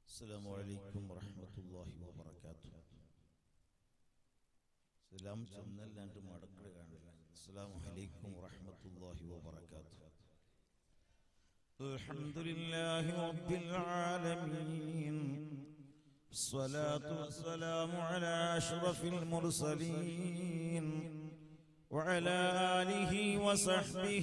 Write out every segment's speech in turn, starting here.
السلام عليكم ورحمة الله وبركاته സലാം ചെന്നല്ലാണ്ട് മടക്കട കാണില്ല അസ്സലാമു അലൈക്കും വറഹ്മത്തുള്ളാഹി വബറകാതുഹു الحمد لله رب العالمين الصلاة والسلام على أشرف المرسلين وعلى آله وصحبه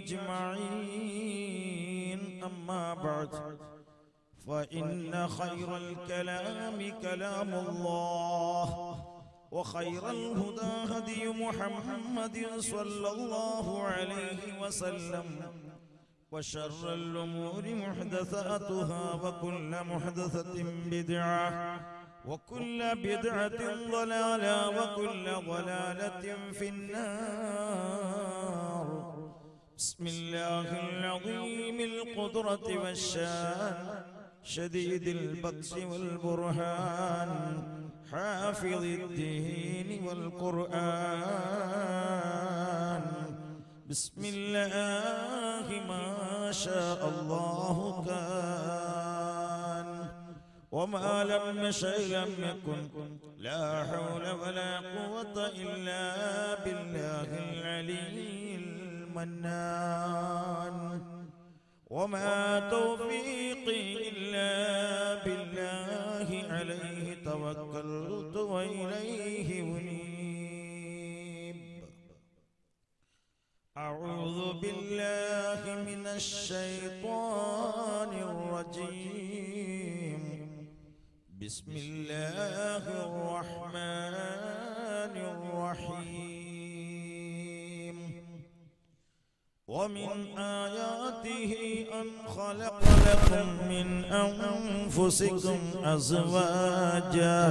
أجمعين أما بعد فإن خير الكلام كلام الله وخير الهدى هدي محمد صلى الله عليه وسلم وشر الأمور محدثاتها وكل محدثة بدعة وكل بدعة ضلالة وكل ضلالة في النار بسم الله العظيم القدرة والشان شديد البطش والبرهان حافظ الدين والقرآن بسم الله ما شاء الله كان وما لم يشأ لم يكن لا حول ولا قوة إلا بالله العلي المنان وما توفيقي إلا بالله عليه توكلت وإليه أنيب أعوذ بالله من الشيطان الرجيم بسم الله الرحمن الرحيم ومن آياته أن خلق لكم من أنفسكم أزواجا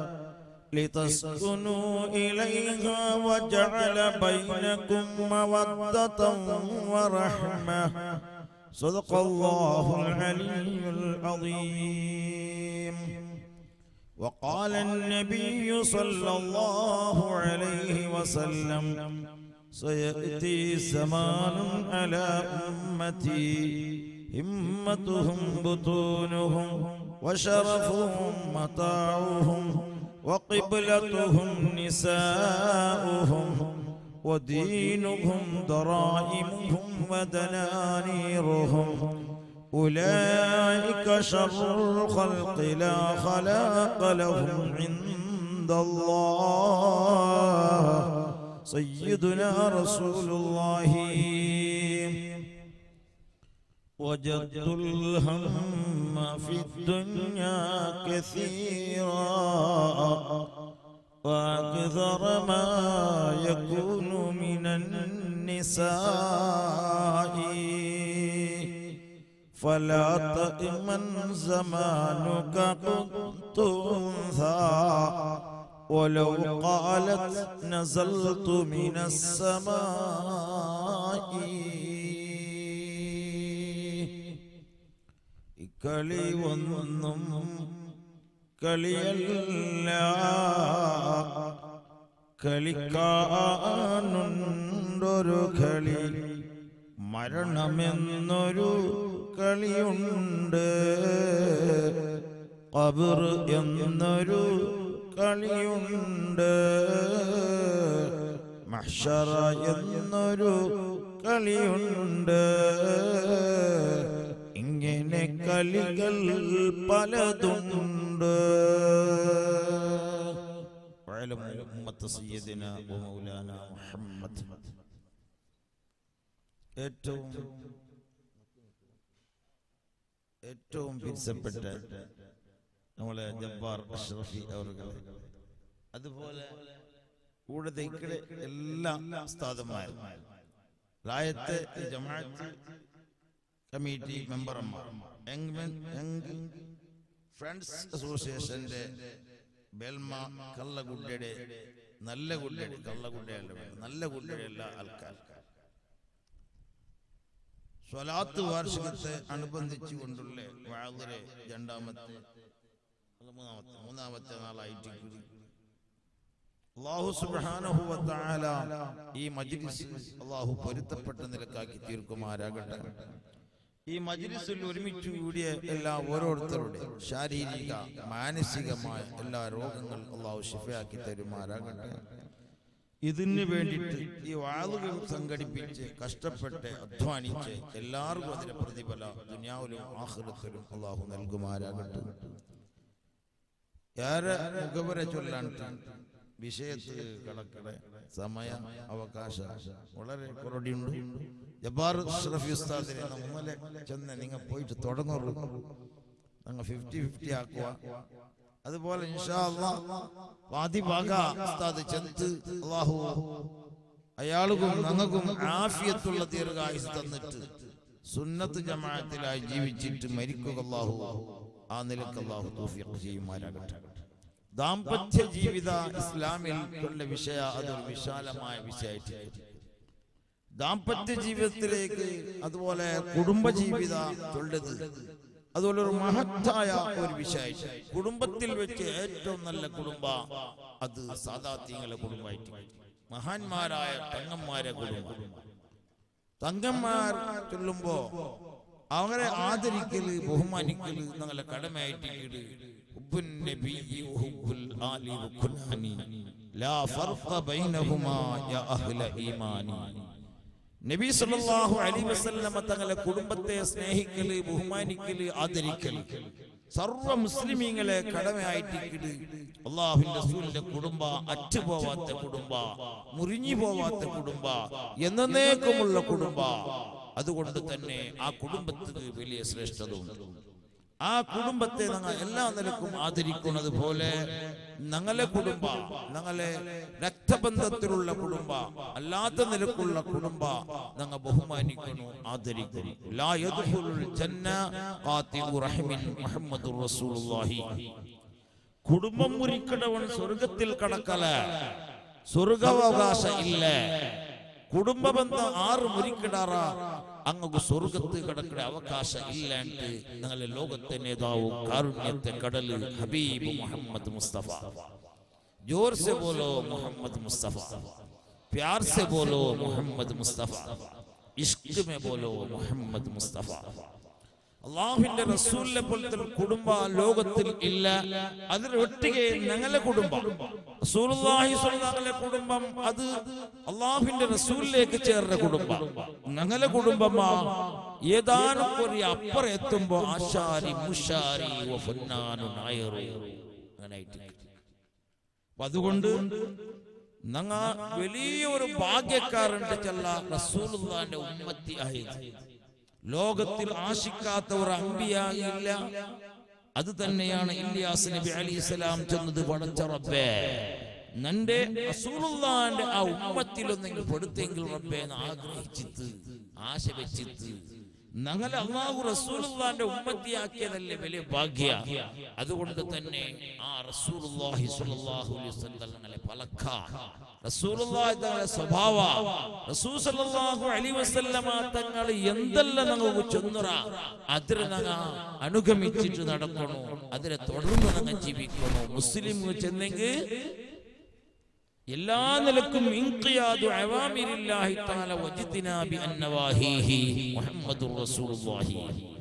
لتسكنوا إليها وجعل بينكم مودة ورحمة صدق الله العلي العظيم وقال النبي صلى الله عليه وسلم سيأتي زمان على أمتي همتهم بطونهم وشرفهم متاعهم وقبلتهم نساؤهم ودينهم ضرائمهم ودنانيرهم أولئك شر الخلق لا خلاق لهم عند الله سيدنا رسول الله وجدت الهم في الدنيا كثيرا وأكثر ما يكون من النساء فلا تأمن زمانك قد أنثى ولو قالت نزلت من السماء കളി ഒന്നും കളിയല്ല കളിക്കാനുണ്ടൊരു കളി മരണമെന്നൊരു കളിയുണ്ട് കബർ എന്നൊരു കളിയുണ്ട് മഹ്ഷറ എന്നൊരു കളിയുണ്ട് ഇങ്ങനെ കളികൾ പലതുണ്ട് ഏറ്റവും ഏറ്റവും പിരിച്ചപ്പെട്ട നമ്മളെ ജബ്ബാർ അഷ്റഫി അവர்கள் അതുപോലെ കൂടെ എല്ലാ സ്ഥാതന്മാരും റായത്തെ ജമാഅത്ത് കമ്മിറ്റി മെമ്പർമാർ ഫ്രണ്ട്സ് അസോസിയേഷന്റെ ബെൽമ കള്ളഗുഡയുടെ നല്ല ഗുഡയുടെ കള്ളഗുഡയല്ല നല്ല ഗുഡയുള്ള ആൾക്കാർ സ്വലാത്ത് വാർഷികത്തെ അനുബന്ധിച്ചു കൊണ്ടുള്ള വാതിരെ രണ്ടാമത്തെ മൂന്നാമത്തെ മൂന്നാമത്തെ നാളായിട്ട് അള്ളാഹു സുബ്ഹാനഹു വ തആല ഈ മജ്ലിസ് അള്ളാഹു പൊരുത്തപ്പെട്ട നിലക്കാക്കി തീർക്കുമാരാകട്ടെ ഈ മജ്ലിസിൽ ഒരുമിച്ച് കൂടിയ എല്ലാ ഓരോരുത്തരുടെ ശാരീരിക മാനസികമായ എല്ലാ രോഗങ്ങൾ അള്ളാഹു ശിഫയാക്കി തരുമാറാകട്ടെ ഇതിന് വേണ്ടിയിട്ട് ഈ വാളുകൾ സംഘടിപ്പിച്ച് കഷ്ടപ്പെട്ട് അധ്വാനിച്ച് എല്ലാവർക്കും അതിന്റെ പ്രതിഫല ദുനിയാവിലും ആഹൃത്തിലും അള്ളാഹു നൽകുമാരാകട്ടെ ഏറെ മുഖവര ചൊല്ലാൻ വിഷയത്തിൽ കിടക്കടെ സമയ അവകാശ വളരെ കുറടിയുണ്ട് ജബ്ബാർ അഷ്റഫി ഉസ്താദിനെ നമ്മളെ ചെന്ന് നിങ്ങൾ പോയിട്ട് തുടങ്ങുള്ളൂ ഞങ്ങൾ ഫിഫ്റ്റി ഫിഫ്റ്റി ആക്കുക അതുപോലെ ഇൻഷാ അള്ളാഹ് വാദിഭാഗ ഉസ്താദ് ചെന്ന് അള്ളാഹു അയാൾക്കും ഞങ്ങൾക്കും ആഫിയത്തുള്ള ദീർഘായുസ് തന്നിട്ട് സുന്നത്ത് ജമാഅത്തിലായി ജീവിച്ചിട്ട് മരിക്കുക അള്ളാഹു ആ നിലക്ക് അള്ളാഹു തൗഫീഖ് ചെയ്യുമാരാകട്ടെ ദാമ്പത്യ ജീവിത ഇസ്ലാമിൽ ഉള്ള വിഷയ അതൊരു വിശാലമായ വിഷയമായിട്ട് ദാമ്പത്യ ജീവിതത്തിലേക്ക് അതുപോലെ കുടുംബ ജീവിത ഉള്ളത് അതുപോലെ ഒരു മഹത്തായ ഒരു വിഷയം കുടുംബത്തിൽ വെച്ച് ഏറ്റവും നല്ല കുടുംബ അത് സാദാത്യങ്ങളെ കുടുംബമായിട്ട് മഹാന്മാരായ തങ്ങന്മാരെ കുടുംബം തങ്ങന്മാർ ചൊല്ലുമ്പോ അവരെ ആദരിക്കല് ബഹുമാനിക്കല് ഞങ്ങളെ കടമയായിട്ട് ഹുബ്ബുൻ നബിയ്യി വഹുബ്ബുൽ ആലി വകുനാനി ലാ ഫർഖ ബൈനഹുമാ യാ അഹ്ല ഈമാനി നബി സല്ലല്ലാഹു അലൈഹി വസല്ലമ തങ്ങളെ കുടുംബത്തെ സ്നേഹിക്കല് ബഹുമാനിക്കല് ആദരിക്കല് സർവ മുസ്ലിമീങ്ങളെ കടമയായിട്ട് അള്ളാഹുവിന്റെ റസൂലിന്റെ കുടുംബ അറ്റുപോവാത്ത കുടുംബ മുറിഞ്ഞു പോവാത്ത കുടുംബ എന്നേക്കുമുള്ള കുടുംബ അതുകൊണ്ട് തന്നെ ആ കുടുംബത്തിന് വലിയ ശ്രേഷ്ഠത ഉണ്ട് ആ കുടുംബത്തെ ഞങ്ങൾ എല്ലാ നിലക്കും ആദരിക്കുന്നത് പോലെ ഞങ്ങളെ കുടുംബ ഞങ്ങളെ രക്തബന്ധത്തിലുള്ള കുടുംബ അല്ലാത്ത നിലക്കുള്ള കുടുംബ ഞങ്ങൾ ബഹുമാനിക്കുന്നു ആദരിക്കുന്നു ലാ യദ്ഖുലുൽ ജന്ന ഖാതിഉ റഹിമിൻ മുഹമ്മദുർ റസൂലുള്ളാഹി കുടുംബം മുറിക്കടവൻ സ്വർഗത്തിൽ കടക്കല സ്വർഗാവകാശ ഇല്ല കുടുംബ ബന്ധം ആറ് മുറിക്കിടാറ അങ്ങ് സ്വർഗത്ത് കിടക്കട അവകാശം ഇല്ലാണ്ട് ഞങ്ങളെ ലോകത്തെ നേതാവ് കാരുണ്യത്തെ കടല് ഹബീബ് മുഹമ്മദ് മുസ്തഫ जोर से बोलो मोहम्मद मुस्तफा प्यार से बोलो मोहम्मद मुस्तफा इश्क में बोलो मोहम्मद मुस्तफा അള്ളാഹുവിന്റെ റസൂലിനെ പോലത്തെ ഒരു കുടുംബ ലോകത്തിൽ ഇല്ല അതിൽ ഒട്ടികെ ഞങ്ങളെ കുടുംബം റസൂലുള്ളാഹി സ്വല്ലല്ലാഹുവിന്റെ കുടുംബം അത് അള്ളാഹുവിന്റെ റസൂലിലേക്ക് ചേർന്ന കുടുംബം ഞങ്ങളെ കുടുംബമാ ഏതാനും ഒരു അപ്പുറം എത്തുമ്പോ ആശാരി മുഷാരി വഫുന്നാനു നായറു അങ്ങനായിട്ട് അപ്പൊ അതുകൊണ്ട് ഞങ്ങ വലിയൊരു ഭാഗ്യക്കാരുണ്ട് ചെല്ല റസൂലുള്ളാന്റെ ഉമ്മത്തി ആയത് ലോകത്തിൽ ആശിക്കാത്ത ഒരു അമ്പിയാകില്ല അത് തന്നെയാണ് ഇല്യാസ് നബി അലി ഇസ്ലാം ചെന്നത് പടച്ച റബ്ബേ നന്റെ റസൂലുള്ളാന്റെ ആ ഉമ്മത്തിലൊന്നെങ്കിൽ പെടുത്തെങ്കിൽ റബ്ബേ എന്ന് ആഗ്രഹിച്ചിട്ട് ആശ വെച്ചിട്ട് ഞങ്ങളെ അള്ളാഹു റസൂലുള്ളാന്റെ ഉമ്മത്തിയാക്കിയതല്ലേ വലിയ ഭാഗ്യ അതുകൊണ്ട് തന്നെ ആ റസൂലുള്ളാഹി സ്വല്ലല്ലാഹു അലൈഹി വസല്ലം ഞങ്ങളെ പലക്ക റസൂലുള്ളാഹി തങ്ങളെ സ്വഭാവ റസൂൽ സല്ലല്ലാഹു അലൈഹി വസല്ലമ തങ്ങൾ എന്തെല്ലാം ഞങ്ങൾക്ക് ചെന്നുറ അതിന് ഞങ്ങൾ അനുഗമിച്ചിട്ട് നടക്കണോ അതിനെ തുടർന്ന് ഞങ്ങൾ ജീവിക്കണോ മുസ്ലിം ചെന്നെങ്കിൽ എല്ലാ നിലക്കും ഇൻഖിയാദു അവാമിരില്ലാഹി തആല വജ്തിനാബി അന്നവാഹിഹി മുഹമ്മദുർ റസൂലുള്ളാഹി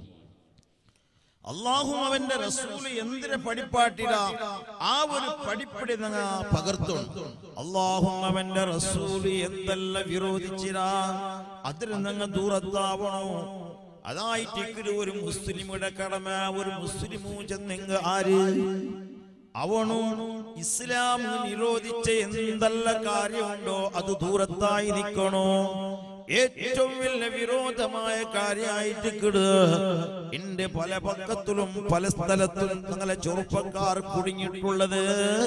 അള്ളാഹു അവന്റെ റസൂല് എന്തിനെ പഠിപ്പാട്ടിട ആ ഒരു പഠിപ്പടി ഞങ്ങൾ പകർത്തും അള്ളാഹു അവന്റെ റസൂല് എന്തെല്ലാം വിരോധിച്ചിടാ അതിന് ഞങ്ങൾ ദൂരത്താവണോ അതായിട്ട് ഒരു മുസ്ലിമുടെ കടമ ഒരു മുസ്ലിമു ചെന്നെങ്ക ആര് അവണു ഇസ്ലാം നിരോധിച്ച എന്തെല്ല കാര്യമുണ്ടോ അത് ദൂരത്തായി നിൽക്കണോ ഏറ്റവും വലിയ വിരോധമായ കാര്യമായിട്ട് കിട് എന്റെ പല പക്കത്തിലും പല സ്ഥലത്തും നിങ്ങളെ ചെറുപ്പക്കാർ കുടുങ്ങിയിട്ടുള്ളത്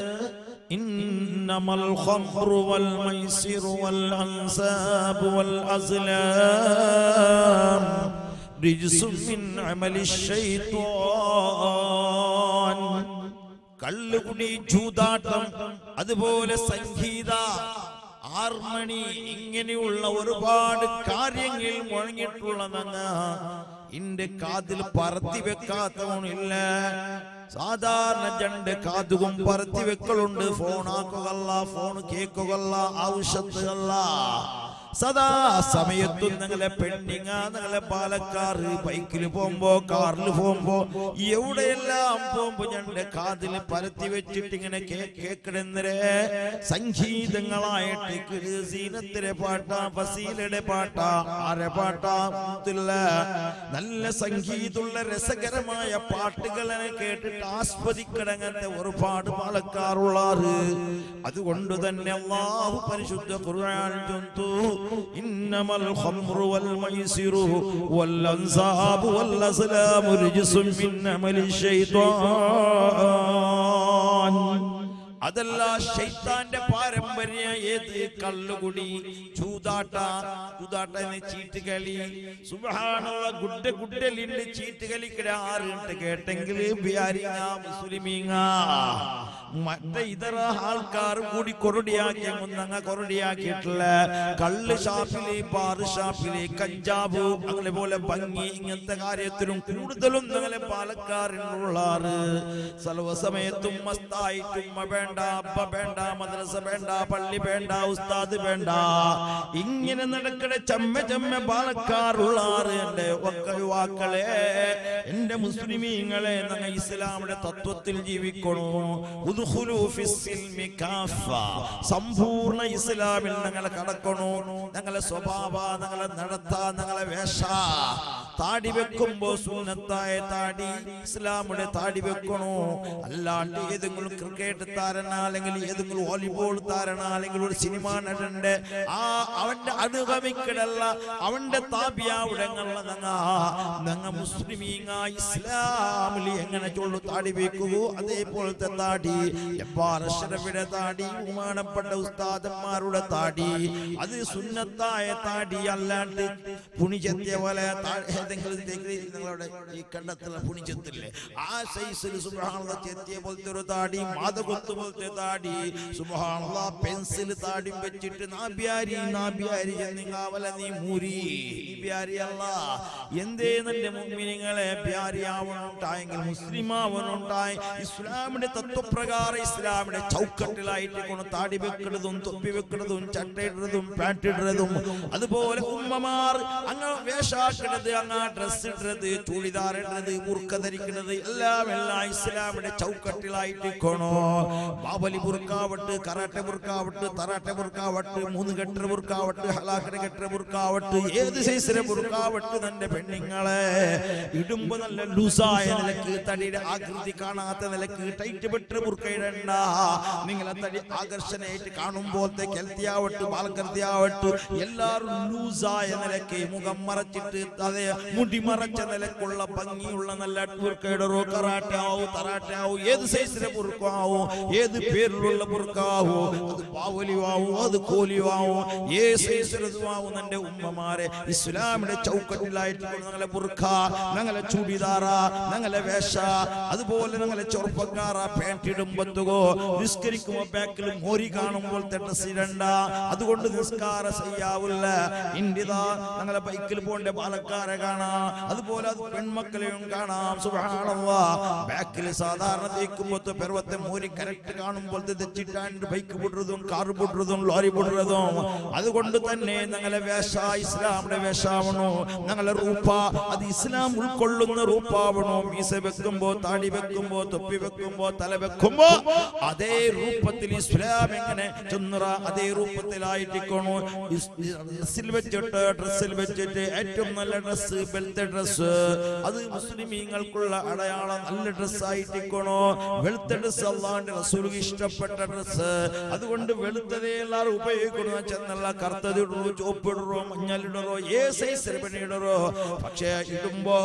إنما الخمر والميسر والأنساب والأزلام رجس من عمل الشيطان കള്ളുകുടി ചൂതാട്ടം അതുപോലെ സംഗീത ആർമണി ഇങ്ങനെയുള്ള ഒരുപാട് കാര്യങ്ങൾ മുഴങ്ങിയിട്ടുള്ള നങ്ങ ഇന്റെ കാതിൽ പറത്തി വെക്കാത്തവണില്ല സാധാരണ രണ്ട് കാതുകും പറത്തി വെക്കലുണ്ട് ഫോൺ ആക്കുകല്ല ഫോൺ കേക്കുകല്ല ആവശ്യത്തുകല്ല സദാ സമയത്തും ഞങ്ങളെ പെണ്ണിങ്ങ ഞങ്ങളെ പാലക്കാറ് ബൈക്കിൽ പോകുമ്പോ കാറിൽ പോകുമ്പോ എവിടെയെല്ലാം പോകുമ്പോ ഞങ്ങളുടെ കാതിൽ പരത്തി വെച്ചിട്ട് ഇങ്ങനെ കേക്കണെന്നരെ സംഗീതങ്ങളായിട്ട് സീനത്തിലെ പാട്ട ഫസീലയുടെ പാട്ട ആരെ പാട്ട മുത്തുള്ള നല്ല സംഗീതമുള്ള രസകരമായ പാട്ടുകളെ കേട്ടിട്ട് ആസ്വദിക്കടങ്ങത്തെ ഒരുപാട് പാലക്കാറുള്ളാറ് അതുകൊണ്ട് തന്നെ അള്ളാഹു പരിശുദ്ധ ഖുർആൻ ചൊന്തു ഇന്നമൽ ഖംറു വൽ മൈസിറു വൽ അൻസാബു വൽ അസ്ലാമു റിജ്സും മിൻ അമലി ശൈത്വാൻ അതല്ല ഷൈത്താന്റെ പാരമ്പര്യ ഏത് കള്ളുകുടി ചൂതാട്ട ചൂതാട്ട എന്ന് ചീട്ടുകളി സുബഹാനുള്ള ഗുഡ ഗുഡലിന്റെ ചീട്ടുകളിക്കട ആറുണ്ട് കേട്ടെങ്കിൽ ബിയാരിങ്ങ മുസ്ലിമീങ്ങ മറ്റേ ഇതര ആൾക്കാർ കൂടി കൊറടിയാക്കി മുന്നങ്ങ കൊറടിയാക്കിയിട്ടുള്ള കള്ള് ഷാപ്പില് ബാറ് ഷാപ്പില് കഞ്ചാബ് അങ്ങനെ പോലെ ഭംഗി ഇങ്ങനത്തെ കാര്യത്തിലും കൂടുതലും നിങ്ങളെ പാലക്കാരിനുള്ളാറ് സർവസമയത്തും മസ്തായിട്ടും ഉമ്മ വേണ്ട അപ്പ വേണ്ട മദ്രസ വേണ്ട പള്ളി വേണ്ട ഉസ്താദ് വേണ്ട ഇങ്ങനെ നടക്കണ ചമ്മ ചമ്മ പാലക്കാറുള്ളാറ് എന്റെ ഒക്കെ യുവാക്കളെ എന്റെ മുസ്ലിമീങ്ങളെ ഞങ്ങൾ ഇസ്ലാമിന്റെ തത്വത്തിൽ ജീവിക്കണോ ഉദ്ഖുലു ഫിസ്സിൽമി കാഫ. സമ്പൂർണ്ണ ഇസ്ലാമിൽ ഞങ്ങളെ കടക്കണോ ഞങ്ങളെ സ്വഭാവ ഞങ്ങളെ നടത്ത ഞങ്ങളെ വേഷ താടി വെക്കുമ്പോ സുന്നത്തായ താടി ഇസ്ലാമിന്റെ താടി വെക്കണോ അല്ലാണ്ട് ഏതെങ്കിലും ക്രിക്കറ്റ് താരന അല്ലെങ്കിൽ ഏതെങ്കിലും വോളിബോൾ താരന അല്ലെങ്കിൽ ഒരു സിനിമ നടന്റെ ആ അവന്റെ അനുഗമിക്കടല്ല അവന്റെ താപ്യാവിടങ്ങള ഞങ്ങ ഞങ്ങ മുസ്ലിമീങ്ങ ഇസ്ലാമിൽ എങ്ങനെ ചൊല്ലു താടി വെക്കുവോ അതേപോലത്തെ താടി എപ്പാറശരവിടെ താടി ബഹുമാനപ്പെട്ട ഉസ്താദന്മാരുടെ താടി അത് സുന്നത്തായ താടി അല്ലാണ്ട് പുണിചെത്തിയ പോലെ താ- ഏതെങ്കിലും തെങ്ങിൽ നിങ്ങളുടെ ഈ കണ്ടത്തുള്ള പുണിച്ചെത്തില്ലേ ആ സൈസിൽ സുബഹാനുള്ള ചെത്തിയ പോലത്തെ ഒരു താടി മാതകൊത്ത് പോലത്തെ താടി സുബഹാനുള്ള പെൻസിൽ താടി വെച്ചിട്ട് നാബ്യാരി നാബ്യാരി എന്നിങ്ങാവല നീ മൂരി നീ ബ്യാരി അല്ല എന്തേ നിന്റെ മുമ്മിനിങ്ങളെ ബ്യാരി ആവണുണ്ടായെങ്കിൽ മുസ്ലിം ആവണുണ്ടായി ഇസ്ലാമിന്റെ തത്വപ്രകാരം ഇസ്ലാമിന്റെ ചൗക്കട്ടിലായിട്ട് കൊണ്ട് താടി വെക്കുന്നതും തൊപ്പി വെക്കുന്നതും ചട്ടയിടുന്നതും പാൻറ് ഇടുന്നതും അതുപോലെ ഉമ്മമാർ അങ്ങ് വേഷാക്കുന്നത് അങ്ങ് ഡ്രസ് ഇടുന്നത് ചൂടിദാർ ഇടുന്നത് മുറുക്ക ധരിക്കുന്നത് എല്ലാം എല്ലാം ഇസ്ലാമിന്റെ ചൗക്കട്ടിലായിട്ട് കൊണോ ബാബലി മുറുക്കാവട്ട് കറാട്ടെ മുറുക്കാവട്ട് തറാട്ടെ മുറുക്കാവട്ട് മൂന്ന് കെട്ട മുറുക്കാവട്ട് ഹലാക്കര കെട്ട മുറുക്കാവട്ട് ഏത് സൈസിലെ മുറുക്കാവട്ട് തന്റെ പെണ്ണുങ്ങളെ ഇടുമ്പോ നല്ല ലൂസായ നിലക്ക് തടിയുടെ ആകൃതി കാണാത്ത നിലക്ക് ടൈറ്റ് പെട്ട് മുറുക്കയിടണ്ട നിങ്ങളെ തടി ആകർഷണയായിട്ട് കാണുമ്പോഴത്തെ കെൽത്തിയാവട്ട് ബാലകൃതിയാവട്ട് എല്ലാവരും ലൂസായ നിലക്ക് മുഖം മറച്ചിട്ട് അതേ മുടി മറച്ച നിലക്കുള്ള ഭംഗിയുള്ള നല്ല മുറുക്കയിടറോ കറാട്ടാവോ തറാട്ടാവോ ഏത് സൈസിലെ മുറുക്കാവോ ഏത് പേരിലുള്ള മുറുക്കാവോ അത് പാവലിയാവോ അത് കോലിയാവോ ഏത് സൈസിലതുമാവോ എന്റെ ഉമ്മമാരെ ഇസ്ലാമിന്റെ ചൗക്കട്ടിലായിട്ട് ഞങ്ങളെ മുറുക്ക ഞങ്ങളെ ചൂടിദാറ ഞങ്ങളെ വേഷ അതുപോലെ ഞങ്ങളെ ചെറുപ്പക്കാറ പാൻറ് ഇടുമ്പത്തുകോ നിസ്കരിക്കുമ്പോ ബാക്കിൽ മോരി കാണുമ്പോൾ ഡ്രസ് ഇടണ്ട അതുകൊണ്ട് നിസ്കാര ചെയ്യാവില്ല ഇന്ത്യതാ ഞങ്ങളെ ബൈക്കിൽ പോണ്ട പാലക്കാരെ കാണാം അതുപോലെ അത് പെൺമക്കളെയും കാണാം സുബ്ഹാനല്ലാ ബാക്കിൽ സാധാരണ തേക്കുമ്പോ പെർവത്തെ മോരി കറക്റ്റ് കാണുമ്പോൾ തെച്ചിട്ടാണ്ട് ബൈക്ക് പൊടുന്നതും കാർ പൊടുന്നതും ലോറി പൊടുന്നതും അതുകൊണ്ട് തന്നെ ഞങ്ങളെ വേഷ ഇസ്ലാമിന്റെ വേഷാവണോ ഞങ്ങളെ റൂപ്പ അത് ഇസ്ലാം ഉൾക്കൊള്ളുന്ന റൂപ്പാവണോ മീസ വെക്കുമ്പോ താടി വെക്കുമ്പോ തൊപ്പി വെക്കുമ്പോ തല വെക്കുമ്പോ അതേ രൂപത്തിൽ ഇസ്ലാം എങ്ങനെ ചെന്നുറ അതേ രൂപത്തിലായിട്ടിക്കണോ ഡ്രസ്സിൽ വെച്ചിട്ട് ഡ്രസ്സിൽ വെച്ചിട്ട് ഏറ്റവും നല്ല ഡ്രസ്സ് വെളുത്ത ഡ്രസ്സ് അത് മുസ്ലിമീങ്ങൾക്കുള്ള അടയാളം നല്ല ഡ്രസ് ആയിട്ടിക്കണോ വെളുത്ത ഡ്രസ് അള്ളാന്റെ റസൂലുക്ക് ഇഷ്ടപ്പെട്ട ഡ്രസ് അതുകൊണ്ട് വെളുത്തതേ എല്ലാവരും ഉപയോഗിക്കണോ ചെന്നല്ല കറുത്തതിടറോ ചുവപ്പിടറോ മഞ്ഞളിടറോ ഏ സൈസ് പണിയിടറോ പക്ഷേ ഇടുമ്പോ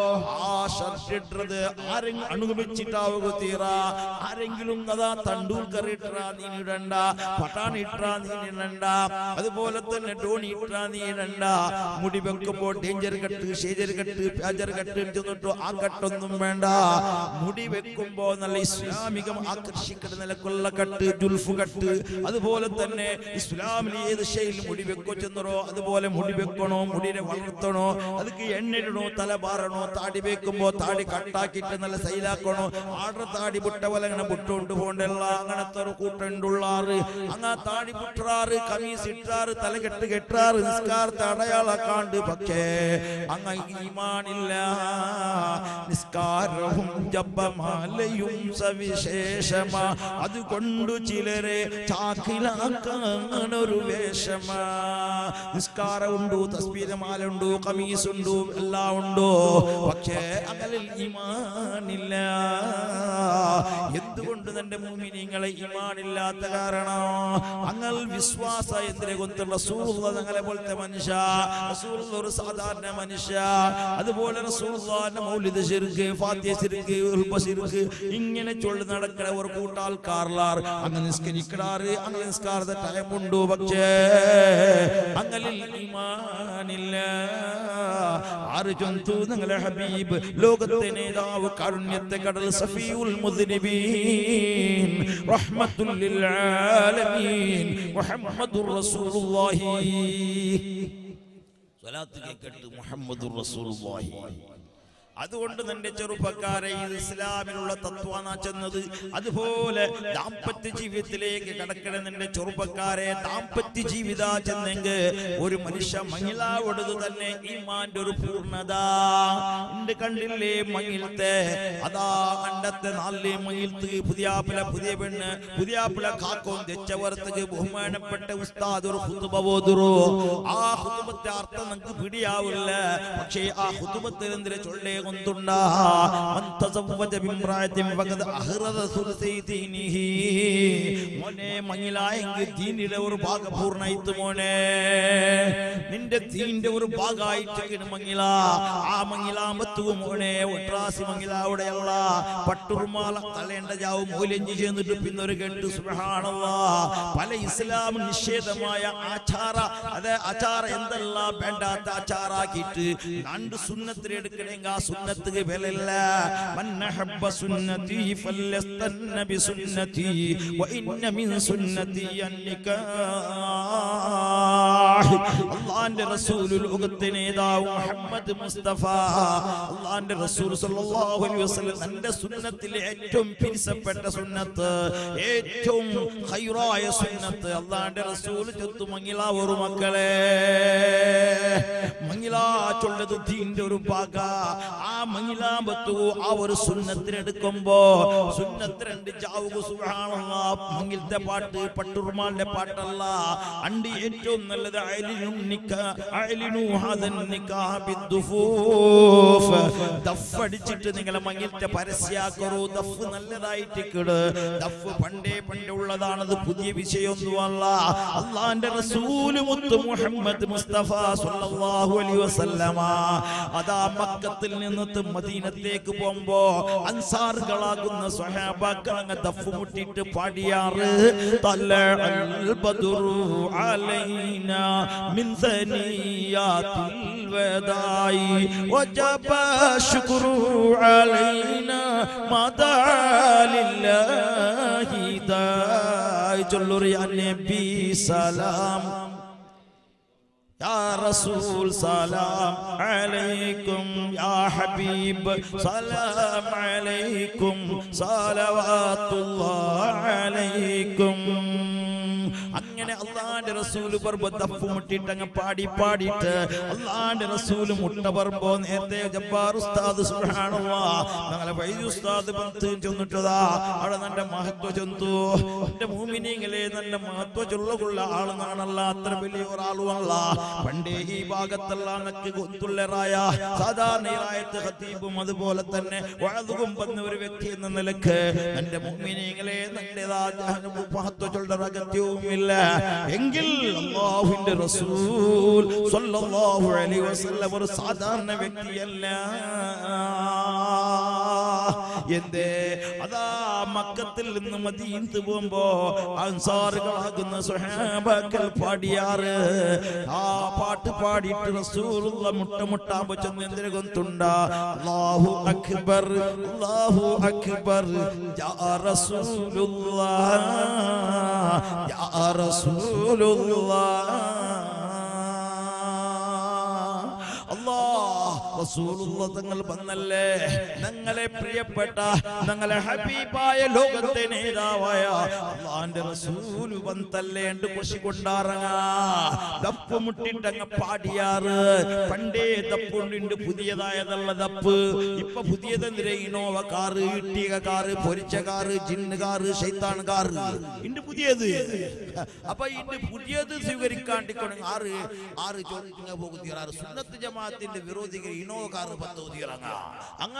ആ ഷർട്ട് ഇട്ടത് ആരെങ്കിലും അനുഗമിച്ചിട്ടാവുക തീറ ആരെങ്കിലും അതാ തണ്ടൂൽക്കറി ഇട്ടാ നീ ഇടണ്ട പട്ടാണി ഇട്ടാ നീ ഇടണ്ട അതുപോലെ തന്നെ ടോണി ഇട്ടാ നീ ഇടണ്ട മുടി വെക്കുമ്പോ ഡേഞ്ചർ കെട്ട് ഷേജർ കെട്ട് പ്യാജർ കെട്ട് ചെന്നിട്ടോ ആ കെട്ടൊന്നും വേണ്ട മുടി വെക്കുമ്പോ നല്ല ഇസ്ലാമികം ആകർഷിക്കുന്ന നിലക്കുള്ള കെട്ട് ജുൽഫ് കെട്ട് അതുപോലെ തന്നെ ഇസ്ലാമിൽ ഏത് ശൈലി മുടി വെക്കോ ചെന്നറോ അതുപോലെ മുടി വെക്കണോ മുടിനെ വളർത്തണോ അതിക്ക് എണ്ണിടണോ തല പാറണോ താടി വെക്കുമ്പോ താടി കട്ടാക്കിയിട്ട് നല്ല സൈലാക്കണോ ആടർ താടി പുട്ട പോലെ അങ്ങനെ പുട്ടുകൊണ്ട് പോണ്ടല്ല അങ്ങനത്തെ ഒരു കൂട്ടുണ്ടുള്ളാറ് അങ്ങ താടി പുട്ടാറ് കമീസ് ഇട്ടാറ് തല കെട്ട് കെട്ടാറ് നിസ്കാരത്തെ അടയാളക്കാണ്ട് പക്ഷേ അങ്ങ ഈമാനില്ല നിസ്കാരവും ജപമാലയും സവിശേഷമാ അതുകൊണ്ടു ചിലരെ ചാക്കിലാക്കാൻ ഒരു വേഷമാ നിസ്കാരമുണ്ടോ തസ്ബീരമാല ഉണ്ടോ കമീസ് ഉണ്ടോ എല്ലാം ഉണ്ടോ പക്ഷേ അകലിൽ ഈമാനില്ല എന്തുകൊണ്ട് തന്റെ മൂമിനിങ്ങളെ ഈമാനില്ലാത്ത കാരണം അങ്ങൾ വിശ്വാസ എന്തിനെ കൊണ്ടുള്ള റസൂലുള്ള ഞങ്ങളെ പോലത്തെ മനുഷ്യ റസൂലുള്ള ഒരു സാധാരണ മനുഷ്യ അതുപോലെ റസൂലുള്ളാഹിന്റെ മൗലിദ് ശിർക്ക് ഫാത്തിഹ ശിർക്ക് ഉൽബ ശിർക്ക് ഇങ്ങനെ ചൊല്ലി നടക്കണ ഒരു കൂട്ടാൾക്കാർലാർ അങ്ങ് നിസ്കരിക്കടാറ് അങ്ങ് നിസ്കാരത്തെ ടൈമുണ്ടു പക്ഷേ അങ്ങലിൽ ഈമാനില്ല ആറ് ചൊന്തു നിങ്ങളെ ഹബീബ് ലോകത്തെ നേതാവ് കാരുണ്യത്തെ കടൽ സഫീഉൽ മുദ്നിബീൻ റഹ്മത്തുൽ ലിൽ ആലമീൻ മുഹമ്മദുർ റസൂലുള്ളാഹി സ്വലാത്ത് കേൾക്കട്ടെ മുഹമ്മദുർ റസൂലുള്ളാഹി അതുകൊണ്ട് നിന്റെ ചെറുപ്പക്കാരെ ഇത് ഇസ്ലാമിലുള്ള തത്വാന ചെന്നത് അതുപോലെ ദാമ്പത്യ ജീവിതത്തിലേക്ക് കടക്കണ നിന്റെ ചെറുപ്പക്കാരെ ദാമ്പത്യ ജീവിത ചെന്നെങ്കിൽ ഒരു മനുഷ്യ മഹിളാവോടത് തന്നെ ഈമാന്റെ ഒരു പൂർണ്ണത എന്റെ കണ്ടില്ലേ മങ്ങിലത്തെ അതാ കണ്ടത്തെ നാലിലെ മങ്ങിലത്ത് പുതിയാപ്പിള പുതിയ പെണ്ണ് പുതിയാപ്പിള കാക്കോൻ തെച്ചവർത്തക്ക് ബഹുമാനപ്പെട്ട ഉസ്താദ് ഒരു ഹുതുബ ഓതുറു ആ ഹുതുബത്തെ അർത്ഥം നമുക്ക് പിടിയാവില്ല പക്ഷേ ആ ഹുതുബത്തിൽ എന്തിനെ ചൊല്ലേ കൊണ്ടുണ്ടാ മൻ തസവ്വജ ബിംറായത്തിൻ ഫഖദ് അഹ്റദ സുൽസൈ ദീനിഹി മോനെ മങ്ങിലായെങ്കിൽ ദീനിയുടെ ഒരു ഭാഗം പൂർണ്ണായിട്ട് മോനെ നിന്റെ ദീന്റെ ഒരു ഭാഗമായിട്ട് മങ്ങില ആ മങ്ങിലാമ്പത്തു മോനെ ഒട്രാസി മങ്ങിലാവുടെയല്ല പട്ടുറുമാല തലേണ്ട ജാവും മൂലഞ്ചി ചേർന്നിട്ട് പിന്നൊരു കെട്ട് സുബ്ഹാനല്ല പല ഇസ്ലാം നിഷേധമായ ആചാര അത് ആചാര എന്തെല്ലാം വേണ്ടാത്ത ആചാറാക്കിയിട്ട് രണ്ട് സുന്നത്തിന് എടുക്കണമെങ്കിൽ ആ സുന്നത്തിന് വിലയില്ല മന്നഹബ്ബ സുന്നതി ഫല്ലസ്തന്ന ബിസുന്നതി വഇന്ന മിൻ സുന്നതി അന്നിക്കാഹ് അല്ലാഹുവിന്റെ റസൂൽ ലോകത്തെ നേതാവ് മുഹമ്മദ് മുസ്തഫ അല്ലാഹുവിന്റെ റസൂൽ സല്ലല്ലാഹു അലൈഹി വസല്ലം തന്റെ സുന്നത്തിലെ ഏറ്റവും പിരിസപ്പെട്ട സുന്നത്ത് ഏറ്റവും ഖൈറായ സുന്നത്ത് അല്ലാഹുവിന്റെ റസൂൽ ചൊത്തു മങ്ങില ഒരു മക്കളെ മങ്ങില ചൊല്ലത് ദീന്റെ ഒരു ഭാഗ ആ മങ്ങിലാമ്പത്തു ആ ഒരു സുന്നത്തിനെടുക്കുമ്പോ സുന്നത്ത് രണ്ട് ചാവുക സുബ്ഹാനല്ലാഹ് മങ്ങിലത്തെ പാട്ട് പട്ടുറുമാലിന്റെ പാട്ടല്ല അണ്ട് ഏറ്റവും നല്ലത് അയലിനും നിക്ക അയലിനു ഹദൻ നിക്കാ ബിദ്ദുഫൂഫ് ദഫ് അടിച്ചിട്ട് നിങ്ങളെ മങ്ങിലത്തെ പരസ്യാക്കറു ദഫ് നല്ലതായിട്ട് കിട് ദഫ് പണ്ടേ പണ്ടേ ഉള്ളതാണത് പുതിയ വിഷയമൊന്നുമല്ല അള്ളാന്റെ റസൂല് മുത്ത് മുഹമ്മദ് മുസ്തഫ സല്ലല്ലാഹു അലൈഹി വസല്ലമ അതാ മക്കത്തിൽ നിന്നിട്ട് മദീനത്തേക്ക് പോകുമ്പോ അൻസാറുകളാകുന്ന സ്വഹാബാക്കൾ അങ്ങ് ദഫ് മുട്ടിയിട്ട് പാടിയാറ് തലഅൽ ബദറു അലൈന മിൻ സനിയാത്തിൽ വദായി വജബ ശുക്രു അലൈന മദാ ലില്ലാഹി ദായി ചൊല്ലുറി യാ നബി സലാം يا رسول سلام عليكم يا حبيب سلام عليكم صلوات الله عليكم അങ്ങനെ അള്ളാന്റെ റസൂല് പറമ്പോ ദഫ് മുട്ടിട്ട് അങ്ങ് പാടി പാടിയിട്ട് അള്ളാന്റെ റസൂല് മുട്ട പറമ്പോ നേരത്തെ ജബ്ബാർ ഉസ്താദ് സുബ്ഹാനല്ലാഹ് ഞങ്ങളെ വൈദ്യ ഉസ്താദ് പന്ത് ചെന്നിട്ടതാ അവിടെ നല്ല മഹത്വ ചെന്തു എന്റെ മൂമിനിങ്ങളെ നല്ല മഹത്വ ചൊല്ലുകൊള്ള ആളെന്നാണല്ല അത്ര വലിയ ഒരാളുമല്ല പണ്ടേ ഈ ഭാഗത്തുള്ള അനക്ക് കൊത്തുള്ളറായ സാധാരണയായത്ത് ഹത്തീബും അതുപോലെ തന്നെ വഴതുകും വന്ന ഒരു വ്യക്തി എന്ന നിലക്ക് എന്റെ മുമ്മിനികളെ നല്ലതാ മഹത്വ ചൊല്ലുന്ന അഗത്യവുമില്ല എങ്കിൽ അള്ളാഹുവിന്റെ റസൂൽ സ്വല്ലല്ലാഹു അലൈഹി വസല്ലം ഒരു സാധാരണ വ്യക്തിയല്ല എന്തേ അതാ മക്കത്തിൽ നിന്ന് മദീനത്ത് പോകുമ്പോ അൻസാറുകളാകുന്ന സുഹാബാക്കൾ പാടിയാറ് ആ പാട്ട് പാടിയിട്ട് റസൂലുള്ള മുട്ട മുട്ടാമ്പോ ചെന്ന് എന്തിനു കൊന്തുണ്ട അല്ലാഹു അക്ബർ അല്ലാഹു അക്ബർ യാ റസൂലുള്ളാഹ് യാ റസൂലുള്ളാഹ് അല്ലാഹ് റസൂലുള്ള തങ്ങൾ വന്നല്ലേ ഞങ്ങളെ പ്രിയപ്പെട്ട ഞങ്ങളെ ഹബീബായ ലോകത്തെ നേതാവായ അള്ളാന്റെ റസൂല് വന്നല്ലേ ഉണ്ട് കൃഷി കൊണ്ടാറങ്ങാ ദപ്പ് മുട്ടിട്ടങ്ങ് പാടിയാറ് പണ്ടേ ദപ്പുണ്ട് പുതിയതായതുള്ള ദപ്പ് ഇപ്പൊ പുതിയതെന്തിരെ ഇനോവ കാറ് ഇട്ടിക കാറ് പൊരിച്ച കാറ് ജിന്ന് കാറ് ഷൈത്താൻ കാറ് ഇണ്ട് പുതിയത് അപ്പൊ ഇണ്ട് പുതിയത് സ്വീകരിക്കാണ്ടിക്കണം ആറ് ആറ് ചോദിക്കുന്ന പോകുന്ന ആറ് സുന്നത്ത് ജമാഅത്തിന്റെ വിരോധികൾ ഇനോവ കാറ് പത്ത് ഉതിയിറങ്ങ അങ്ങ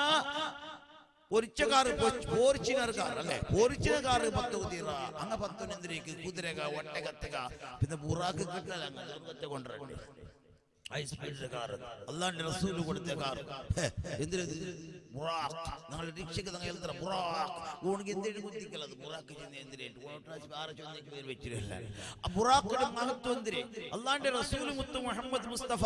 പൊരിച്ച കാറ് പോരിച്ചിനർ കാർ അല്ലെ പോരിച്ചിന കാറ് പത്ത് കുതിറ അങ്ങ പത്തൊനെന്തിരേക്ക് കുതിരക ഒട്ടകത്തക പിന്നെ ബുറാക്ക് കിട്ടല അങ്ങ് ദുർഗത്തെ കൊണ്ടുവരണ്ടേ ഹൈസ്പീഡിന്റെ കാറ് അല്ലാണ്ട് റസൂല് കൊടുത്ത കാർ എന്തിനാ ബുറാഖ് നിങ്ങൾ രക്ഷക്ക് നിങ്ങൾ എത്ര ബുറാഖ് ഊണിക്ക് എന്തിനു കുത്തിക്കലത് ബുറാഖ് ചെന്ന് എന്തിനായിട്ട് ഓട്ടാച്ച് ആറ് ചൊന്നേക്ക് പേര് വെച്ചിട്ടില്ല ആ ബുറാഖിന്റെ മഹത്വം എന്തിരെ അല്ലാണ്ട് റസൂല് മുത്ത് മുഹമ്മദ് മുസ്തഫ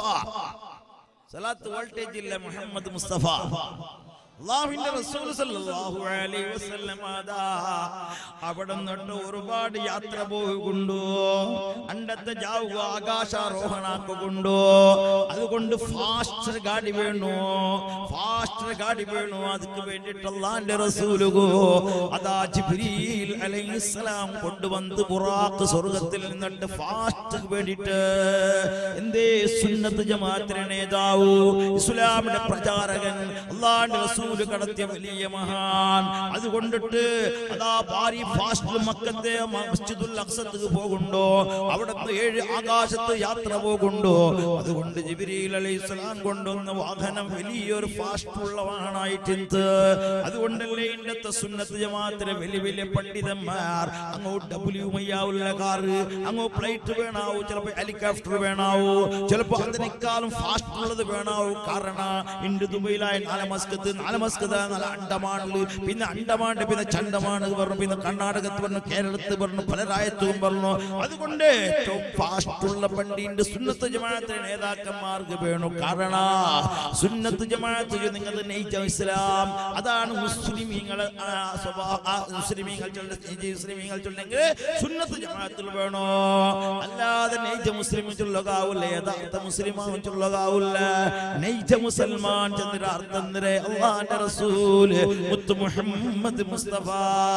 സലാത്ത് വോൾട്ടേജ് ഇല്ല മുഹമ്മദ് മുസ്തഫ അള്ളാഹുവിന്റെ റസൂൽ സല്ലല്ലാഹു അലൈഹി വസല്ലം അതാ അവിടെ നിന്നിട്ട് ഒരുപാട് യാത്ര പോകുകൊണ്ടു അണ്ടത്തെ ജാവുക ആകാശാരോഹണാക്കുകൊണ്ടു അതുകൊണ്ട് ഫാസ്റ്റർ ഗാഡി വേണു ഫാസ്റ്റർ ഗാഡി വേണു അതിക്ക് വേണ്ടിയിട്ട് അള്ളാന്റെ റസൂലുകോ അതാ ജിബ്രീൽ അലൈഹിസ്സലാം കൊണ്ടുവന്ന് ബുറാഖ് സ്വർഗത്തിൽ നിന്നിട്ട് ഫാസ്റ്റ് വേണ്ടിയിട്ട് എന്തേ സുന്നത്ത് ജമാഅത്തിന്റെ നേതാവ് ഇസ്ലാമിന്റെ പ്രചാരകൻ അള്ളാന്റെ റസൂൽ കടത്തിയ വലിയ മഹാൻ അതുകൊണ്ടിട്ട് അതാ ഭാരി ഫാസ്റ്റ് മക്കത്തെ മസ്ജിദുൽ അക്സത്ത് പോകുണ്ടോ അവിടുന്ന് ഏഴ് ആകാശത്ത് യാത്ര പോകുണ്ടോ അതുകൊണ്ട് ജിബിരിയിൽ അലൈഹിസ്സലാം കൊണ്ടുവന്ന വാഹനം വലിയൊരു ഫാസ്റ്റ് ഉള്ള വാഹനമായിട്ട് അതുകൊണ്ടല്ലേ ഇന്നത്തെ സുന്നത്ത് ജമാഅത്തിലെ വലിയ വലിയ പണ്ഡിതന്മാർ അങ്ങോ ഡബ്ല്യു മയ്യാവുള്ള കാറ് അങ്ങോ ഫ്ലൈറ്റ് വേണാവൂ ചിലപ്പോ ഹെലികോപ്റ്റർ വേണാവൂ ചിലപ്പോ അതിനേക്കാളും ഫാസ്റ്റ് ഉള്ളത് വേണാവൂ കാരണം ഇണ്ട് ദുബൈയിലായ നാലമസ്കത്ത് നാലമസ്കത്ത് നല്ല അണ്ടമാണില് പിന്നെ അണ്ടമാണ്ട് പിന്നെ ചണ്ടമാണ് പറഞ്ഞു പിന്നെ കർണാടകത്ത് പറഞ്ഞു കേരളത്ത് പറഞ്ഞു പല രായത്തും പറഞ്ഞു അതുകൊണ്ട് ഏറ്റവും ഫാസ്റ്റ് ഉള്ള പണ്ടിന്റെ സുന്നത്ത് ജമാഅത്തിലെ നേതാക്കന്മാർക്ക് വേണു കാരണം സുന്നത്ത് ജമാഅത്ത് നിങ്ങൾ നയിച്ച ഇസ്ലാം അതാണ് മുസ്ലിമീങ്ങൾ മുസ്ലിമീങ്ങൾ ചൊല്ലുന്ന മുസ്ലിമീങ്ങൾ ചൊല്ലെങ്കിൽ സുന്നത്ത് ജമാഅത്തിൽ വേണോ അല്ലാതെ നെയ്ജ മുസ്ലിം ചൊല്ലുകാവില്ല യഥാർത്ഥ മുസ്ലിമാൻ ചൊല്ലുകാവില്ല നെയ്ജ മുസൽമാൻ ചന്ദ്ര അർത്ഥം അള്ളാന്റെ റസൂല് മുത്ത് മുഹമ്മദ് മുസ്തഫ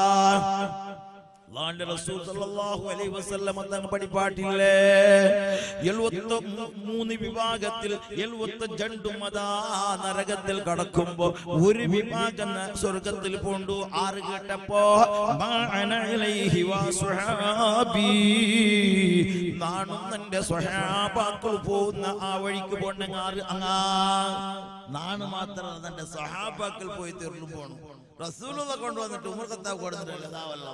അള്ളാന്റെ റസൂൽ സല്ലല്ലാഹു അലൈഹി വസല്ലം തങ്ങൾ പഠിപ്പാട്ടില്ലേ എഴുപത്തി മൂന്ന് വിഭാഗത്തിൽ എഴുപത്തി രണ്ടും അതാ നരകത്തിൽ കടക്കുമ്പോ ഒരു വിഭാഗം സ്വർഗത്തിൽ പോണ്ടു ആറ് കേട്ടപ്പോ മാ അന ഇലൈഹി വാ സുഹാബി നാണും എന്റെ സ്വഹാബാക്കൾ പോകുന്ന ആ വഴിക്ക് പോണ്ടെങ്കിൽ ആറ് അങ്ങാ നാണ് മാത്രം തന്റെ സ്വഹാബാക്കൾ പോയി തീർന്നു പോണു റസൂലുള്ള കൊണ്ടുവന്നിട്ട് ഉമർ ഖത്താബ് കൊടുത്തിട്ടില്ല അതാവല്ല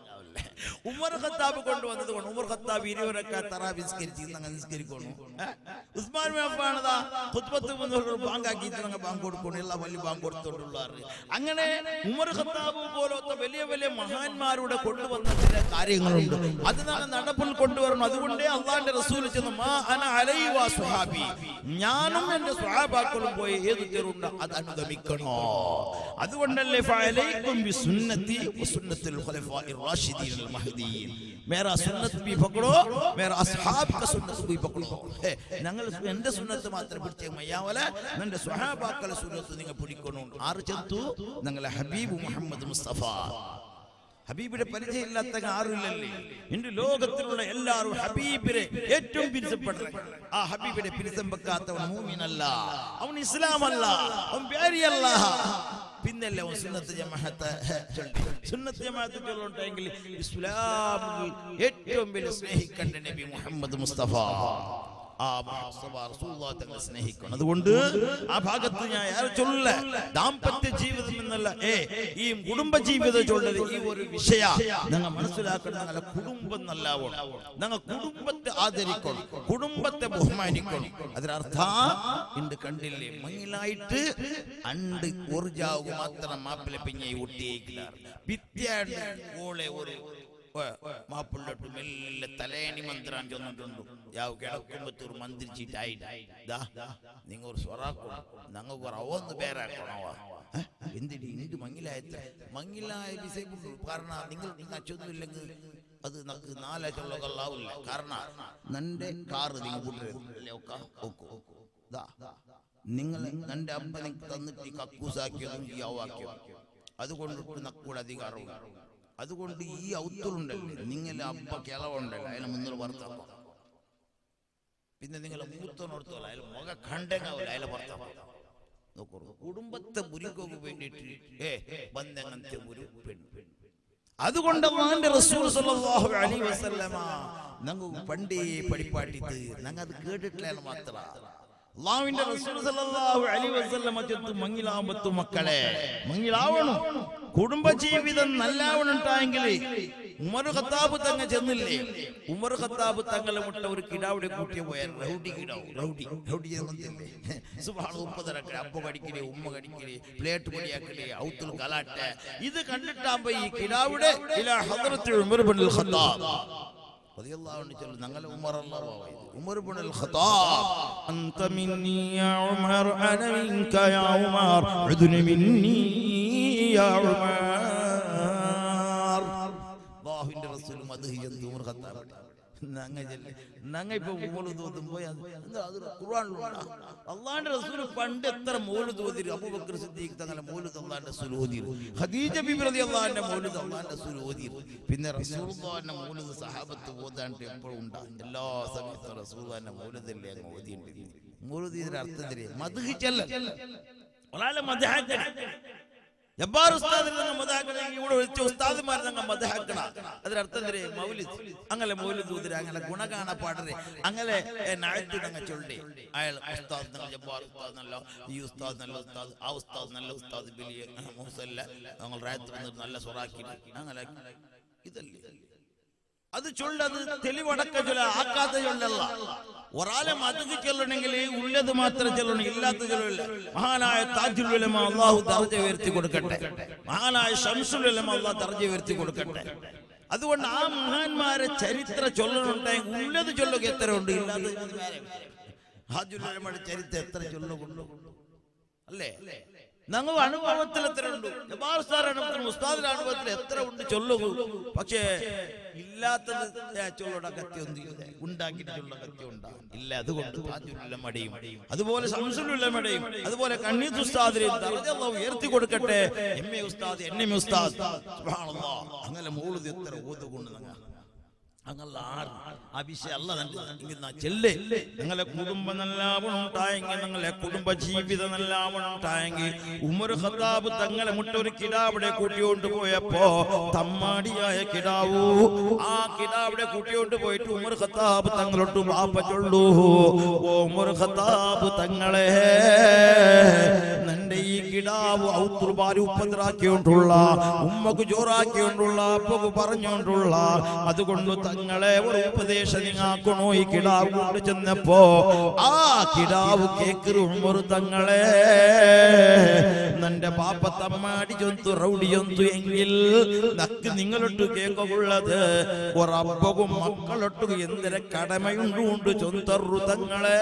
ഉമർ ഖത്താബ് കൊണ്ടുവന്നത് കൊണ്ട് ഉമർ ഖത്താബ് ഇരുവരൊക്കെ തറാ നിസ്കരിച്ച് അങ്ങ് നിസ്കരിക്കുന്നു ഏ? ഉസ്മാൻ മേപ്പാണതാ ഖുത്ബത്ത് മുന്നോട്ട് ബാങ്കാക്കി അങ്ങ് ബാങ്ക് കൊടുക്കുന്നു എല്ലാ വലിയ ബാങ്ക് കൊടുത്തോണ്ടുള്ളാറ് അങ്ങനെ ഉമർ ഖത്താബ് പോലത്തെ വലിയ വലിയ മഹാന്മാരുടെ കൊണ്ടുവന്ന ചില കാര്യങ്ങളുണ്ട് അത് നാളെ നടപ്പിൽ കൊണ്ടുവരണം അതുകൊണ്ടേ അള്ളാന്റെ റസൂൽ ചെന്ന് മാ അന അലൈഹി വാ സ്വഹാബി ഞാനും എന്റെ സ്വഹാബാക്കളും പോയി ഏത് തീറുണ്ട് അത് അനുഗമിക്കണോ അതുകൊണ്ടല്ലേ ഫഅലൈക്കും ബിസുന്നതി വസുന്നത്തിൽ ഖുലഫാഇർ റാഷിദീൻ അൽ മഹ്ദിയീൻ മേരാ സുന്നത്ത് ബി പക്കടോ മേരാ അസ്ഹാബ് ക സുന്നത്ത് ബി പക്കടോ ഹേ, ഞങ്ങൾ എന്റെ സുന്നത്ത് മാത്രം പിടിച്ചേ മയ്യാവല നിന്റെ സ്വഹാബാക്കളെ സുന്നത്ത് നിങ്ങൾ പിടിക്കണം ആറ് ചെത്തു ഞങ്ങളെ ഹബീബ് മുഹമ്മദ് മുസ്തഫ ഹബീബിന്റെ പരിചയമില്ലാത്ത ആരുമില്ലല്ലേ ഇന്ന് ലോകത്തിലുള്ള എല്ലാവരും ഹബീബിനെ ഏറ്റവും പിരിച്ചപ്പെട്ടത് ആ ഹബീബിനെ പിരിച്ചം വെക്കാത്തവൻ മൂമിനല്ല അവൻ ഇസ്ലാമല്ല അവൻ പേരിയല്ല പിന്നല്ലേ അവൻ സുന്നത്ത് ജമാഅത്ത് ചൊല്ലി സുന്നത്ത് ജമാഅത്ത് ചൊല്ലുണ്ടെങ്കിൽ ഇസ്ലാമിൽ ഏറ്റവും വലിയ സ്നേഹിക്കേണ്ട നബി മുഹമ്മദ് മുസ്തഫ ആ മുസ്തഫ റസൂലുള്ളാഹി തങ്ങളെ സ്നേഹിക്കണം അതുകൊണ്ട് ആ ഭാഗത്ത് ഞാൻ ഏറെ ചൊല്ല ദാമ്പത്യ ജീവിതം എന്നല്ല ഏ ഈ കുടുംബ ജീവിതം ചൊല്ലത് ഈ ഒരു വിഷയ നിങ്ങൾ മനസ്സിലാക്കണം ഞങ്ങളെ കുടുംബം നല്ലാവണം ഞങ്ങൾ കുടുംബത്തെ ആദരിക്കണം കുടുംബത്തെ ബഹുമാനിക്കണം അതിനർത്ഥ ഇണ്ട് കണ്ടില്ലേ മങ്ങിലായിട്ട് അണ്ട് ഊർജാവ് മാത്രം മാപ്പിള പിഞ്ഞ ഊട്ടിയേക്കില്ലാറ് പിത്യാണ്ട് ഓളെ ഒരു മാപ്പിള്ളട്ട് മെല്ലെ തലേണി മന്ത്രം ചൊന്നിട്ടുണ്ട് യാവ് കിടക്കുമ്പത്തൂർ മന്ത്രിച്ചിട്ടായിട്ട് ദാ നിങ്ങൾ ഒരു സ്വറാക്കും ഞങ്ങൾക്ക് ഒരു അവന്ന് പേരാക്കണവാ എന്തിടി ഇങ്ങോട്ട് മങ്ങിലായത്ര മങ്ങിലായ വിസയപ്പെട്ടു കാരണം നിങ്ങൾ നിങ്ങൾ അച്ചൊന്നുമില്ലെങ്കിൽ അത് നമുക്ക് നാലച്ചുള്ളതല്ലാവില്ല കാരണം നന്റെ കാറ് നിങ്ങൾ കൂട്ടരുത് നിങ്ങൾ നന്റെ അപ്പനെ തന്നിട്ട് ഈ കക്കൂസാക്കിയതും ഈ യാവാക്കിയതും അതുകൊണ്ടിട്ട് നക്കൂടെ അധികാരവും അതുകൊണ്ട് ഈ ഔത്തുണ്ടല്ലേ നിങ്ങൾ അപ്പ കിളവുണ്ടല്ലോ അതിനെ മുന്നിൽ വർത്താക്കാം പിന്നെ നിങ്ങൾ മൂത്തോനോർത്തോല അയാൾ മുഖ കണ്ടെങ്കാവില്ല അയാളെ വർത്താക്കാം നോക്കൂ കുടുംബത്തെ മുരുക്കൊക്കെ വേണ്ടിയിട്ട് ഏ ബന്ധങ്ങനത്തെ ഒരു പെണ്ണ് അതുകൊണ്ട് അള്ളാന്റെ റസൂൽ സല്ലല്ലാഹു അലൈഹി വസല്ലമ ഞങ്ങൾ പണ്ടേ പഠിപ്പാട്ടിട്ട് ഞങ്ങൾ അത് കേട്ടിട്ടില്ല മാത്ര അള്ളാഹുവിന്റെ റസൂൽ സല്ലല്ലാഹു അലൈഹി വസല്ലമ ചെത്തു മങ്ങിലാമ്പത്തു മക്കളെ മങ്ങിലാവണം കുടുംബജീവിതം നല്ലാവണുണ്ടായെങ്കിൽ ഉമർ ഖത്താബ് തങ്ങ ചെന്നില്ലേ ഉമർ ഖത്താബ് തങ്ങളെ മുട്ട ഒരു കിടാവിടെ കൂട്ടിയ പോയ റൗഡി കിടാവ് റൗഡി റൗഡി ചെന്നില്ലേ സുബാണ് ഉപ്പതരക്കടെ അപ്പ കടിക്കലേ ഉമ്മ കടിക്കലേ പ്ലേറ്റ് പൊടിയാക്കലേ ഔത്തുൽ കലാട്ട ഇത് കണ്ടിട്ടാകുമ്പോ ഈ കിടാവിടെ ഇലാ ഹദ്റത്തിൽ ഉമർ ബിൻ ഖത്താബ് റളിയല്ലാഹു അൻഹു ചൊല്ലു ഞങ്ങളെ ഉമർ അല്ലാഹു ഉമർ ബിൻ الخطاب انت مني يا عمر انا منك يا عمر عذن مني يا عمر അള്ളാഹുവിന്റെ റസൂൽ മദ്ഹ് ചെയ്തു ഉമർ ഖത്താബ് നങ്ങ ചെല്ലി നങ്ങ ഇപ്പൊ മോള് തോന്നുമ്പോ എന്താ അത് ഖുർആനിലുണ്ടാ അള്ളാന്റെ റസൂൽ പണ്ട് എത്ര മോല് തോതിരും അബൂബക്കർ സിദ്ദീഖ് തങ്ങളെ മോല് അള്ളാന്റെ റസൂൽ ഓതിരും ഖദീജ ബിബി റളിയല്ലാഹു അൻഹ മോല് അള്ളാന്റെ റസൂൽ ഓതിരും പിന്നെ റസൂലുള്ളാഹിന്റെ മോല് സഹാബത്ത് ഓതാണ്ട് എപ്പോഴും ഉണ്ടാ എല്ലാ സമയത്തും റസൂലുള്ളാഹിന്റെ മോലതല്ലേ അങ്ങ് ഓതിയിട്ടുണ്ട് മോലുദിന്റെ അർത്ഥം തരിക മദ്ഹ് ചെല്ല ഒരാളെ മദ്ഹാക്കണ ജബ്ബാർ ഉസ്താദിൽ നിന്ന് മദഹാക്കണമെങ്കിൽ ഇവിടെ വിളിച്ച ഉസ്താദുമാർ ഞങ്ങൾ മദഹാക്കണ അതിനർത്ഥം തരേ മൗലിദ് അങ്ങനെ മൗലിദ് ഊതിര അങ്ങനെ ഗുണ കാണ പാടരെ അങ്ങനെ നായത്ത് ഞങ്ങൾ ചൊല്ലി അയാൾ ഉസ്താദ് ഞങ്ങൾ ജബ്ബാർ ഉസ്താദ് നല്ല ഈ ഉസ്താദ് നല്ല ഉസ്താദ് ആ ഉസ്താദ് നല്ല ഉസ്താദ് ബിലിയ മൂസല്ല ഞങ്ങൾ രായത്ത് വന്നിട്ട് നല്ല സൊറാക്കി അങ്ങനെ ഇതല്ലേ അത് ചൊല്ലത് തെളിവടക്ക ചൊല്ല ആക്കാത്ത ചൊല്ലല്ല ഒരാളെ മതക്ക് ചൊല്ലണമെങ്കിൽ ഉള്ളത് മാത്രം ചൊല്ലണം ഇല്ലാത്ത ചൊല്ലില്ല മഹാനായ താജുൽ ഉലമ അള്ളാഹു ദർജ ഉയർത്തി കൊടുക്കട്ടെ മഹാനായ ഷംസുൽ ഉലമ അള്ളാഹു ദർജ ഉയർത്തി കൊടുക്കട്ടെ അതുകൊണ്ട് ആ മഹാന്മാരെ ചരിത്ര ചൊല്ലണുണ്ടെങ്കിൽ ഉള്ളത് ചൊല്ലുക എത്ര ഉണ്ട് ഇല്ലാത്ത ഹാജുൽ ഉലമയുടെ ചരിത്രം എത്ര ചൊല്ലുകൊണ്ടു അല്ലേ ഞങ്ങൾ അനുഭവത്തിൽ എത്ര ഉണ്ട് ജബ്ബാർ ഉസ്താദ് അനുഭവത്തിൽ ഉസ്താദിന്റെ അനുഭവത്തിൽ എത്ര ഉണ്ട് ചൊല്ലുകൂ പക്ഷേ ഇല്ലാത്തത് ചൊല്ലുടെ കത്തി ഒന്നും ഉണ്ടാക്കിയിട്ട് ചൊല്ല കത്തി ഉണ്ടാ ഇല്ല അതുകൊണ്ട് താജുലുള്ള മടിയും അതുപോലെ സംസുലുള്ള മടിയും അതുപോലെ കണ്ണീത്ത് ഉസ്താദിനെയും ദർജ അല്ലാഹു ഉയർത്തി കൊടുക്കട്ടെ എം എ ഉസ്താദ് എൻ എം ഉസ്താദ് സുബ്ഹാനല്ലാഹ് അങ്ങനെ മൂളുത് എത്ര ഓതുകൊണ്ട് ഞങ്ങൾ അങ്ങല്ല ആറ് ആ വിഷയം അല്ല ഇങ്ങനെ ചെല്ല് നിങ്ങളെ കുടുംബം നല്ലാവണം ഉണ്ടായെങ്കിൽ നിങ്ങളെ കുടുംബ ജീവിതം നല്ലാവണം ഉണ്ടായെങ്കിൽ ഉമർ ഖത്താബ് തങ്ങളെ മുട്ട ഒരു കിടാവിടെ കൂട്ടിക്കൊണ്ട് പോയപ്പോ തമ്മാടിയായ കിടാവു ആ കിടാവിടെ കൂട്ടിക്കൊണ്ട് പോയിട്ട് ഉമർ ഖത്താബ് തങ്ങളോട്ട് വാപ്പ ചൊല്ലു ഓ ഉമർ ഖത്താബ് തങ്ങളെ നിന്റെ ഈ കിടാവ് ഔത്തുർബാരി ഉപദ്രാക്കിയോണ്ടുള്ള ഉമ്മക്ക് ചോറാക്കിയോണ്ടുള്ള അപ്പക്ക് പറഞ്ഞോണ്ടുള്ള അതുകൊണ്ട് തങ്ങളെ ഒരു ഉപദേശം നിങ്ങാക്കണോ ഈ കിടാവ് കൊണ്ട് ചെന്നപ്പോ ആ കിടാവ് കേക്കറ് ഉമ്മറ് തങ്ങളെ നിന്റെ പാപ്പ തമ്മാടി ചൊന്തു റൗഡി ചൊന്തു എങ്കിൽ നക്ക് നിങ്ങളൊട്ട് കേക്കുള്ളത് ഒരപ്പകും മക്കളൊട്ടു എന്തിര കടമയുണ്ടുണ്ട് ചൊന്തറു തങ്ങളെ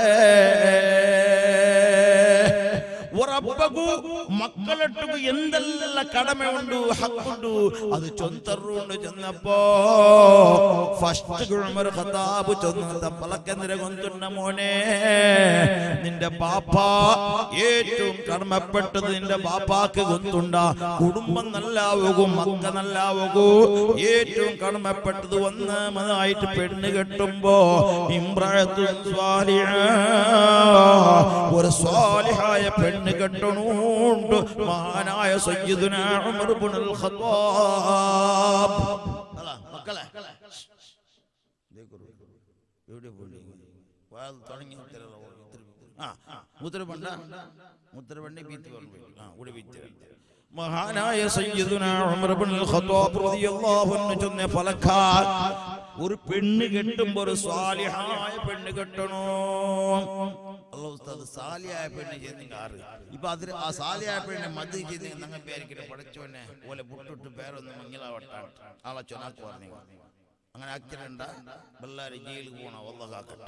ഒരപ്പകു മക്കളൊട്ടുകു എന്തെല്ല കടമയുണ്ട് ഹക്കുണ്ട് അത് ചൊന്തറുണ്ട് ചെന്നപ്പോ ഫസ്റ്റ് ഉമർ ഖത്താബ് ചൊന്ന പലക്കെന്തിര കൊന്തുണ്ട മോനെ നിന്റെ പാപ്പ ഏറ്റവും കടമപ്പെട്ടത് നിന്റെ പാപ്പാക്ക് കൊന്തുണ്ട കുടുംബം നല്ലാവുകൂ മക്ക നല്ലാവുകൂ ഏറ്റവും കടമപ്പെട്ടത് ഒന്നാമതായിട്ട് പെണ്ണ് കെട്ടുമ്പോ ഇമ്രായത്തു സ്വാലിഹ ഒരു സ്വാലിഹായ പെണ്ണ് കെട്ടണുണ്ട് മഹാനായ സയ്യിദുന ഉമർ ഇബ്നുൽ ഖത്താബ് അല്ല മക്കളെ എവിടെ പോയി വാത് തുടങ്ങി ഉത്തരവ് ആ ഉത്തരവണ്ട ഉത്തരവണ്ടി ബീത്ത് പറഞ്ഞു ആ ഇവിടെ ബീത്ത് മഹാനായ സയ്യിദുന ഉമർ ഇബ്നുൽ ഖത്താബ് റളിയല്ലാഹു അൻഹു ചെന്ന ഫലക്കാൽ ഒരു പെണ്ണ് കെട്ടുമ്പോ ഒരു സ്വാലിഹായ പെണ്ണ് കെട്ടണോ അല്ലാഹു ഉസ്താദ് സാലിയായ പെണ്ണ് ചെയ്യുന്ന ആറ് ഇപ്പൊ അതിൽ ആ സാലിയായ പെണ്ണ് മതി ചെയ്ത് ഞങ്ങൾ പേരിക്കിട്ട് പഠിച്ചോനെ ഓലെ പുട്ടിട്ട് പേരൊന്നും മങ്ങിലാവട്ടാണ് ആളെ ചൊനാക്ക് പറഞ്ഞു അങ്ങനെ ആക്കിരണ്ട ബല്ലാരി ജയിലിൽ പോണ വല്ലതാക്കട്ടെ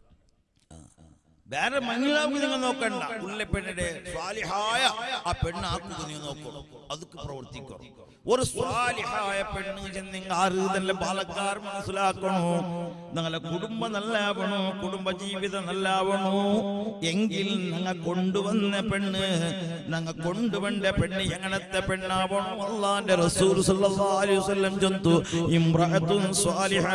വേറെ മംഗലാവ് നിങ്ങൾ നോക്കണ്ട ഉള്ള പെണ്ണിന്റെ സ്വാലിഹായ ആ പെണ്ണ് ആക്കുക നീ നോക്കണം അതൊക്കെ പ്രവർത്തിക്കണം ഒരു സ്വാലിഹായ പെണ്ണ് ചെന്നിങ്ങ ആറ് തന്നെ പാലക്കാർ മനസ്സിലാക്കണോ നിങ്ങളെ കുടുംബം നല്ലാവണോ കുടുംബ ജീവിതം നല്ലാവണോ എങ്കിൽ ഞങ്ങൾ കൊണ്ടുവന്ന പെണ്ണ് ഞങ്ങൾ കൊണ്ടുവന്ന പെണ്ണ് എങ്ങനത്തെ പെണ്ണാവണോ അള്ളാന്റെ റസൂൽ സല്ലല്ലാഹു അലൈഹി വസല്ലം ചൊന്തു ഇംറഅത്തുൻ സ്വാലിഹ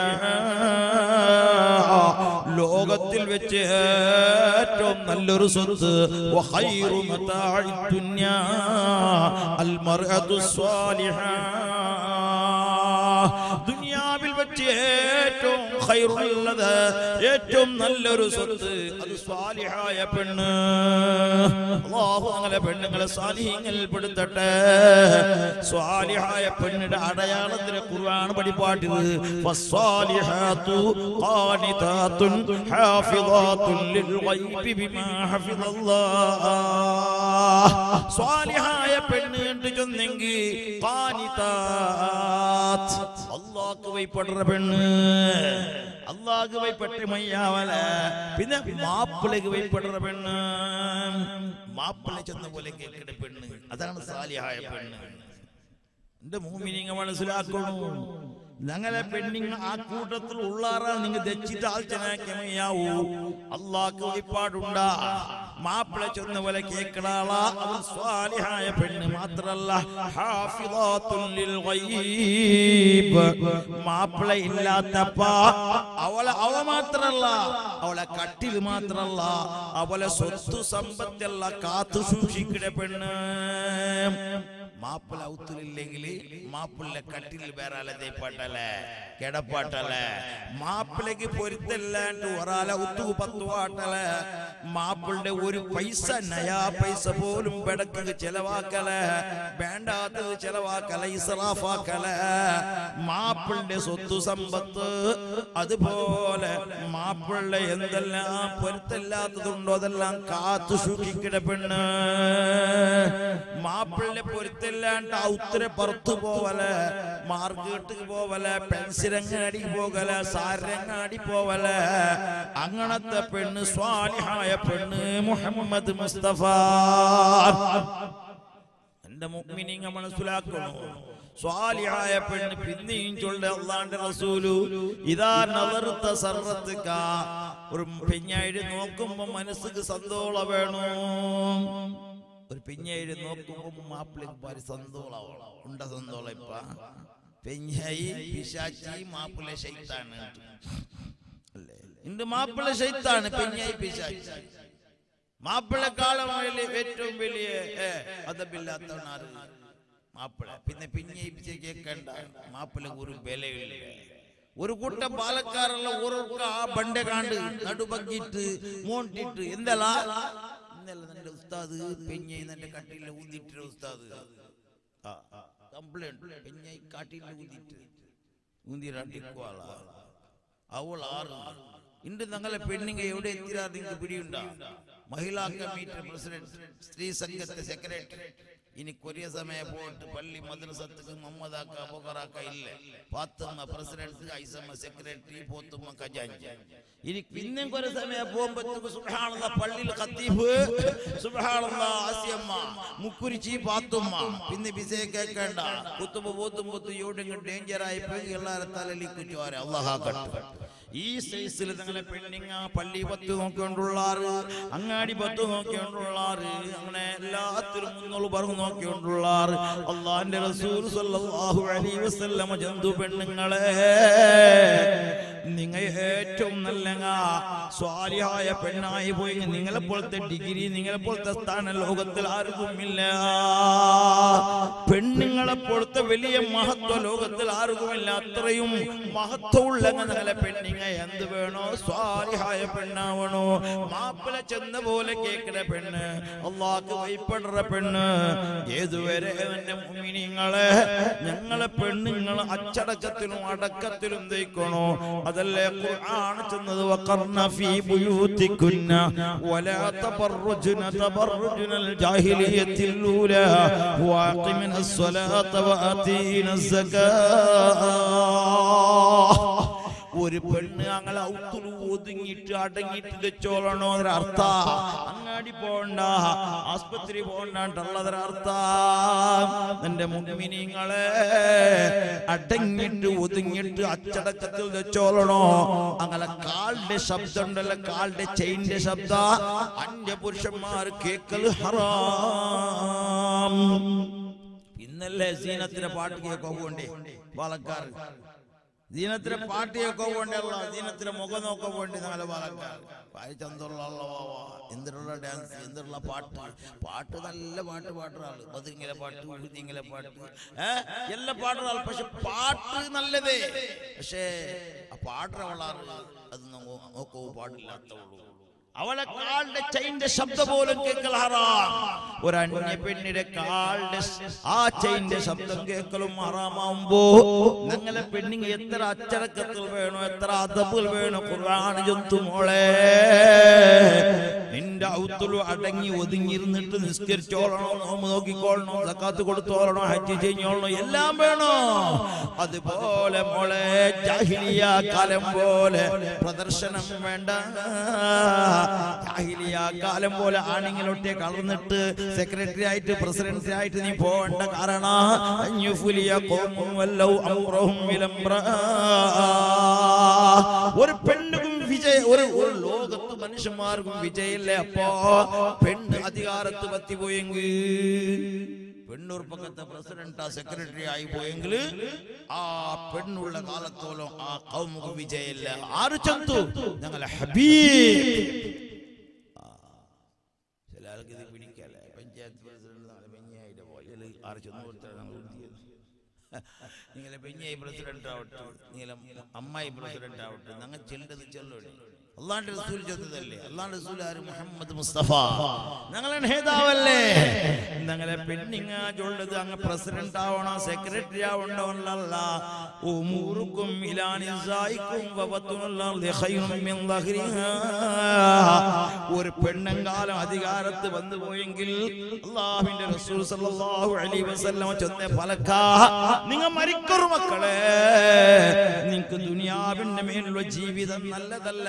ലോകത്തിൽ വെച്ച് ഏറ്റവും നല്ലൊരു സ്വത്ത് വഖൈറു മതാഇ ദുനിയാ അൽ മർഅതു സ്വാലിഹ ദുനിയാവിൽ വെച്ച് ഏറ്റവും ഖൈറുള്ളത് ഏറ്റവും നല്ലൊരു സ്വത്ത് അത് സ്വാലിഹായ പെണ്ണ് അല്ലാഹു അങ്ങനെ പെണ്ണുങ്ങളെ സ്വാലിഹ്യങ്ങളിൽ പെടുത്തട്ടെ സ്വാലിഹായ പെണ്ണിന്റെ അടയാളത്തിന് ഖുർആൻ പഠിപ്പാട്ടിത് ഫസ്സാലിഹാതു ഖാനിതാത്തുൻ ഹാഫിളാത്തുൻ ലിൽഗൈബി ബിമാ ഹഫിളല്ലാഹ് സ്വാലിഹായ പെണ്ണ് എന്ന് ചൊന്നെങ്കിൽ ഖാനിതാത്ത് അല്ലാഹ്ക്ക് വൈപ്പെടുന്ന പെണ്ണ് അള്ളാഹ് വൈപ്പെട്ട് മയ്യാവല പിന്നെ മാപ്പിളക്ക് വൈപ്പെടുന്ന പെണ്ണ് മാപ്പിള ചെന്ന പോലെ കേൾക്കുന്ന പെണ്ണ് അതാണ് സാലിഹായ പെണ്ണ് എന്റെ മൂമിനിങ്ങ മനസ്സിലാക്കണു ഞങ്ങളെ പെണ്ണിങ് ആ കൂട്ടത്തിൽ ഉള്ളാറാ നിങ്ങൾ ദച്ചിട്ട് ആലോചനയാവൂ അള്ളാഹ്ക്ക് വഴിപ്പാടുണ്ടാ മാപ്പിള ചെന്ന പോലെ കേക്കടാളാ അവൻ സ്വാലിഹായ പെണ്ണ് മാത്രല്ല ഹാഫിളാത്തുൻ ലിൽ ഗൈബ് മാപ്പിള ഇല്ലാത്തപ്പ അവളെ അവ മാത്രല്ല അവളെ കട്ടിൽ മാത്രല്ല അവളെ സ്വത്ത് സമ്പത്തല്ല കാത്തു സൂക്ഷിക്കണ പെണ്ണ് മാപ്പിള ഔത്തിലില്ലെങ്കിൽ മാപ്പിള്ള കട്ടിൽ വേറെ ആളെ പാട്ടല്ലേ കിടപ്പാട്ടല്ലേ മാപ്പിളക്ക് പൊരുത്തല്ലാണ്ട് ഒരാളെ ഉത്തു പത്തു പാട്ടല്ലേ മാപ്പിളുടെ ഒരു പൈസ നയാ പൈസ പോലും പെടക്ക് ചെലവാക്കല് വേണ്ടാത്തത് ചെലവാക്കല ഇസ്രാഫാക്കല് മാപ്പിളുടെ സ്വത്ത് സമ്പത്ത് അതുപോലെ മാപ്പിളുടെ എന്തെല്ലാം പൊരുത്തല്ലാത്തതുണ്ടോ അതെല്ലാം കാത്തു സൂക്ഷിക്കണ പെണ്ണ് മാപ്പിളിന്റെ പൊരുത്തല്ലാണ്ട് ഔത്തര പുറത്തു പോവല് മാർക്കറ്റിക്ക് പോവല് പെൻസിലങ്ങാടി പോകല സാരങ്ങാടി പോവല് അങ്ങനത്തെ പെണ്ണ് സ്വാലിഹായ പെണ്ണ് മുഹമ്മദ് മുസ്തഫ എന്റെ മുഅ്മിനീങ്ങ മനസ്സിലാക്കണോ സ്വാലിഹായ പെണ്ണ് പിന്നെയും ചൊല്ല അള്ളാന്റെ റസൂലു ഇതാ നവർത്ത സർവത്തുക ഒരു പെഞ്ഞായിട്ട് നോക്കുമ്പോ മനസ്സിക്ക് സന്തോള വേണോ ഒരു പെഞ്ഞായിട്ട് നോക്കുമ്പോ മാപ്പിളക്ക് പാരി സന്തോളാവണം ഉണ്ട സന്തോള ഇപ്പ പെഞ്ഞായി പിശാച്ചി മാപ്പിള ശൈത്താണ് അല്ലേ ഇണ്ട് മാപ്പിള ശൈത്താണ് പെഞ്ഞായി പിശാച്ചി മാപ്പിളക്കാലം വലിയ ഏറ്റവും വലിയ ഏ, അതബില്ലാത്തവനാണ് മാപ്പിള പിന്നെ പിന്നെ കേൾക്കണ്ട മാപ്പിള ഒരു വിലയില്ല ഒരു കൂട്ടം പാലക്കാരുള്ള ഓരോർക്ക് ആ ബണ്ട കാണ്ട് നടുബക്കിട്ട് മോണ്ടിട്ട് എന്തല്ല ഇന്നലെ നിന്റെ ഉസ്താദ് പെഞ്ഞൈ നിന്റെ കട്ടിയിൽ ഊന്നിട്ട് ഉസ്താദ് കംപ്ലൈന്റ് പെഞ്ഞൈ കാട്ടിൽ ഊന്നിട്ട് ഊന്തി രണ്ടിക്കുവാള അവൾ ആറ് ഇന്ന് ഞങ്ങളെ പെണ്ണുങ്ങ എവിടെ എത്തിരാ നിങ്ങൾക്ക് പിടിയുണ്ടാ മഹിളാ കമ്മിറ്റി പ്രസിഡന്റ് സ്ത്രീ സംഘത്തെ സെക്രട്ടറി ഇനി കൊറിയ സമയം പോയിട്ട് പള്ളി മദ്രസത്തുക്ക് മുഹമ്മദാക്ക ബൊക്കറാക്ക ഇല്ല പാത്തമ്മ പ്രസിഡന്റ് ഐസമ്മ സെക്രട്ടറി പോത്തുമ്മ ഖജാഞ്ചി ഇനി പിന്നെ കുറെ സമയം പോകുമ്പോഴത്തേക്ക് സുബ്ഹാനല്ലാ പള്ളിയിൽ ഖത്തീഫ് സുബ്ഹാനല്ലാ ആസിയമ്മ മുക്കുരിച്ചി പാത്തുമ്മ പിന്നെ ബിസേ കേൾക്കേണ്ട കുത്തുമ്പോ പോത്തും പോത്തും എവിടെങ്കിലും ഡേഞ്ചർ ആയി പോയി എല്ലാവരും തലലി കുറ്റോര അള്ളാഹാക്കട്ടെ ഈ സൈസിൽ നിങ്ങളെ പെണ്ണിങ്ങ പള്ളി പത്ത് നോക്കിക്കൊണ്ടുള്ളാറ് അങ്ങാടി പത്ത് നോക്കിക്കൊണ്ടുള്ളാറ് അങ്ങനെ എല്ലാത്തിലും മുന്നോള് പറഞ്ഞു നോക്കിക്കൊണ്ടുള്ളാറ് അള്ളാന്റെ റസൂൽ സല്ലല്ലാഹു അലൈഹി വസല്ലമ ജന്തു പെണ്ണുങ്ങളെ നിങ്ങൾ ഏറ്റവും നല്ല സ്വാലിയായ പെണ്ണായി പോയി നിങ്ങളെ പോലത്തെ ഡിഗ്രി നിങ്ങളെ പോലത്തെ സ്ഥാനം ലോകത്തിൽ ആർക്കുമില്ല പെണ്ണുങ്ങളെ പോലത്തെ വലിയ മഹത്വ ലോകത്തിൽ ആർക്കുമില്ല അത്രയും മഹത്വമുള്ള നിങ്ങളെ പെണ്ണിങ്ങ എന്ത് വേണോ സ്വാലിഹായ പെണ്ണാവണോ മാപ്പിള ചെന്ന പോലെ കേക്കണ പെണ്ണ് അള്ളാഹ്ക്ക് വൈപ്പെടുന്ന പെണ്ണ് ഏതുവരെ എന്റെ മുമിനിങ്ങളെ ഞങ്ങളെ പെണ്ണുങ്ങൾ അച്ചടക്കത്തിലും അടക്കത്തിലും തയ്ക്കണോ അതല്ലേ ഖുർആൻ ചെന്നത് വഖർന ഫീ ബുയൂതികുന്ന വലാ തബർറുജ്ന തബർറുജ്നൽ ജാഹിലിയത്തിൽ ഊലാ വാഖിമിന الصلاة وآتينا الزكاة ഒരു പെണ്ണ് അങ്ങനെ ഔത്തുളു ഒതുങ്ങിയിട്ട് അടങ്ങിയിട്ട് വെച്ചോളണോ ഒരർത്ഥ അങ്ങാടി പോണ്ട ആസ്പത്രി പോണ്ടുള്ളതൊരർത്ഥ എന്റെ മുൻമിനിങ്ങളെ അടങ്ങിയിട്ട് ഒതുങ്ങിയിട്ട് അച്ചടക്കത്തിൽ വെച്ചോളണോ അങ്ങനെ കാലിന്റെ ശബ്ദം ഉണ്ടല്ലോ കാലിന്റെ ചെയിന്റെ ശബ്ദ അന്യ പുരുഷന്മാർ കേക്കൽ ഹറാം ഇന്നല്ലേ സീനത്തിന്റെ പാട്ട് കേൾക്കാൻ പോകണ്ടേ പാലക്കാർ ദീനത്തിലെ പാട്ടിയൊക്കെ വേണ്ടല്ല ദീനത്തിലെ മുഖം നോക്കാൻ വേണ്ടി നാല് പാലക്കാർ പായച്ചന്തുള്ള എന്തിനുള്ള ഡാൻസ് എന്തിനുള്ള പാട്ട് പാട്ട് നല്ല പാട്ട് പാടുന്ന ആള് ബദിങ്ങിലെ പാട്ട് ഉഴുതിങ്ങിലെ പാട്ട് ഏഹ് എല്ലാ പാടുന്ന ആള് പക്ഷെ പാട്ട് നല്ലതേ പക്ഷേ ആ പാടുന്നവളാറ് അത് നോക്കൂ പാടില്ലാത്തവളൂ അവളെ കാലിന്റെ ചെയിന്റെ ശബ്ദം പോലും കേൾക്കൽ ഹറാം ഒരു അന്യ പെണ്ണിന്റെ കാലിന്റെ ആ ചെയിന്റെ ശബ്ദം കേൾക്കലും ഹറാമാവുമ്പോ ഞങ്ങളെ പെണ്ണിങ് എത്ര അച്ചടക്കത്തിൽ വേണോ എത്ര അതബിൽ വേണോ ഖുർആൻ ചൊത്തു മോളെ നിന്റെ ഔത്തുളു അടങ്ങി ഒതുങ്ങിയിരുന്നിട്ട് നിസ്കരിച്ചോളണോ നോമ്പ് നോക്കിക്കോളണോ സക്കാത്ത് കൊടുത്തോളണോ ഹജ്ജ് ചെയ്ഞ്ഞോളണോ എല്ലാം വേണോ അതുപോലെ മോളെ ജാഹിലിയ കാലം പോലെ പ്രദർശനം വേണ്ട ജാഹിലിയ കാലം പോലെ ആണിങ്ങളൊട്ടെ കളർന്നിട്ട് സെക്രട്ടറി ആയിട്ട് പ്രസിഡന്റ് ആയിട്ട് നീ പോവേണ്ട കാരണം അഞ്ഞുഫുലിയ ഖൗമും വല്ലൗ അംറഹും വിലംറ. ഒരു പെണ്ണും വിജയ ഒരു ഒരു ലോകത്ത് മനുഷ്യന്മാർക്കും വിജയല്ലേ അപ്പോ പെണ്ണ് അധികാരത്ത് പറ്റി പോയെങ്കിൽ പെണ്ണൂർ പക്കത്തെ പ്രസിഡന്റ് ആ സെക്രട്ടറി ആയി പോയെങ്കിൽ ആ പെണ്ണുള്ള കാലത്തോളം ആ കൗമുഖ വിജയല്ല ആര് ചന്തു ഞങ്ങളെ ഹബീബ് ആ, ചില ആൾക്ക് ഇത് പിടിക്കല്ലേ പഞ്ചായത്ത് പ്രസിഡന്റ് നാളെ പെഞ്ഞായിട്ട് പോയാൽ ആറ് ചെന്ന് കൊടുത്താൽ ഞങ്ങൾ ഉന്തിയത് നിങ്ങളെ പെഞ്ഞായി പ്രസിഡന്റ് ആവട്ടെ നിങ്ങളെ അമ്മായി പ്രസിഡന്റ് ആവട്ടെ ഞങ്ങൾ ചെല്ലത് ചെല്ലോടെ അള്ളാന്റെ റസൂൽ ചെന്നതല്ലേ അള്ളാന്റെ റസൂൽ ആര് മുഹമ്മദ് മുസ്തഫ ഞങ്ങളെ നേതാവല്ലേ ഞങ്ങളെ പെണ്ണിങ്ങ ചൊല്ലത് അങ്ങ് പ്രസിഡന്റ് ആവണോ സെക്രട്ടറി ആവണ്ടോന്നല്ല ഉമൂറുക്കും ഇലാനിസായിക്കും വബത്തുനല്ലാഹി ഖൈറും മിൻ ദഹ്രിഹാ ഒരു പെണ്ണങ്കാലം അധികാരത്ത് വന്നു പോയെങ്കിൽ അള്ളാഹുവിന്റെ റസൂൽ സല്ലല്ലാഹു അലൈഹി വസല്ലം ചൊന്ന ഫലക്ക നിങ്ങൾ മരിക്കൊരു മക്കളെ നിങ്ങൾക്ക് ദുനിയാവിന്റെ മേലുള്ള ജീവിതം നല്ലതല്ല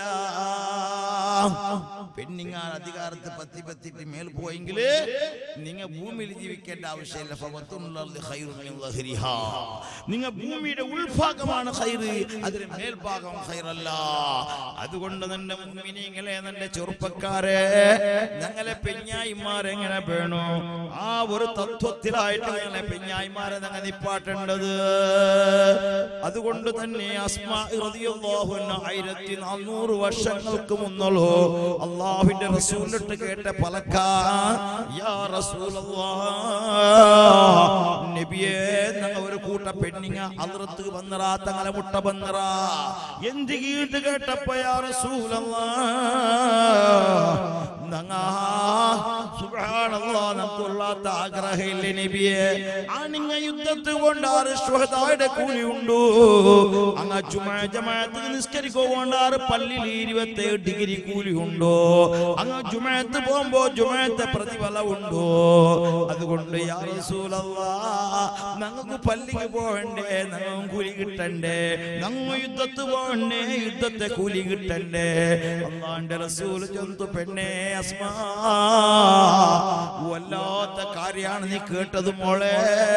പെണ്ണിങ്ങാൻ അധികാരത്ത് പത്തി പത്തിട്ട് മേൽ പോയെങ്കിൽ നിങ്ങൾ ഭൂമിയിൽ ജീവിക്കേണ്ട ആവശ്യമില്ല ഫവത്തുന്നുള്ളാഹി ഖൈറും മിൻ ദഹ്രിഹാ. നിങ്ങൾ ഭൂമിയുടെ ഉൾഭാഗമാണ് ഖൈറ് അതിന് മേൽഭാഗം ഖൈറല്ല അതുകൊണ്ട് നിന്റെ മുമ്മിനിങ്ങളെ നിന്റെ ചെറുപ്പക്കാരെ ഞങ്ങളെ പെഞ്ഞായിമാരെങ്ങനെ വേണോ ആ ഒരു തത്വത്തിലായിട്ട് ഞങ്ങളെ പെഞ്ഞായിമാരെ ഞങ്ങൾ നിപ്പാട്ടേണ്ടത് അതുകൊണ്ട് തന്നെ അസ്മാ റളിയല്ലാഹു അൻഹ ആയിരത്തി നാനൂറ് വർഷങ്ങൾക്ക് മുന്നല്ലോ അള്ളാഹുവിന്റെ റസൂലിട്ട് കേട്ട പലക്ക യാ റസൂലല്ലാഹ് നബിയേ ഞങ്ങൾ ഒരു കൂട്ട പെണ്ണിങ്ങ അതിർത്ത് വന്നറ തങ്ങളെ മുട്ട വന്നറ എന്ത് കീട്ട് കേട്ടപ്പോ യാ റസൂലല്ലാഹ് ഞങ്ങ സുബ്ഹാനല്ലാഹ് നമുക്കുള്ളാത്ത ആഗ്രഹമില്ലേ നബിയെ ആണിങ്ങ യുദ്ധത്ത് കൊണ്ടാറ് ശ്വഹദായുടെ കൂലി ഉണ്ടു അങ്ങ ജുമാ ജമാഅത്ത് നിസ്കരിക്കൊണ്ടാറ് പള്ളിയിൽ ഇരുപത്തേഴ് ഡിഗ്രി കൂലി ഉണ്ടോ അങ്ങ് ജുമാഅത്ത് പോകുമ്പോ ജുമാഅത്തെ പ്രതിഫലം ഉണ്ടോ അതുകൊണ്ട് യാ റസൂലല്ലാഹ് ഞങ്ങൾക്ക് പള്ളിക്ക് പോകണ്ടേ ഞങ്ങൾ കൂലി കിട്ടണ്ടേ ഞങ്ങൾ യുദ്ധത്ത് പോകണ്ടേ യുദ്ധത്തെ കൂലി കിട്ടണ്ടേ അള്ളാന്റെ റസൂൽ ചന്തു പെണ്ണേ അസ്മാ വല്ലാത്ത കാര്യമാണ് നീ കേട്ടത് മോളെ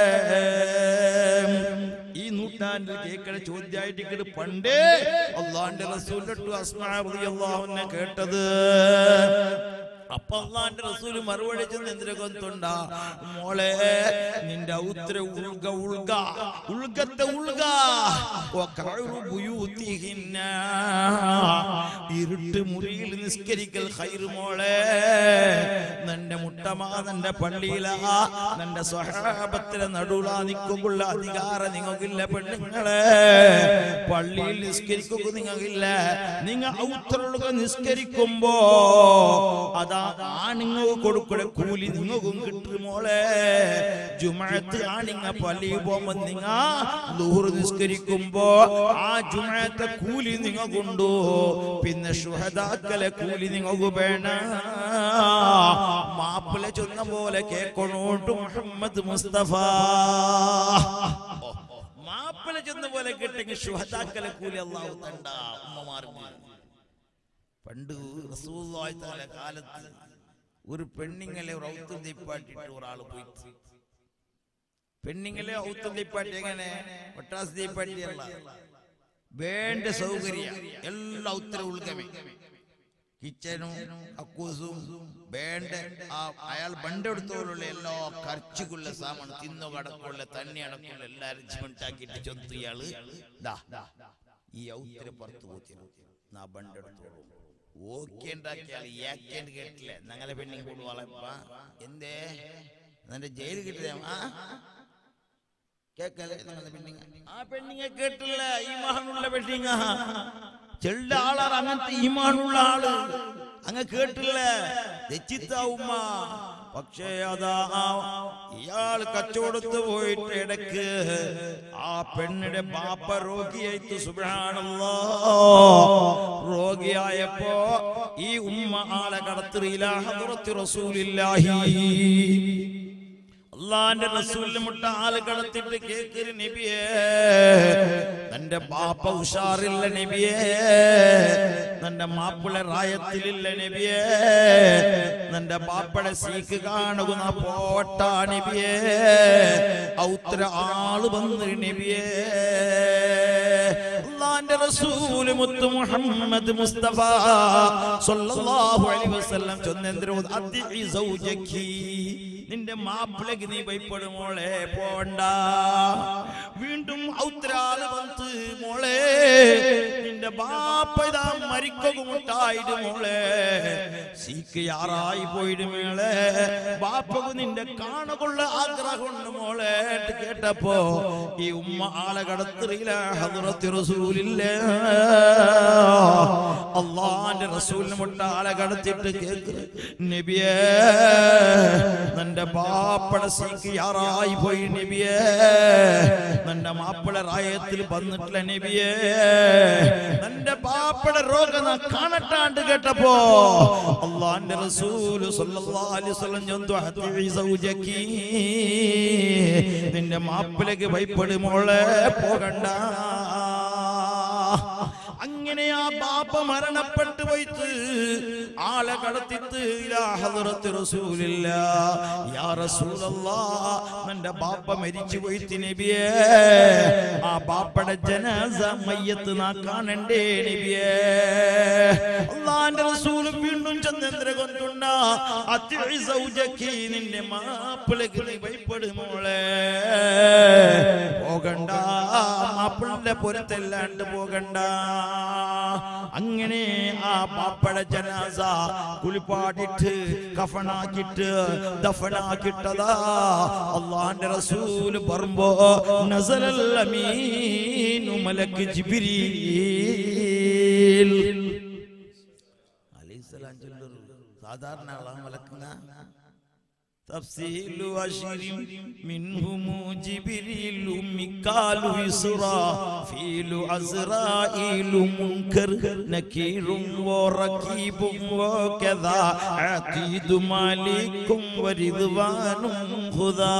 ഈ നൂറ്റാണ്ടിൽ കേൾക്കണ ചോദ്യമായിട്ട് ഇങ്ങട് പണ്ടേ അള്ളാന്റെ റസൂലിട്ടു അസ്മാ റളിയല്ലാഹുവിനെ കേട്ടത് അപ്പൊ അള്ളാന്റെ റസൂല് മറുപടി ചെന്ന് എന്തിനെ കൊത്തുണ്ട മോളെ നിന്റെ ഔത്ര ഉൾഗ ഉൾഗ ഉൾഗത്തെ ഉൾഗ വഖഉറു ബുയൂതിഹിന്ന. ഇരുട്ട് മുറിയിൽ നിസ്കരിക്കൽ ഖൈറ് മോളെ നിന്റെ മുട്ടമാ നിന്റെ പള്ളിയിലാ നിന്റെ സ്വഹാബത്തിലെ നടുവിലാ നിൽക്കുള്ള അധികാരം നിങ്ങൾക്കില്ല പെണ്ണുങ്ങളെ പള്ളിയിൽ നിസ്കരിക്കുക നിങ്ങൾക്കില്ല നിങ്ങൾ ഔത്തറുക നിസ്കരിക്കുമ്പോ അതാ ആണുങ്ങൾ കൊടുക്കുന്ന കൂലി നിങ്ങൾക്കും കിട്ടും മോളെ ജുമഴത്ത് ആണിങ്ങ പള്ളിയിൽ പോകുമ്പോ നിങ്ങ ദൂറ് നിസ്കരിക്കുമ്പോ ആ ജുമഴത്തെ കൂലി നിങ്ങൾക്കുണ്ടോ പിന്നെ ഷുഹദാക്കലെ കൂലി നിങ്ങൾക്ക് വേണ മാപ്പിള ചൊന്ന പോലെ കേക്കണോട്ട് മുഹമ്മദ് മുസ്തഫ ഓ, മാപ്പിള ചെന്ന പോലെ കിട്ടെങ്കിൽ ഷുഹദാക്കലെ കൂലി അള്ളാഹു തണ്ട ഉമ്മമാർക്ക് പണ്ട് റസൂലുള്ളാഹി തആല കാലത്ത് ഒരു പെണ്ണിങ്ങളെ ഒരു ഔത്തും തീപ്പാട്ടിട്ട് ഒരാൾ പോയി പെണ്ണിങ്ങളെ ഔത്തും തീപ്പാട്ടി എങ്ങനെ ഒട്ടാസ് തീപ്പാട്ടിയല്ല വേണ്ട സൗകര്യ എല്ലാ ഉത്തരവ് ഉൾക്കമേ കിച്ചനും കക്കൂസും വേണ്ട ആ അയാൾ ബണ്ടെടുത്തോലുള്ള എല്ലാ ഖർച്ചുക്കുള്ള സാമാൻ തിന്നു കടക്കുള്ള തണ്ണി അടക്കുള്ള എല്ലാ അറേഞ്ച്മെന്റ് ആക്കിയിട്ട് ചൊന്തു ഇയാള് ദാ ഈ ഔത്തര പുറത്തു പോത്തിനു നാ ബണ്ടെടുത്തോളൂ ഓക്കെ ഉണ്ടാക്കിയാൽ ഏക്കേണ്ട കേട്ടില്ലേ ഞങ്ങളെ പെണ്ണിങ് കൂടുവാളപ്പ എന്തേ നിന്റെ ജയിൽ കിട്ടിയ ആ കേക്കല്ലേ നിങ്ങളുടെ പെണ്ണിങ്ങ ആ പെണ്ണിങ്ങ കേട്ടില്ല ഈ മഹാനുള്ള പെണ്ണിങ്ങ ചെള്ള ആളാണ് അങ്ങനത്തെ ഈമാനുള്ള ആള് അങ്ങ് കേട്ടില്ല രചിത്ത ഉമ്മ പക്ഷേ അതാ ഇയാൾ കച്ചവടത്ത് പോയിട്ട് ഇടക്ക് ആ പെണ്ണിന്റെ ബാപ്പ രോഗിയായിട്ട് സുബ്ഹാനല്ലാ രോഗിയായപ്പോ ഈ ഉമ്മ ആളെ കടത്തിറിയില്ല ഹദ്റത്തി റസൂലില്ലാഹി അള്ളാന്റെ റസൂലിന് മുട്ട ആള് കടത്തിട്ട് കേക്കര് നബിയേ തന്റെ ബാപ്പ ഉഷാറില്ല നബിയേ തന്റെ മാപ്പിള റായത്തിലില്ല നബിയേ തന്റെ ബാപ്പയുടെ സീക്ക് കാണുന്ന പോട്ട നബിയേ ഔത്ര ആള് വന്ന് നബിയേ അള്ളാന്റെ റസൂല് മുത്തു മുഹമ്മദ് മുസ്തഫ സല്ലല്ലാഹു അലൈഹി വസല്ലം ചൊന്നെന്തരോ അതി സൗജക്കി നിന്റെ മാപ്പിളക്ക് നീ ഭയപ്പെടും മോളെ പോണ്ട വീണ്ടും ഔത്രാല് വന്ന് മോളെ നിന്റെ ബാപ്പ ഇതാ മരിക്കുമുട്ടായിട്ട് മോളെ സീക്ക് യാറായി പോയിട്ട് മേളെ ബാപ്പക്ക് നിന്റെ കാണുകൊള്ള ആഗ്രഹമുണ്ട് മോളെ എന്ന് കേട്ടപ്പോ ഈ ഉമ്മ ആളെ കടത്തിറിയില്ല ഹദ്റത്തി റസൂലില്ല അള്ളാന്റെ റസൂലിന് മുട്ട ആളെ കടത്തിട്ട് കേക്ക് നബിയേ നിന്റെ ബാപ്പട സീക്ക് യാറായി പോയി നബിയേ നിന്റെ മാപ്പിള റായത്തിൽ വന്നിട്ടില്ല നബിയേ നിന്റെ ബാപ്പട രോഗം നാ കാണട്ടാണ്ട് കേട്ടപ്പോ അള്ളാന്റെ റസൂല് സല്ലല്ലാഹു അലൈഹി വസല്ലം ചൊന്തു ഹത്തി സൗജക്കി നിന്റെ മാപ്പിളക്ക് ഭയപ്പെടുമോളെ പോകണ്ട അങ്ങനെ ആ ബാപ്പ മരണപ്പെട്ടു പോയിട്ട് ആളെ കടത്തിത്ത് ഇലാ ഹദ്റത്തി റസൂലില്ല യാ റസൂലല്ലാ നിന്റെ ബാപ്പ മരിച്ചു പോയിട്ട് നബിയേ ആ ബാപ്പയുടെ ജനാസ മയ്യത്ത് നാ കാണണ്ടേ നബിയേ അള്ളാന്റെ റസൂൽ വീണ്ടും ചന്ദ്ര കൊണ്ടുണ്ട അത്തി സൗജക്കി നിന്റെ മാപ്പിളക്ക് നീ ഭയപ്പെടുമോളെ പോകണ്ട മാപ്പിളിന്റെ പുറത്തല്ലാണ്ട് പോകണ്ട അങ്ങനെ ആ പാപ്പട ജനാസ കുളിപ്പാടിട്ട് കഫനാക്കിട്ട് ദഫനാക്കിട്ടതാ അള്ളാന്റെ റസൂല് പറയുമ്പോ നസലൽ അമീനു മലക്ക് ജിബ്രീൽ അലൈഹിസ്സലാം ചൊല്ലൊരു സാധാരണ ആളാ മലക്കുന്ന تفصيل عشر منهم جبريل ميكال إسرافيل عزرائيل منكر نكير وركيب وكذا عتيد مالك ورضوان خذا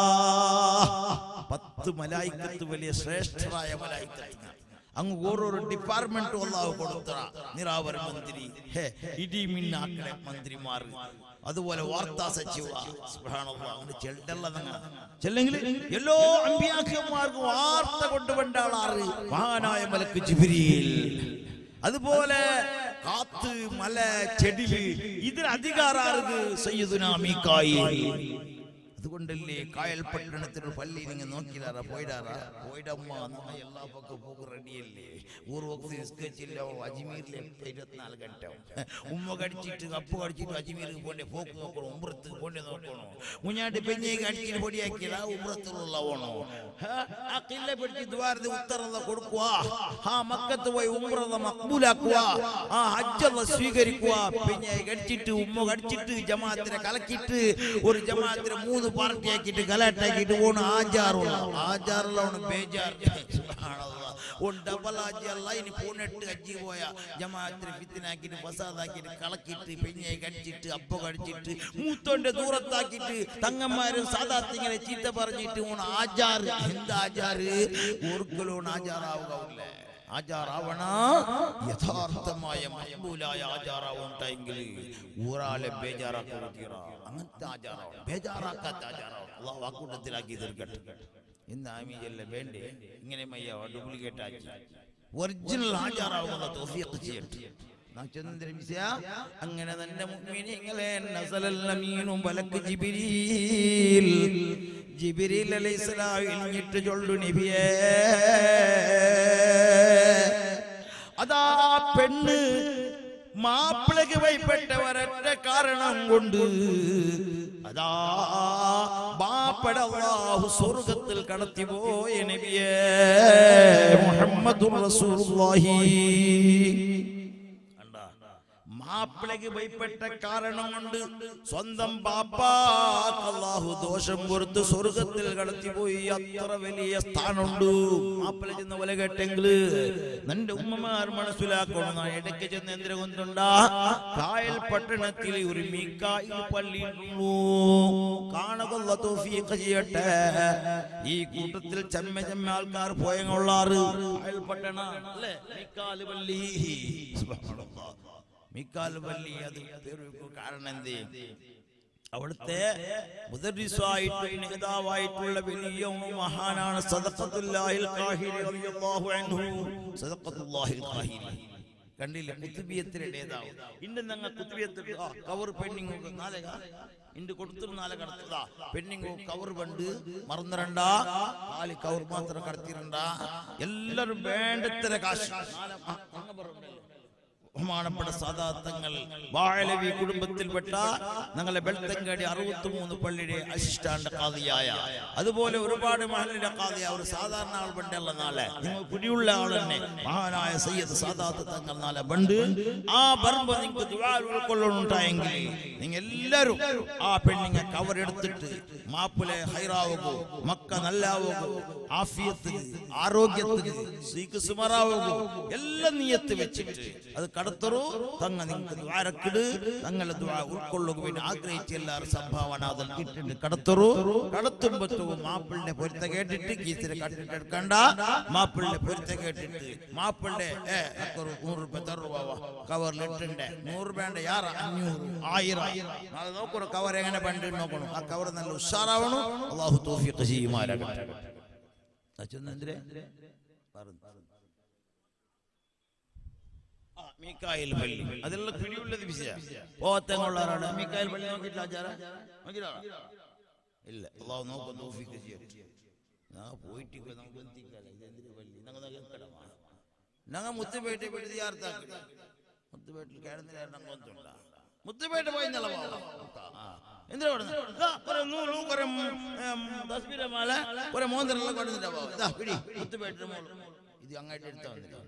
പത്ത് മലായിക്കത്ത് വലിയ ശ്രേഷ്ഠരായ മലായിക്കത്ത് അങ്ങ് ഓരോരോ ഡിപ്പാർട്ട്മെന്റ് അള്ളാഹു കൊടുത്ത നിറാവര മന്ത്രി ഹേ ഇടി മിന്നാക്കളെ മന്ത്രിമാർ അതുപോലെ വാർത്താ സച്ചിവ സുബ്ഹാനല്ലാഹ് അങ്ങനെ ചെല്ലല്ല ചെല്ലെങ്കിൽ എല്ലാ അമ്പിയാക്കന്മാർക്കും വാർത്ത കൊണ്ടുവണ്ട ആളാറ് മഹാനായ മലക്ക് ജിബ്രീൽ അതുപോലെ കാത്ത് മല ചെടില് ഇതിന് അധികാരാർക്ക് സയ്യിദുനാ മീക്കായിൽ അതുകൊണ്ടല്ലേ കായൽ പട്ടണത്തിന് പള്ളി നിങ്ങൾ നോക്കിടാറാ പോയിടാറാ പോയിടമ്മ നമ്മ എല്ലാ പക്കം പോക്ക് റെഡിയല്ലേ ഊർവക്സ് നിസ്കരിച്ചില്ല അജ്മീരിലെ ഇരുപത്തിനാല് ഘട്ടം ഉമ്മ കടിച്ചിട്ട് അപ്പ് കടിച്ചിട്ട് അജ്മീർക്ക് പോണ്ടേ പോക്ക് നോക്കണോ ഉമ്രത്ത് പോണ്ടേ നോക്കണോ മുഞ്ഞാട്ട് പെഞ്ഞേക്ക് അടിച്ചിട്ട് പൊടിയാക്കിയതാ ഉമ്രത്തിലുള്ള ഓണോ ആ കില്ല പിടിച്ച് ദ്വാരത്തെ ഉത്തരത കൊടുക്കുക ആ മക്കത്ത് പോയി ഉമ്രത മക്ബൂലാക്കുക ആ ഹജ്ജത സ്വീകരിക്കുക പിന്നെ കടിച്ചിട്ട് ഉമ്മ കടിച്ചിട്ട് ജമാഅത്തിനെ കലക്കിയിട്ട് ഒരു ജമാഅത്തിനെ മൂന്ന് പാർട്ടി ആക്കിയിട്ട് ഗലാട്ടാക്കിയിട്ട് പോണ ആചാറുള്ള ആചാറുള്ള ബേജാർ സുബ്ഹാനല്ലാഹ്. ഒരു ഡബൽ ആചാറല്ല ഇനി പൂനെട്ട് അജ്ജി പോയ ജമാഅത്തിനെ ഫിത്തിനാക്കിയിട്ട് ഫസാദാക്കിയിട്ട് കളക്കിയിട്ട് പിന്നെ കടിച്ചിട്ട് അപ്പ കടിച്ചിട്ട് മൂത്തോന്റെ ദൂരത്താക്കിയിട്ട് തങ്ങന്മാരും സാദാത്തിങ്ങനെ ചീത്ത പറഞ്ഞിട്ട് ഓൺ ആചാറ് എന്താ ആചാറ് ഓർക്കലോൺ ആചാറാവുകയില്ലേ ആചാറാവണ യഥാർത്ഥമായ മഹബൂലായ ആചാറാവുണ്ടായെങ്കിൽ ഊറാലെ ബേജാറാക്കാൻ തീറ അങ്ങനത്തെ ആചാറാവണം ബേജാറാക്കാത്ത ആചാറാവണം അള്ളാഹ് വാക്കൂട്ടത്തിലാക്കി തീർക്കട്ടെ ഇന്ന് ആമീജല്ല വേണ്ടേ ഇങ്ങനെ മയ്യ ഡ്യൂപ്ലിക്കേറ്റ് ആക്കി ഒറിജിനൽ ആചാറാവുന്ന തോഫിയൊക്കെ ചെയ്യട്ടെ നാം ചെന്നതിന് വിഷയ അങ്ങനെ തന്നെ മുഅ്മിനീങ്ങളെ നസലൽ അമീനും വലക്ക് ജിബ്രീൽ ജിബ്രീൽ അലൈഹിസ്സലാം ഇനിഞ്ഞിട്ട് ചൊല്ലു നബിയേ അതാ പെണ്ണ് മാപ്പിളക്ക് ഭയപ്പെട്ട ഒരൊറ്റ കാരണം കൊണ്ട് അതാ ബാപ്പട അല്ലാഹു സ്വർഗത്തിൽ കടത്തിപ്പോയ നബിയേ മുഹമ്മദുർ റസൂലുള്ളാഹി കണ്ടാ? മാപ്പിളക്ക് ഭയപ്പെട്ട കാരണം കൊണ്ട് സ്വന്തം ബാപ്പാക്ക് അല്ലാഹു ദോഷം പുറത്ത് സ്വർഗത്തിൽ കടത്തിപ്പോയി അത്ര വലിയ സ്ഥാനമുണ്ട് മാപ്പിള ചെന്ന് പോലെ കേട്ടെങ്കിൽ നിന്റെ ഉമ്മമാർ മനസ്സിലാക്കണം ഞാൻ ഇടയ്ക്ക് ചെന്ന് എന്തിനു കൊണ്ടുണ്ടാ കായൽ പട്ടണത്തിൽ ഒരു മീക്കായിൽ പള്ളിയുള്ളൂ കാണുകൊള്ള തോഫിയൊക്കെ ചെയ്യട്ടെ ഈ കൂട്ടത്തിൽ ചെമ്മ ചെമ്മ ആൾക്കാർ പോയങ്ങുള്ളാറ് കായൽ പട്ടണ അല്ലേ മീക്കാല് പള്ളി സുബ്ഹാനല്ലാഹ്. മിക്കാൽ വല്ലി അത് പേര് വെക്കാൻ കാരണം എന്തേ അവിടുത്തെ മുദരിസായിട്ടും നേതാവായിട്ടുള്ള വലിയ മഹാനാണ് സദഖത്തുല്ലാഹിൽ ഖാഹിരി റളിയല്ലാഹു അൻഹു സദഖത്തുല്ലാഹിൽ ഖാഹിരി കണ്ടില്ല കുത്തുബിയത്തിന്റെ നേതാവ് ഇന്ന് ഞങ്ങൾ കുത്തുബിയത്തിൽ കവർ പെണ്ണിങ് നാളെ ഇണ്ട് കൊടുത്തു നാളെ കടത്തതാ പെണ്ണിങ് കവർ പണ്ട് മറന്നിരണ്ട കാലി കവർ മാത്രം കടത്തിരണ്ട എല്ലാരും വേണ്ടത്ര കാശ് നാളെ ആ, അങ്ങ് പറഞ്ഞല്ലോ. ബഹുമാനപ്പെട്ട സാദാത്തങ്ങൾ വാഴലവി കുടുംബത്തിൽപ്പെട്ട ഞങ്ങളെ ബെൽത്തങ്കാടി അറുപത്തിമൂന്ന് പള്ളിയുടെ അസിസ്റ്റാന്റ് കാതിയായ അതുപോലെ ഒരുപാട് മഹലിന്റെ കാതിയ ഒരു സാധാരണ ആൾ ബണ്ടല്ല നാളെ നിങ്ങൾ പിടിയുള്ള ആൾ തന്നെ മഹാനായ സയ്യദ് സാദാത്ത് തങ്ങൾ നാളെ ബണ്ട് ആ ബർമ്പ നിങ്ങൾക്ക് ദുആൽ ഉൾക്കൊള്ളുന്നുണ്ടായെങ്കിൽ നിങ്ങൾ എല്ലാവരും ആ പെണ്ണിനെ കവർ എടുത്തിട്ട് മാപ്പിലെ ഹൈറാവുകോ മക്ക നല്ലാവുകോ ആഫിയത്തിന് ആരോഗ്യത്തിന് സീക്ക് സുമറാവുകോ എല്ലാം നീയത്ത് വെച്ചിട്ട് അത് കടത്തറു തങ്ങ നിങ്ങൾക്ക് ദ്വാരക്കിട് തങ്ങളെ ദ്വാ ഉൾക്കൊള്ളുക വേണ്ടി ആഗ്രഹിച്ച എല്ലാവരും സംഭാവന അതിൽ കിട്ടിട്ട് കടത്തറു കടത്തുമ്പത്തവും മാപ്പിളിന്റെ പൊരുത്ത കേട്ടിട്ട് കീസിനെ കട്ടിട്ടെടുക്കണ്ട മാപ്പിളിന്റെ പൊരുത്ത കേട്ടിട്ട് മാപ്പിളിന്റെ ഏ അക്കൊരു നൂറ് രൂപ എത്ര രൂപ കവറിൽ ഇട്ടുണ്ട് നൂറ് രൂപയുടെ യാറ അഞ്ഞൂറ് ആയിരം നാളെ നോക്കണം കവർ എങ്ങനെ പണ്ട് നോക്കണം ആ കവർ നല്ല ഉഷാറാവണം അള്ളാഹു തോഫിയൊക്കെ ചെയ്യുമാരാകട്ടെ അച്ഛനെന്തിരെ പറഞ്ഞു ആ, മീക്കായിൽ പള്ളി അതിലുള്ള പിടിയുള്ളത് വിഷയ പോത്തങ്ങളുള്ളവരാണ് മീക്കായിൽ പള്ളി നോക്കിയിട്ടില്ല ആചാര നോക്കിയിട്ടാ ഇല്ല അള്ളാഹു നോക്കും തോഫിക്ക് ചെയ്യട്ടെ ഞാൻ പോയിട്ട് ഇപ്പൊ നമുക്ക് എത്തിക്കാല ഇതെന്തിനു പള്ളി ഞങ്ങൾ കേൾക്കടമാണ് ഞങ്ങൾ മുത്തുപേട്ട പോയിട്ട് തീർത്താക്കി മുത്തുപേട്ടിൽ കിടന്നില്ല ഞങ്ങൾ ഒന്നുണ്ടാ മുത്തുപേട്ട പോയി എന്നുള്ള എന്തിനാ തസ്ബീരമാല കുറെ മോന്തരെല്ലാം കൊണ്ടുവന്നിട്ടാ പിടി മുത്തുപേട്ടിന്റെ മോള് ഇത് അങ്ങായിട്ട് എടുത്താ വന്നിട്ടാ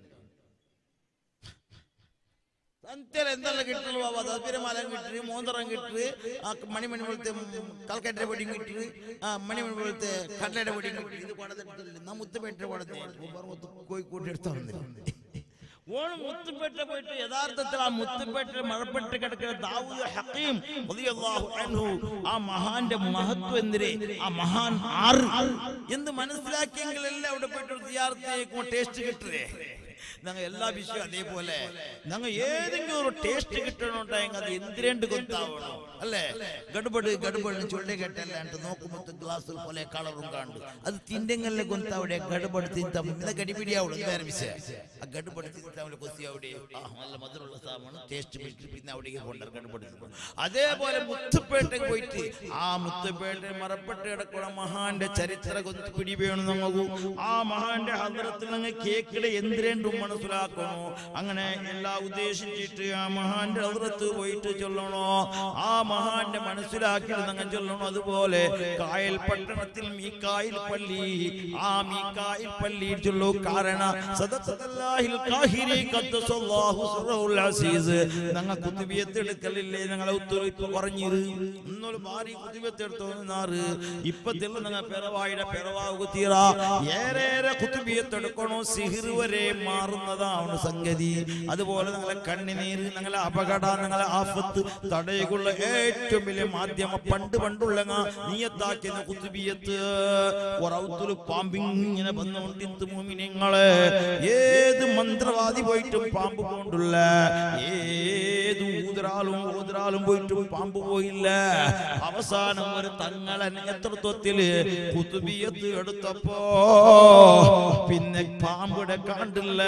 ಅಂತೆಲ್ಲ ಎಂತೆಲ್ಲ ಗಿಟ್ಟರು ಬಾಬಾ ದಸರೆ ಮಾಲ ಗಿಟ್ರಿ ಮೋಂದರಂ ಗಿಟ್ರಿ ಆ ಮಣಿ ಮಣಿ ಬೀಳ್ತೆ ಕಲ್ಕಟ್ಟೆ ಬಡಿ ಗಿಟ್ರಿ ಆ ಮಣಿ ಮಣಿ ಬೀಳ್ತೆ ಕಟ್ಲೆಡೆ ಬಡಿ ಗಿಟ್ರಿ ಇದು ಕೊಡದಿಟ್ಟಿಲ್ಲ ನಮ್ಮ ಮುತ್ತು ಬೆಟ್ಟೆ ಕೊಡದೆ ಒಬ್ಬರು ಮುತ್ತು ಕೋಯಿ കൂട്ടിയെടുത്ത് വന്നിട്ടുണ്ട് ഓണ് മുത്തുപേട്ട പോയിട്ട് യഥാർത്ഥത്തിൽ ആ മുത്തുപേട്ട മഴപ്പെട്ട് കിടക്കുന്ന ദാവൂദ് ഹക്കീം റളിയല്ലാഹു അൻഹു ആ മഹാന്റെ മഹത്വം എന്തിരെ ആ മഹാൻ ആറ് എന്ന് മനസ്സിലാക്കിയെങ്കിലല്ലേ അവിടെ പോയിട്ട് ഒരു സിയാറത്തേക്ക് ടേസ്റ്റ് കിട്ടതേ ഞങ്ങൾ എല്ലാ വിഷയവും അതേപോലെ ഞങ്ങൾ ഏതെങ്കിലും ഒരു ടേസ്റ്റ് കിട്ടണുണ്ടെങ്കിൽ അത് എന്തിരണ്ട് കൊത്താവണം അല്ലേ ഗഡുബട് ഗഡുബട് ചൊല്ലി കേട്ടല്ലാണ്ട് നോക്കുമ്പോ ഗ്ലാസ് പോലെ കളറും കാണും അത് തിണ്ടെങ്കലിലെ കൊത്താവിടെ ഗഡുബട് തിന്താ പിന്നെ കടിപിടിയാവുള്ളൂ വേറെ വിഷയം ആ ഗഡുബട് തിന്താവിടെ കൊത്തി അവിടെ ആ നല്ല മധുരമുള്ള സാധനമാണ് ടേസ്റ്റ് വിട്ട് പിന്നെ അവിടേക്ക് കൊണ്ടുവരും ഗഡുബട് അതേപോലെ മുത്തുപേട്ട പോയിട്ട് ആ മുത്തുപേട്ട മറപ്പെട്ട് കിടക്കുന്ന മഹാന്റെ ചരിത്ര കൊത്തി പിടി വേണം നമുക്ക് ആ മഹാന്റെ ഹദ്രത്തിൽ അങ്ങ് കേക്കിടെ എന്തിരണ്ടും മനസ്സിലാക്കണോ അങ്ങനെ എല്ലാം ഉദ്ദേശിച്ചിട്ട് ആ മഹാന്റെ ഹദ്രത്ത് പോയിട്ട് ചൊല്ലണോ ആ മഹാന്റെ മനസ്സിലാക്കിയിട്ട് നിങ്ങൾ ചൊല്ലണോ അതുപോലെ കായൽ പട്ടണത്തിൽ മീക്കായിൽ പള്ളി ആ മീക്കായിൽ പള്ളി ചൊല്ലു കാരണം സദഖത്തല്ലാഹിൽ കാഹിരി ഖദ്ദസല്ലാഹു സിറഹുൽ അസീസ് ഞങ്ങൾ കുത്തുബിയത്ത് എടുക്കലില്ലേ ഞങ്ങളെ ഉത്തരവ് ഇപ്പൊ കുറഞ്ഞത് ഇന്നൊരു ഭാര്യ കുത്തുബിയത്ത് എടുത്തോന്നാറ് ഇപ്പത്തിൽ ഞങ്ങൾ പിറവായുടെ പിറവാവ് തീറ ഏറേറെ കുത്തുബിയത്ത് എടുക്കണോ സിഹിർ വരെ മാറുന്നതാണ് സംഗതി അതുപോലെ ഞങ്ങളെ കണ്ണിനീര് ഞങ്ങളെ അപകട ഞങ്ങളെ ആഫത്ത് തടയുകുള്ള ഏറ്റവും വലിയ മാധ്യമ പണ്ട് പണ്ടുള്ള നീയത്താക്കിയ കുത്തുബിയത്ത് ഒറൗത്തുല് പാമ്പിങ്ങനെ വന്നുകൊണ്ടിരുത്ത് മോമിനിങ്ങളെ ഏത് മന്ത്രവാദി പോയിട്ടും പാമ്പ് കൊണ്ടുള്ള ഏത് ഊതറാലും ഊതറാലും പോയിട്ടും പാമ്പ് പോയില്ല അവസാനം ഒരു തങ്ങളെ നേതൃത്വത്തില് കുത്തുബിയത്ത് എടുത്തപ്പോ പിന്നെ പാമ്പിടെ കണ്ടില്ല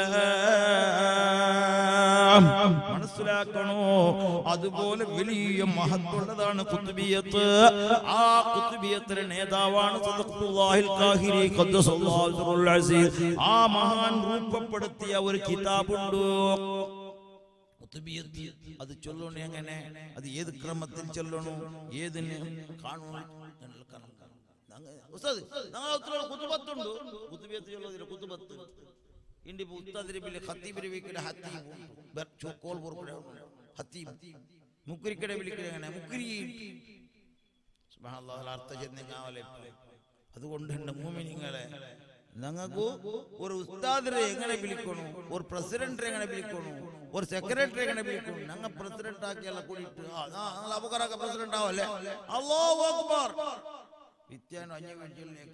മനസ്സിലാക്കണോ അതുപോലെ വലിയ മഹത്വമുള്ളതാണ് കുത്തുബിയത്ത് ആ കുത്തുബിയത്തിന്റെ നേതാവാണ് സദഖത്തുല്ലാഹിൽ കാഹിരി ഖദ്ദസല്ലാഹു സിറുൽ അസീസ്. ആ മഹാൻ രൂപപ്പെടുത്തിയ ഒരു കിതാബുണ്ട് കുത്തുബിയത്ത് അത് ചൊല്ലണു എങ്ങനെ അത് ഏത് ക്രമത്തിൽ ചൊല്ലണു ഏതിന് കാണണു എന്നുള്ള ക്രമം. ഞങ്ങ- ഉസ്താദ്, ഞങ്ങളെ ഉത്തരവ് കുത്തുബത്തുണ്ട് കുത്തുബിയത്ത് ചൊല്ലുന്നതിന് കുത്തുബത്ത് ഇണ്ടി ഉസ്താദിരിബില് ഖത്തീബിരി വിളിക്കുന്ന ഹത്തീബ് ബർ- ചോക്കോൽ പൊറുപ്പിടെ ഹത്തീബ് മുക്കരിക്കടെ വിളിക്കണ എങ്ങനെ മുക്രി സുബ്ഹാനല്ലാഹ്, അർത്ഥം ചെന്നിങ്ങാവലെ അതുകൊണ്ട് എന്റെ മൂമിനിങ്ങളെ ഞങ്ങൾക്ക് ഒരു ഉസ്താദിനെ എങ്ങനെ വിളിക്കണു ഒരു പ്രസിഡന്റിനെ എങ്ങനെ വിളിക്കണു ഒരു സെക്രട്ടറി എങ്ങനെ വിളിക്കണു ഞങ്ങൾ പ്രസിഡന്റ് ആക്കിയല്ല കൂടിയിട്ട് ആ ഞങ്ങൾ അബുക്കറൊക്കെ പ്രസിഡന്റ് ആവല്ലേ അല്ലാഹു അക്ബർ വിത്യാനോ അഞ്ഞ വീട്ടിലേക്ക്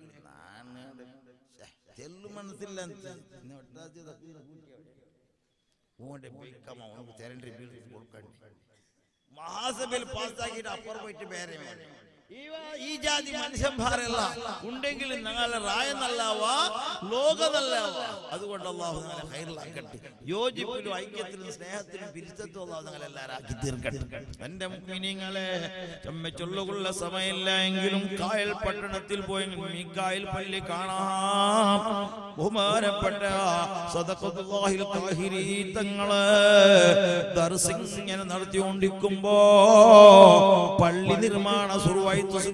തെല്ലു മനസ്സില്ല ഓന്റെ ബേക്കമ്മ അവനക്ക് തെരണ്ടി ബിൽ കൊടുക്കണ്ടേ മഹാസഭയിൽ പാസ്സാക്കിയിട്ട് അപ്പുറം പോയിട്ട് വേറെ വേണം. ഇവ- ഈ ജാതി മനുഷ്യന്മാരല്ല ഉണ്ടെങ്കിൽ ഞങ്ങളെ റായെന്നല്ലാവാ ലോകമല്ലാവാ അതുകൊണ്ട് അള്ളാഹു ഞങ്ങളെ ഹൈറിലാക്കട്ടെ യോജിപ്പിലും ഐക്യത്തിലും സ്നേഹത്തിലും പിരിച്ചത്തും അള്ളാഹു ഞങ്ങളെല്ലാവരും ആക്കി തീർക്കട്ടെ എന്റെ മുഗ്മിനിങ്ങളെ ചമ്മ ചൊല്ലുകൊള്ള സമയമില്ല എങ്കിലും കായൽ പട്ടണത്തിൽ പോയെങ്കിൽ മീക്കായൽ പള്ളി കാണാം ബഹുമാനപ്പെട്ട സദഖത്തുല്ലാഹിൽ കാഹിരി തങ്ങള് ദർസിങ് ഇങ്ങനെ നടത്തിക്കൊണ്ടിരിക്കുമ്പോ പള്ളി നിർമ്മാണ സുറുവായിട്ട്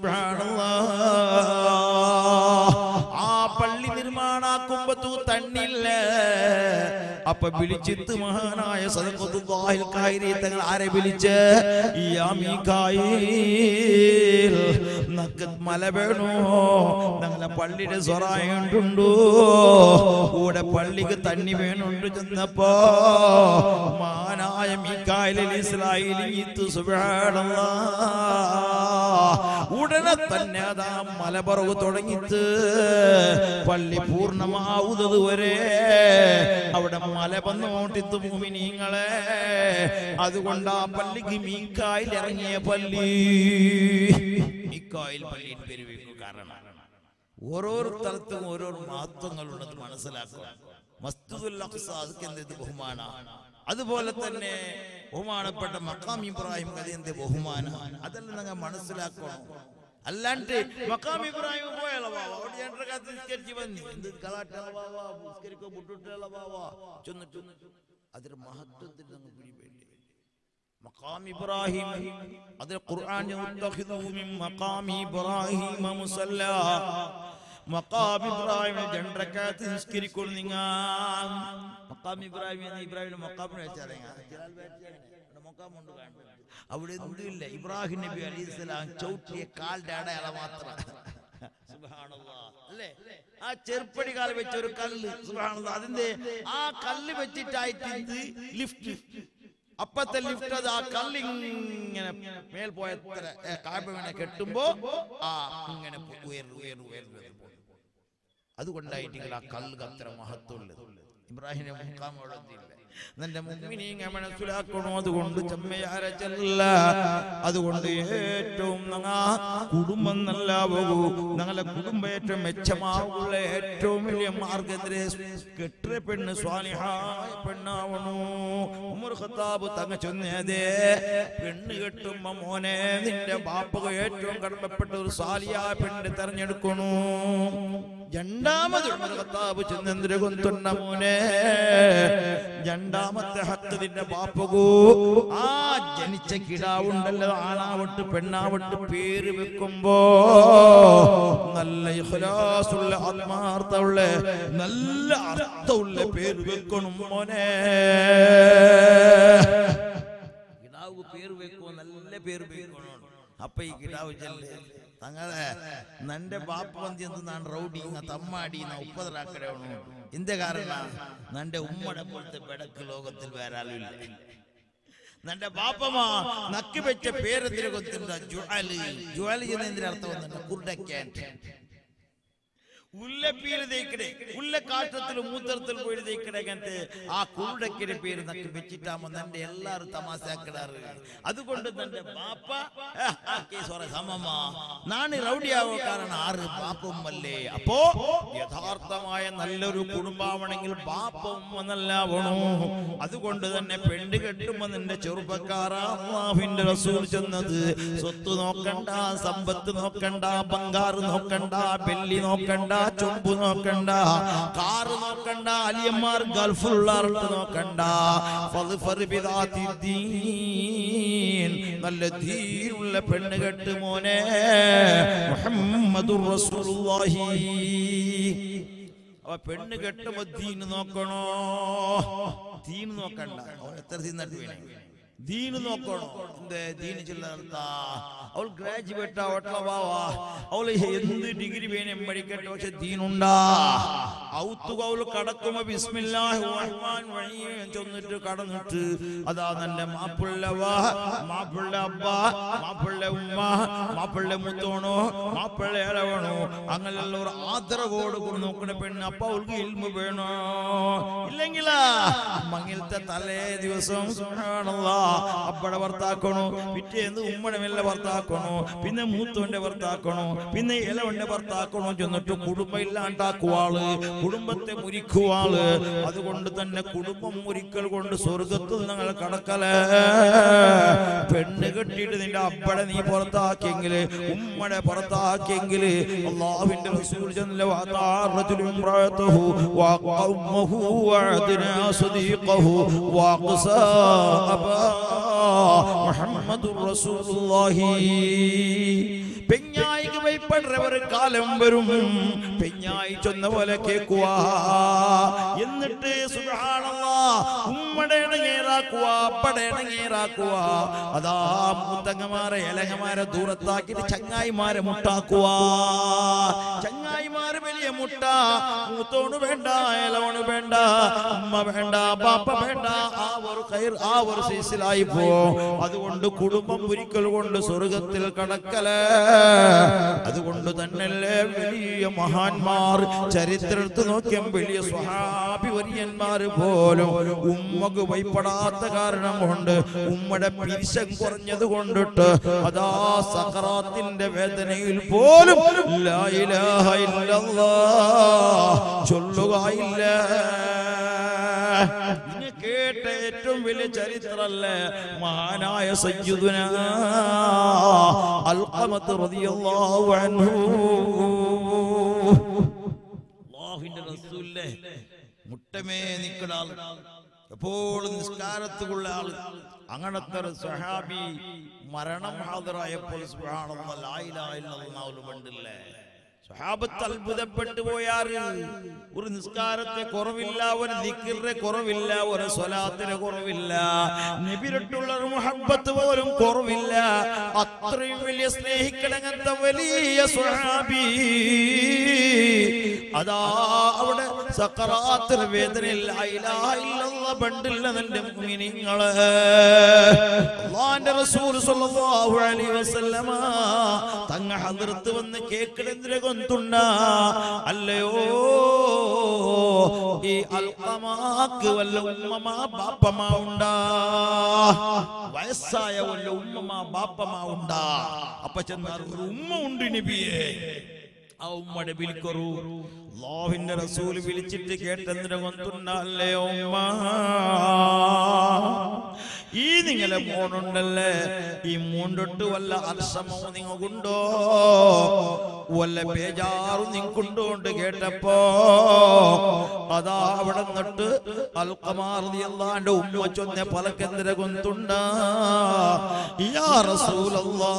ആ പള്ളി നിർമ്മാണാക്കുമ്പത്തു തണ്ണില്ല അപ്പൊ വിളിച്ചിട്ട് മഹാനായ സദഖത്തുല്ലാഹിൽ കാഹിരി തങ്ങൾ ആരെ വിളിച്ച് യാ മീകായിൽ നക്ക് മല വേണോ ഞങ്ങളെ പള്ളിയുടെ സ്വറായുണ്ടോ കൂടെ പള്ളിക്ക് തണ്ണി വേണുണ്ട് ചെന്നപ്പോ മാനായ മീക്കായിൽ ഇസ്രായേലിത്ത് ഉടനെ തന്നെ അതാ മലപറവ് തുടങ്ങിത്ത് പള്ളി പൂർണ്ണമാവുന്നത് വരെ അവിടെ മല വന്നോട്ടിത്ത് ഭൂമിനീങ്ങളെ അതുകൊണ്ട് ആ പള്ളിക്ക് മീക്കായിൽ ഇറങ്ങിയ പള്ളി മീക്കായിൽ പള്ളിയിൽ പേര് വെക്കും കാരണം ഓരോരോ സ്ഥലത്തും ഓരോരോ മഹത്വങ്ങളുള്ളത് മനസ്സിലാക്കുക മസ്തുദുൽ അഖ്സ അതൊക്കെ എന്ത് ബഹുമാന അതുപോലെ തന്നെ ബഹുമാനപ്പെട്ട മക്കാം ഇബ്രാഹിം കഥ എന്ത് ബഹുമാന അതെല്ലാം നിങ്ങൾ മനസ്സിലാക്കണം അല്ലാണ്ട് മക്കാം ഇബ്രാഹിം പോയാലോ ബാബा അവിടെ രണ്ടര കാലത്ത് നിസ്കരിച്ച് വന്നി എന്ത് കളാട്ടുള്ള ബാബാ നിസ്കരിക്കോ ബുട്ടുള്ള ബാബാ ചൊന്നു ചൊന്നു അതൊരു മഹത്വത്തിൽ നിങ്ങൾ പിടിപെടി മഖാം ഇബ്രാഹിം അതിൽ ഖുർആൻ യത്തഖിദു മിൻ മഖാം ഇബ്രാഹിം മുസല്ല മഖാം ഇബ്രാഹിം രണ്ടരക്കാത്ത് നിസ്കരിക്കുന്നു നിങ്ങ മഖാം ഇബ്രാഹിം എന്ന ഇബ്രാഹിമിന്റെ മഖാമിനെ വെച്ചാൽ മൊക്കാമുണ്ട് കാണുന്നത് അവിടെ എന്തുമില്ല ഇബ്രാഹിം നബി അലൈഹി സ്വലാം ചവിട്ടിയ കാലിന്റെ അടയാളം മാത്രം സുബ്ഹാനല്ലാഹ്. അല്ലേ ആ ചെറുപ്പടി കാലം വെച്ച ഒരു കല്ല് സുബ്ഹാനല്ലാഹ്. അതിന്റെ ആ കല്ല് വെച്ചിട്ടായിട്ട് ഇത് ലിഫ്റ്റ് അപ്പത്തെ ലിഫ്റ്റ് അത് ആ കല്ലിങ്ങനെ മേൽ പോയ കായ്പങ്ങനെ കെട്ടുമ്പോ ആ ഇങ്ങനെ ഉയർ ഉയർ ഉയർ അതുകൊണ്ടായിട്ട് ആ കല്ല് അത്ര മഹത്വമുള്ളത് ഇബ്രാഹിമിനെ മുക്കാം എഴുതിയില്ല നിന്റെ മുമ്മിനീങ്ങ മനസ്സിലാക്കണോ അതുകൊണ്ട് ചെമ്മയാര ചെല്ല അതുകൊണ്ട് ഏറ്റവും നങ്ങ കുടുംബം നല്ല പോകൂ ഞങ്ങളെ കുടുംബം ഏറ്റവും മെച്ചമാവുള്ള ഏറ്റവും വലിയ മാർഗത്തിലെ കെട്ടിയ പെണ്ണ് സ്വാലിഹായ പെണ്ണാവണു ഉമർ ഖത്താബ് തങ്ങ ചൊന്നതേ പെണ്ണ് കെട്ടുമ്പോ മോനെ നിന്റെ ബാപ്പക ഏറ്റവും കടമപ്പെട്ട ഒരു സാലിയായ പെണ്ണിനെ തെരഞ്ഞെടുക്കണു രണ്ടാമത് ഉമർ ഖത്താബ് ചെന്നെന്തിരെ കൊന്തുണ്ട മോനെ രണ്ടാമത്തെ ഹക്ക് നിന്റെ ബാപ്പകൂ ആ ജനിച്ച കിടാവുണ്ടല്ലോ ആണാവട്ട് പെണ്ണാവട്ട് പേര് വെക്കുമ്പോ നല്ല ഇഖ്ലാസുള്ള ആത്മാർത്ഥമുള്ള നല്ല അർത്ഥമുള്ള പേര് വെക്കണം മോനെ കിടാവ് പേര് വെക്കുമോ നല്ല പേര് വെക്കണം അപ്പൊ ഈ കിടാവ് ചെല്ലേ തങ്ങളെ നന്റെ ബാപ്പ വന്തി എന്ത് നാൻ റൗഡി തമ്മാടി ഉപ്പതറാക്കടവണു ഇന്ത കാരണം നന്റെ ഉമ്മടെ പോലത്തെ ബെടക്ക് ലോകത്തിൽ വേറെ ആരുമില്ല നന്റെ ബാപ്പമാ നക്കി വെച്ച പേരെന്തിനെ കൊത്തിണ്ട ജുഅല് ജുഅല് എന്ന എന്തിനു അർത്ഥം വന്നിട്ടുണ്ട് കുരുടക്കാൻ ഉല്ലപ്പീര് തേക്കടെ ഉള്ള കാട്ടത്തിൽ മൂത്രത്തിൽ പോയി തേക്കടെ അങ്ങനത്തെ ആ കുരുടക്കിന്റെ പേര് നക്കി വെച്ചിട്ടാകുമ്പോ നന്റെ എല്ലാരും തമാശാക്കിടാറ് അതുകൊണ്ട് തന്റെ ബാപ്പ സമമ നാണ് റൗഡിയാവോ കാരണം ആറ് ബാപ്പും അല്ലേ അപ്പോ യഥാർത്ഥമായ നല്ലൊരു കുടുംബാവണമെങ്കിൽ ബാപ്പും എന്നല്ലാവണോ അതുകൊണ്ട് തന്നെ പെണ്ണ് കെട്ടുമ്പോ നിന്റെ ചെറുപ്പക്കാരാവിന്റെ റസൂൽ ചെന്നത് സ്വത്ത് നോക്കണ്ട സമ്പത്ത് നോക്കണ്ട ബംഗാറ് നോക്കണ്ട വെള്ളി നോക്കണ്ട ചൊമ്പ് നോക്കണ്ട കാറ് നോക്കണ്ട അലിയന്മാർ ഗൾഫുള്ള നോക്കണ്ട ഫദ്ഫർ ബിദാത്തി ദീൻ. നല്ല ധീരുള്ള പെണ്ണ് കെട്ട് മോനെ മുഹമ്മദുർ റസൂലുള്ളാഹി അപ്പൊ പെണ്ണ് കെട്ടുമ്പോ ദീന് നോക്കണോ ദീന് നോക്കണ്ട അവൻ എത്ര തിന്നിട്ട് വീണേ ദീന് നോക്കണോ എന്ത് ദീന് ചെല്ലാർത്താ അവൾ ഗ്രാജുവേറ്റ് ആവട്ടെ വാവാ അവൾ എന്ത് ഡിഗ്രി വേണം പഠിക്കട്ടെ പക്ഷെ ദീനുണ്ടാ ഔത്തുക അവൾ കടക്കുമ്പോ ബിസ്മില്ലാഹി റഹ്മാൻ റഹീം ചൊന്നിട്ട് കടന്നിട്ട് അതാ നല്ല മാപ്പിള്ള വാ മാപ്പിള്ള അബ്ബ മാപ്പിള്ള ഉമ്മ മാപ്പിള്ള മുത്തോണോ മാപ്പിള്ള ഇളവണോ അങ്ങനെയുള്ള ഒരു ആദരവോട് കൂടി നോക്കുന്ന പെണ്ണ് അപ്പൊ അവൾക്ക് ഇൽമ വേണോ ഇല്ലെങ്കിലാ മങ്ങിലത്തെ തലേ ദിവസം സുബ്ഹാനല്ലാ അപ്പടെ ഭർത്താക്കണോ പിറ്റേന്ന് ഉമ്മടെ മെല്ലെ ഭർത്താക്കണോ പിന്നെ മൂത്തോന്റെ ഭർത്താക്കണോ പിന്നെ ഇലവന്റെ ഭർത്താക്കണോ ചെന്നിട്ട് കുടുംബം ഇല്ലാണ്ടാക്കുവാള് കുടുംബത്തെ മുരിക്കുവാള് അതുകൊണ്ട് തന്നെ കുടുംബം മുരിക്കൽ കൊണ്ട് സ്വർഗത്തിൽ നിങ്ങൾ കടക്കലേ പെണ്ണ് കെട്ടിയിട്ട് നിന്റെ അപ്പടെ നീ പുറത്താക്കിയെങ്കില് ഉമ്മടെ പുറത്താക്കിയെങ്കില് അള്ളാഹുവിന്റെ റസൂൽ ജല്ല വഅതാ റജുലുൻ ഇംറഅതഹു വഖൗമഹു വഅദ്നാ സദീഖഹു വഖസാ അബാ മുഹമ്മദുർ റസൂലുള്ളാഹി പെഞ്ഞായിക്ക് ഭയപ്പെടുന്ന ഒരു കാലം വരും പെഞ്ഞായി ചൊന്ന പോലെ കേക്കുക എന്നിട്ട് സുബ്ഹാനല്ലാ ഉമ്മടെ ഇണങ്ങേറാക്കുക അപ്പടെ ഇണങ്ങേറാക്കുക അതാ മുത്തങ്ങമാരെ ഇലങ്ങമാരെ ദൂരത്താക്കിയിട്ട് ചങ്ങായിമാരെ മുട്ടാക്കുക ചങ്ങായിമാര് വലിയ മുട്ട മൂത്തോണ് വേണ്ട ഇലവണ് വേണ്ട ഉമ്മ വേണ്ട ബാപ്പ വേണ്ട ആ ഒരു കയർ ആ ഒരു സൈസിലായി പോ അതുകൊണ്ട് കുടുംബം ഒരിക്കൽ കൊണ്ട് സ്വർഗത്തിൽ കടക്കലേ അതുകൊണ്ട് തന്നെയല്ലേ വലിയ മഹാന്മാർ ചരിത്രത്തിൽ നോക്കിയാൽ വലിയ സ്വഹാബി വര്യന്മാര് പോലും ഉമ്മക്ക് ഭയപ്പെടാത്ത കാരണം കൊണ്ട് ഉമ്മയുടെ പിരിശം കുറഞ്ഞത് കൊണ്ടിട്ട് അതാ സഖറാത്തിന്റെ വേദനയിൽ പോലും ലാ ഇലാഹ ഇല്ലല്ലാഹ് ചൊല്ലുകയില്ല നിങ്ങൾ കേട്ട ഏറ്റവും വലിയ ചരിത്രല്ലേ മഹാനായ സയ്യിദുന അൽഖമത്ത് റളിയല്ലാഹു അൻഹു അല്ലാഹുവിന്റെ റസൂലിലെ മുട്ടമേ നിൽക്കുന്ന ആൾ എപ്പോഴും നിസ്കാരത്തുള്ള ആള് അങ്ങനത്തെ ഒരു സഹാബി മരണം ഹാജരായപ്പോൾ സുബ്ഹാനല്ലാഹ് ലാ ഇലാഹ ഇല്ലല്ലാഹു പണ്ടില്ലേ സ്വഹാബത്ത് അത്ഭുതപ്പെട്ടു പോയാറ് ഒരു നിസ്കാരത്തെ കുറവില്ല ഒരു ദിക്കറിന്റെ കുറവില്ല ഒരു സ്വലാത്തിന് കുറവില്ല നബിരട്ടുള്ള ഒരു മുഹബത്ത് പോലും കുറവില്ല അത്രയും വലിയ സ്നേഹിക്കണങ്ങത്തെ വലിയ സ്വഹാബി അതാ അവിടെ സക്കറാത്തിൽ വേദനയിൽ ലാ ഇലാഹ ഇല്ലല്ലാഹ് ബണ്ടില്ല നിന്റെ മുഅ്മിനീങ്ങളെ അല്ലാഹുവിന്റെ റസൂൽ സ്വല്ലല്ലാഹു അലൈഹി വസല്ലമ തങ്ങ ഹദ്റത്ത് വന്ന് കേക്കണെന്തിനെ കൊന്തുണ്ട അല്ലയോ ഈ അൽഖമാക്ക് വല്ല ഉമ്മമാ ബാപ്പമാ ഉണ്ടാ വയസ്സായ വല്ല ഉമ്മമാ ബാപ്പമാ ഉണ്ടാ അപ്പൊ ചെന്നാൽ ഒരു ഉമ്മ ഉണ്ട് നബിയേ ആ ഉമ്മയുടെ വിളിക്കൊറു ലോഹിന്റെ റസൂല് വിളിച്ചിട്ട് കേട്ടെന്തിനെ കൊണ്ടുണ്ടല്ലേ ഉമ്മ ഈ നിങ്ങളെ മോണുണ്ടല്ലേ ഈ മൂണ്ടൊട്ട് വല്ല അർശമോ നിങ്ങൾക്കുണ്ടോ വല്ല ബേജാറും നിങ്ങൾക്കുണ്ടോണ്ട് കേട്ടപ്പോ അതാ അവിടെ നിന്നിട്ട് അൽക്കമാറിയല്ലാണ്ട് ഉമ്മ ചൊന്ന പലക്കെന്തിരെ കൊന്തുണ്ട യാ റസൂലല്ലാ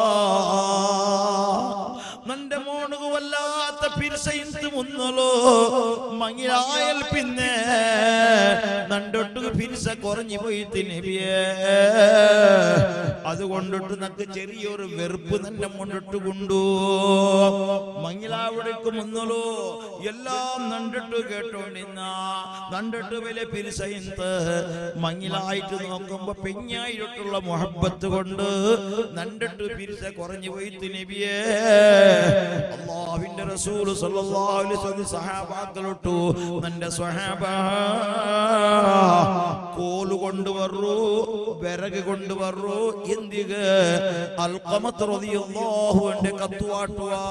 നന്റെ മോണുക വല്ലാത്ത പിരിസയിന്ത് മുന്നലോ മങ്ങിലായൽ പിന്നെ നണ്ടൊട്ടു പിരിസ കുറഞ്ഞു പോയി നബിയേ അതുകൊണ്ടിട്ട് നക്ക് ചെറിയൊരു വെറുപ്പ് തന്നെ മുണ്ടിട്ട് കൊണ്ടു മങ്ങിലാവിടേക്ക് മുന്നലോ എല്ലാം നണ്ടിട്ട് കേട്ടോണ്ടിന്ന നണ്ടിട്ട് വില പിരിസയിന്ത് മങ്ങിലായിട്ട് നോക്കുമ്പോ പെഞ്ഞായിട്ടുള്ള മുഹബത്ത് കൊണ്ട് നണ്ടിട്ട് പിരിസ കുറഞ്ഞു പോയി നബിയേ അള്ളാഹുവിന്റെ റസൂൽ സല്ലല്ലാഹു അലൈഹി വസല്ലം സഹാബാക്കളൊട്ടു നിന്റെ സ്വഹാബ കോല് കൊണ്ടുവരൂ വിറക് കൊണ്ടുവരൂ എന്തിക അൽഖമത്ത് റളിയല്ലാഹു അൻഹു കത്തുവാട്ടുവാ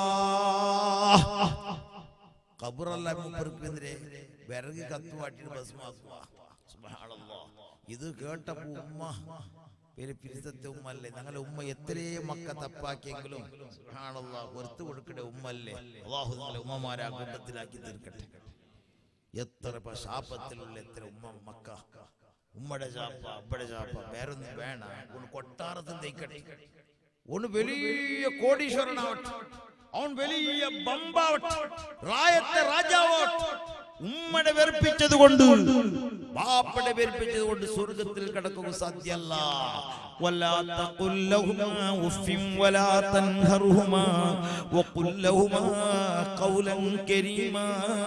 ഖബറല്ല മൂപ്പർക്കെതിരെ വിറക് കത്തുവാട്ടിട്ട് ഭസ്മാക്കുക സുബ്ഹാനല്ലാഹ് ഇത് കേട്ടപ്പോ ഉമ്മ പേര് പിരിസത്തെ ഉമ്മല്ലേ ഞങ്ങളെ ഉമ്മ എത്രയും മക്ക തപ്പാക്കിയെങ്കിലും സുബ്ഹാനല്ലാഹ് വെറുത്ത് കൊടുക്കട്ടെ ഉമ്മല്ലേ അള്ളാഹു നിങ്ങളെ ഉമ്മമാരെ ആ കൂട്ടത്തിലാക്കി തീർക്കട്ടെ എത്ര ഇപ്പൊ ശാപത്തിലുള്ള എത്ര ഉമ്മ മക്ക ഉമ്മയുടെ ചാപ്പ അപ്പയുടെ ചാപ്പ വേറൊന്നും വേണ ഒന്ന് കൊട്ടാരത്തിൽ തയ്ക്കട്ടെ ഒന്ന് വലിയ കോടീശ്വരനാവട്ടെ അവൻ വലിയ ബമ്പാവട്ടെ റായത്തെ രാജാവട്ടെ ഉമ്മടെ വെറുപ്പിച്ചത് കൊണ്ട് ബാപ്പടെ വെറുപ്പിച്ചത് കൊണ്ട് സ്വർഗത്തിൽ കിടക്കുക സാധ്യല്ല ولا تقل لهما اف ولا تنهرهما وقل لهما قولا كريما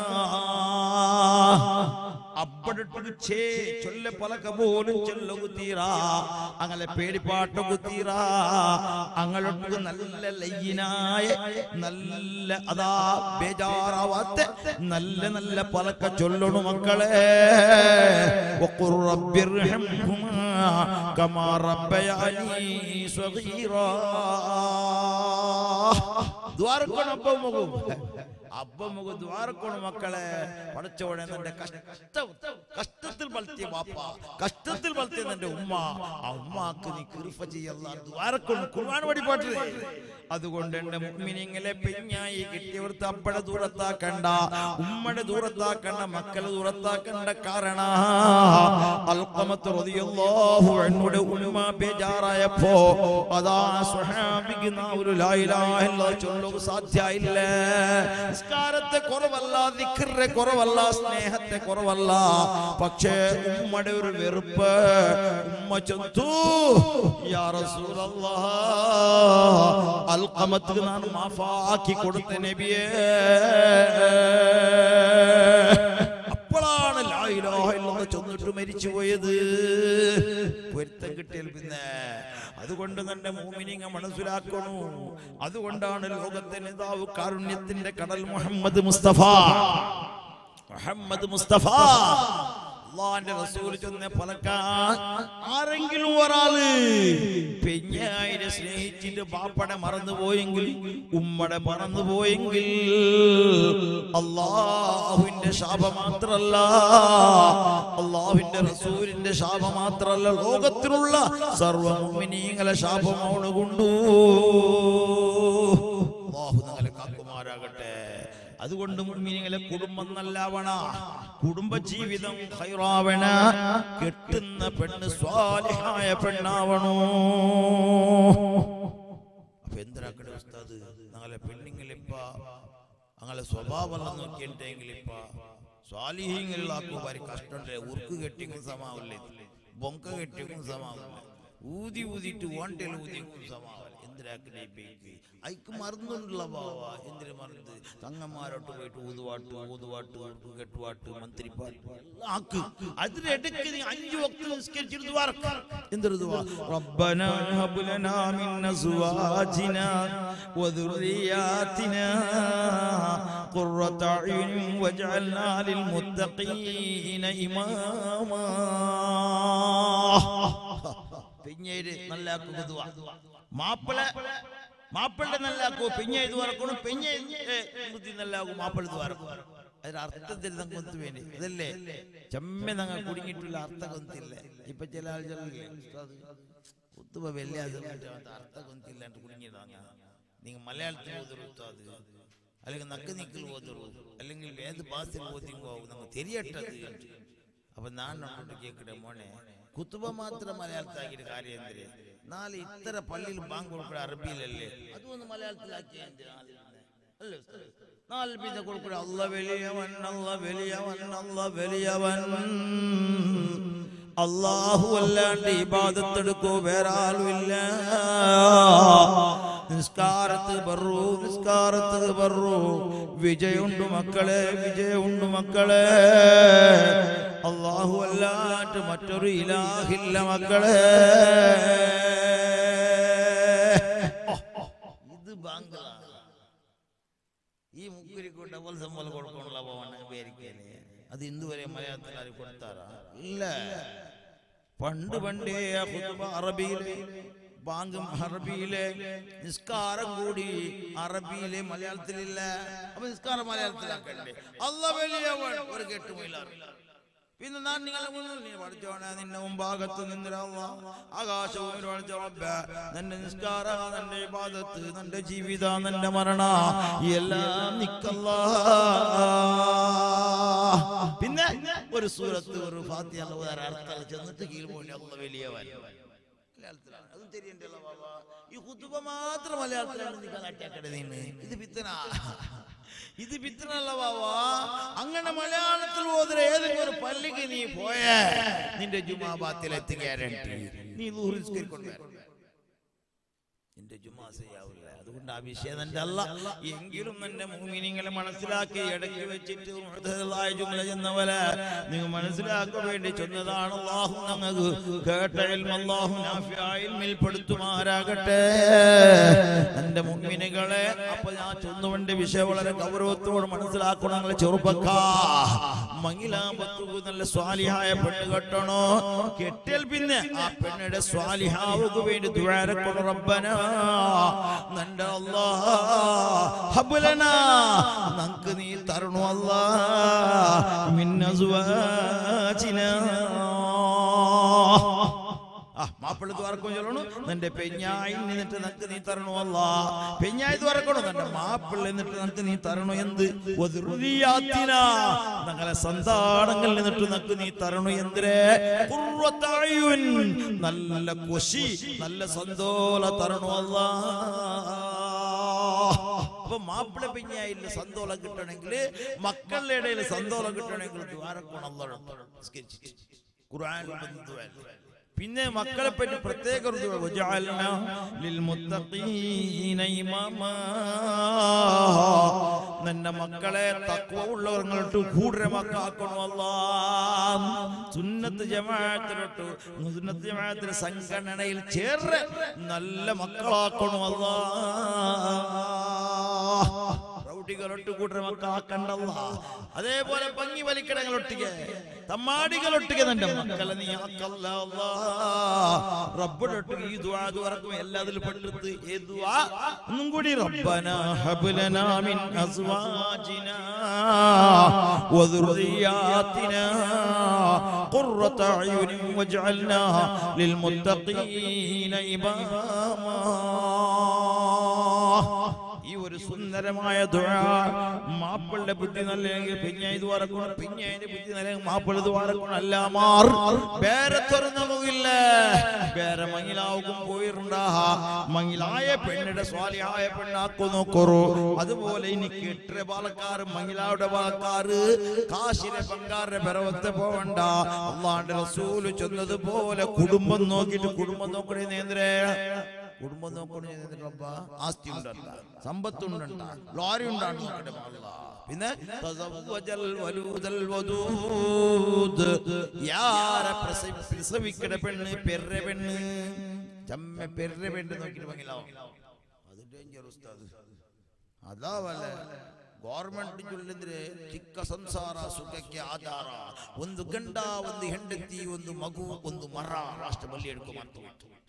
അപ്പടിട്ട് ഛേ ചൊല്ല പലക പോലും ചൊല്ല കുത്തീറാ അങ്ങനെ പേടിപ്പാട്ട കുത്തീറാ അങ്ങോട്ട് നല്ല ലയ്യനായ നല്ല അതാ ബേജാറാവാത്ത നല്ല നല്ല പലക്ക ചൊല്ലണു മക്കളെ وقل رب ارحمهما كما ربياني صغيرا ദ്വാരക്കണം അപ്പം മുഖം അപ്പം മുഖം ദ്വാരക്കണം മക്കളെ പഠിച്ചോടെ നിന്റെ കഷ്ട കഷ്ടത്തിൽ വളർത്തിയ ബാപ്പ കഷ്ടത്തിൽ വളർത്തിയ നിന്റെ ഉമ്മ ആ ഉമ്മാക്ക് നീ കൃപ ചെയ്യല്ല ദ്വാരക്കണം കുർബാന വഴിപാട്ടില്ലേ അതുകൊണ്ട് എന്റെ മുമ്മിനിങ്ങളെ പെഞ്ഞായി കിട്ടിയവർക്ക് അപ്പടെ ദൂരത്താക്കണ്ട ഉമ്മയുടെ ദൂരത്താക്കണ്ട മക്കളെ ദൂരത്താക്കണ്ട കാരണ അൽക്കമത്ത് റളിയല്ലാഹു അൻഹുടെ ഉമ്മ ബേജാറായപ്പോ അതാ സ്വഹാബിക്ക് നാ ഒരു ലാ ഇലാഹ ഇല്ലല്ലാഹ് ചൊല്ലുക സാധ്യയില്ല നിസ്കാരത്തെ കുറവല്ല ദിക്റിന്റെ കുറവല്ല സ്നേഹത്തെ കുറവല്ല പക്ഷേ ഉമ്മയുടെ ഒരു വെറുപ്പ് ഉമ്മ ചൊന്തു യാ റസൂലല്ലാഹ് അൽഖമത്ത് ഞാൻ മാഫാക്കി കൊടുത്ത നബിയേ അപ്പോഴാണ് ലാ ഇലാഹ ഇല്ലല്ലാഹ് ചൊന്നിട്ട് മരിച്ചു പോയത് പൊരുത്തം കിട്ടിയാൽ പിന്നെ അതുകൊണ്ട് തന്നെ മൂമിനിങ്ങ മനസ്സിലാക്കണു അതുകൊണ്ടാണ് ലോകത്തെ നേതാവ് കാരുണ്യത്തിന്റെ കടൽ മുഹമ്മദ് മുസ്തഫ മുഹമ്മദ് മുസ്തഫ അള്ളാന്റെ റസൂൽ ചെന്ന പലക്കാൻ ആരെങ്കിലും ഒരാള് പെഞ്ഞായിരെ സ്നേഹിച്ചിട്ട് ബാപ്പടെ മറന്നുപോയെങ്കിൽ ഉമ്മടെ മറന്നുപോയെങ്കിൽ അള്ളാഹുവിന്റെ ശാപം മാത്രല്ല അള്ളാഹുവിന്റെ റസൂലിന്റെ ശാപം മാത്രല്ല ലോകത്തിലുള്ള സർവമുമിനീങ്ങളെ ശാപം അവണ് കൊണ്ടു അള്ളാഹു നിങ്ങളെ കാക്കുമാരാകട്ടെ അതുകൊണ്ട് മുഅ്മിനീങ്ങളെ കുടുംബം നല്ലാവണ കുടുംബ ജീവിതം ഹൈറാവണ കെട്ടുന്ന പെണ്ണ് സ്വാലിഹായ പെണ്ണാവണോ അപ്പൊ എന്തിനാക്കട്ടെ ഉസ്താദ് ഞങ്ങളെ പെണ്ണുങ്ങളിപ്പ ഞങ്ങളെ സ്വഭാവം നോക്കിയിട്ടെങ്കിലിപ്പ സ്വാലിഹീങ്ങളിലാക്കും ഭാരി കഷ്ടണ്ടേ ഉർക്ക് കെട്ടിക്കും സമാവില്ലേ ബൊങ്ക കെട്ടിക്കും സമാവില്ല ഊതി ഊതിയിട്ട് ഓണ്ടയിൽ ഊതിക്കും സമാവില്ല എന്തിനാക്കിലേക്ക് അയക്ക് മറന്നുണ്ടല്ലോ ബാവ എന്തിനു മറന്ന് തങ്ങന്മാരോട്ട് പോയിട്ട് ഊതുവാട്ട് ഊതുവാട്ട് കെട്ടുവാട്ട് മന്ത്രിപ്പാട്ട് എല്ലാം ആക്ക് അതിനിടയ്ക്ക് നീ അഞ്ചു വക്ത് നിസ്കരിച്ചിട്ട് ദുആ ഇറക്ക്. എന്തൊരു ദുആ റബ്ബനാ ഹബ് ലനാ മിൻ അസ്വാജിനാ വദുർരിയാതിനാ ഖുർറത അയുൻ വജഅൽനാ ലിൽ മുത്തഖീന ഇമാമാ പിന്നീട് നല്ലാക്കുക ദുആ മാപ്പിള മാപ്പിളുടെ നല്ലാക്കോ പെഞ്ഞ ഇത് വറക്കണം പെഞ്ഞ ബുദ്ധി നല്ലാകും മാപ്പിള ഇത് വറക്കും അതിന് അർത്ഥത്തിൽ നമുക്ക് വേണ്ടി അതല്ലേ ചെമ്മ ഞങ്ങൾ കുടുങ്ങിയിട്ടില്ല അർത്ഥം കൊന്തില്ല ഇപ്പൊ ചില ആളുകളില്ലേ കുത്തുമ്പോ വലിയ അർത്ഥം കൊന്തില്ലാണ്ട് കുടുങ്ങിയതാണ് നിങ്ങൾ മലയാളത്തിൽ ഓതൊരു ഉസ്താദ് അല്ലെങ്കിൽ നക്ക് നിക്കൽ ഓതൊരു അല്ലെങ്കിൽ ഏത് ഭാഷയിൽ ഓതിങ്ങോ നമുക്ക് തെരിയട്ടത് അപ്പൊ ഞാൻ അങ്ങോട്ട് കേക്കട്ടെ മോനെ കുത്തുബ മാത്രം മലയാളത്തിലാക്കിയിട്ട് കാര്യം എന്തിന് നാളെ ഇത്ര പള്ളിയിൽ ബാങ്ക് കൊടുക്കുക അറബിയിലല്ലേ അതൊന്ന് മലയാളത്തിലാക്കി എന്തിനാ അല്ലേ ഉസ്താദ്? നാല് പിന്നെ കൊടുക്കുക അല്ല വലിയവൻ അല്ല വലിയവൻ അല്ല വലിയവൻ അള്ളാഹു അല്ലാണ്ട് ഇബാദത്തെടുക്കോ വേറെ ആളുമില്ല നിസ്കാരത്ത് ബറു നിസ്കാരത്ത് ബറു വിജയുണ്ട് മക്കളെ വിജയുണ്ട് മക്കളെ അള്ളാഹു അല്ലാണ്ട് മറ്റൊരു ഇലാഹില്ല മക്കളെ ഇത് ബാങ്കളാണ് ഈ മുക്കുരിക്ക് ഡബിൾ സമ്മൽ കൊടുക്കാനുള്ള പോവാണ് പേരിക്കല് അത് ഇന്നുവരെ മലയാളത്തിൽ ആരും കൊടുത്താറാ ഇല്ല പണ്ട് പണ്ടേ ആ ഖുത്ബ അറബിയിലെ ബാങ്കും അറബിയിലെ നിസ്കാരം കൂടി അറബിയിലെ മലയാളത്തിലില്ല അപ്പൊ നിസ്കാരം മലയാളത്തിലാക്കണ്ടേ അല്ല വലിയവൻ ഒരു കെട്ടുമയിലാറില്ല പിന്നെ ഞാൻ നിങ്ങളെ മുന്നിൽ നീ പഠിച്ചോണേ നിന്റെ മുമ്പാകത്ത് നിന്നിരല്ല ആകാശവും പഠിച്ചോള നിന്റെ നിസ്കാര നിന്റെ ഇബാദത്ത് നിന്റെ ജീവിത നിന്റെ മരണ എല്ലാം നിക്കല്ല പിന്നെ ഒരു സൂറത്ത് ഒരു ഫാത്തിയ അർത്ഥം ചെന്നിട്ട് കീഴ് പോയി അല്ല വലിയവൻ മലയാളത്തിലാണ് അതും തെരിയണ്ടല്ലോ ബാബാ ഈ കുത്തുബ മാത്രം മലയാളത്തിലാണ് നിങ്ങൾ അറ്റാക്കട നീന്ന് ഇത് പിത്തന ഇത് പിത്തനല്ല ബാബാ അങ്ങനെ മലയാളത്തിൽ പോದ್ರೆ ഏതെങ്കിലും ഒരു പള്ളിക്ക് നീ പോയേ നിന്റെ ജുമാബാത്തിൽ എത്തി ഗ്യാരണ്ടി നീ ലൂറിസ്കരിക്കൊണ്ട് നിന്റെ ജുമാ ചെയ്യാവില്ല അതുകൊണ്ട് ആ വിഷയം എന്റെ അല്ല എങ്കിലും എന്റെ മൂമിനിങ്ങളെ മനസ്സിലാക്കി ഇടയ്ക്ക് വെച്ചിട്ട് മുഅ്തദിലായ ജുംല ചെന്നവരെ നിങ്ങൾ മനസ്സിലാക്കാൻ വേണ്ടി ചെന്നതാണ് അള്ളാഹു ഞങ്ങൾക്ക് കേട്ട ഇൽമ അള്ളാഹു നാഫിയായ ഇൽമിൽ പെടുത്തുമാരാകട്ടെ എന്റെ മുഗ്മിനികളെ അപ്പൊ ഞാൻ ചൊന്നുകൊണ്ട് വിഷയം വളരെ ഗൗരവത്തോട് മനസ്സിലാക്കണം ഞങ്ങളെ ചെറുപ്പക്കാ മങ്ങിലാമ്പത്തു നല്ല സ്വാലിഹായ പെണ്ണ് കെട്ടണോ കെട്ടിയാൽ പിന്നെ ആ പെണ്ണിടെ സ്വാലിഹാവുക്ക് വേണ്ടി ദുഴാരക്കൊള്ള റബ്ബന നന്റെ അല്ലാ ഹബുലന നമുക്ക് നീ തരണു അല്ലാ മിന്നസുവാചിന ആ മാപ്പിള ദ്വാരക്കും ചൊല്ലണു നിന്റെ പെഞ്ഞായി നിന്നിട്ട് നിനക്ക് നീ തരണു അല്ല പെഞ്ഞായി ദ്വാരക്കണു നിന്റെ മാപ്പിള എന്നിട്ട് നിനക്ക് നീ തരണു എന്ത് വദുർരിയാത്തിന. ഞങ്ങളെ സന്താനങ്ങളിൽ നിന്നിട്ട് നിനക്ക് നീ തരണു എന്തിരേ ഖുർറത്തഅയുൻ. നല്ല കൊശി നല്ല സന്തോല തരണു അല്ല അപ്പൊ മാപ്പിള പെഞ്ഞായില്ല സന്തോളം കിട്ടണമെങ്കിൽ മക്കളുടെ ഇടയിൽ സന്തോളം കിട്ടണമെങ്കിൽ ദ്വാരക്കണം അല്ല ഖുർആൻ പിന്നെ മക്കളെ പറ്റി പ്രത്യേക ഒരു ദുആ. വജഅൽനാ ലിൽമുത്തഖീന ഇമാമാ. നിന്റെ മക്കളെ തക്വ ഉള്ളവർക്ക് കൂടുതൽ മക്കാക്കണം അല്ലാ സുന്നത്ത് ജമാഅത്തിലോട്ട് സുന്നത്ത് ജമാഅത്തിന്റെ സംഘടനയിൽ ചേർന്ന് നല്ല മക്കളാക്കണം അല്ലാ റൗഡികളൊട്ട് കൂട്ടർ മക്കളാക്കണ്ടല്ല അതേപോലെ ഭംഗി വലിക്കടങ്ങളൊട്ടിಗೆ തമ്മാടികളൊട്ടിಗೆ നിന്റെ മക്കളെ നീ ആക്കല്ല അല്ലാ. റബ്ബിനൊട്ടിಗೆ ഈ ദുആ തുറക്കും എല്ലാത്തിലും പെട്ടിട്ട് ഏ ദുആ ഒന്നും കൂടി റബ്ബന ഹബ്ലനാ മിൻ അസ്വാജിനാ വദുർരിയാത്തിനാ ഖുർറത അയുനി വജ്അൽനാ ലിൽമുത്തഖീന ഇമാമാ ഈ ഒരു സുന്ദരമായ ദുആ മാപ്പിളുടെ ബുദ്ധി നല്ലെങ്കിൽ പിന്നെ ഇത് വറക്കണം പിന്നെ അതിന്റെ ബുദ്ധി നല്ലെങ്കിൽ മാപ്പിള ഇത് വറക്കണം അല്ല മാർ വേറെ തുറന്നുമില്ല വേറെ മങ്ങിലാവും പോയിരുണ്ടാ മങ്ങിലായ പെണ്ണിടെ സ്വാലിയായ പെണ്ണാക്കു നോക്കറു അതുപോലെ ഇനി കെട്ടിയ പാലക്കാർ മങ്ങിലായുടെ പാലക്കാറ് കാശിലെ പങ്കാരുടെ പിറവത്തെ പോവണ്ട അള്ളാന്റെ റസൂല് ചെന്നതുപോലെ കുടുംബം നോക്കിയിട്ട് കുടുംബം നോക്കണേ നേന്ദ്രേ കുടുംബം നോക്കണ ആസ്തി ഉണ്ടണ്ട സമ്പത്തുണ്ടണ്ട ലോറി ഉണ്ടാണ് നോക്കട്ടെ അല്ലാ. പിന്നെ തസവ്വജൽ വലൂദൽ വദൂദ്. യാരെ പ്രസവി- പ്രസവിക്കണ പെണ്ണ് പെര്ര പെണ്ണ് ചമ്മ പെര്ര പെണ്ണ് നോക്കിട്ട് മങ്ങിലാവും അത് ഡേഞ്ചർ ഉസ്താദ് ಅದಾವಲ್ಲ ಗೌರ್ಮೆಂಟ್ ಜೊಲ್ಲಿದ್ರೆ ಚಿಕ್ಕ ಸಂಸಾರ ಸುಖಕ್ಕೆ ಆಧಾರ ಒಂದು ಗಂಡ ಒಂದು ಹೆಂಡತಿ ಒಂದು ಮಗು ಒಂದು ಮರ ರಾಷ್ಟ್ರ ಬಲಿ ಹಿಡ್ಕೊಂಬಂತು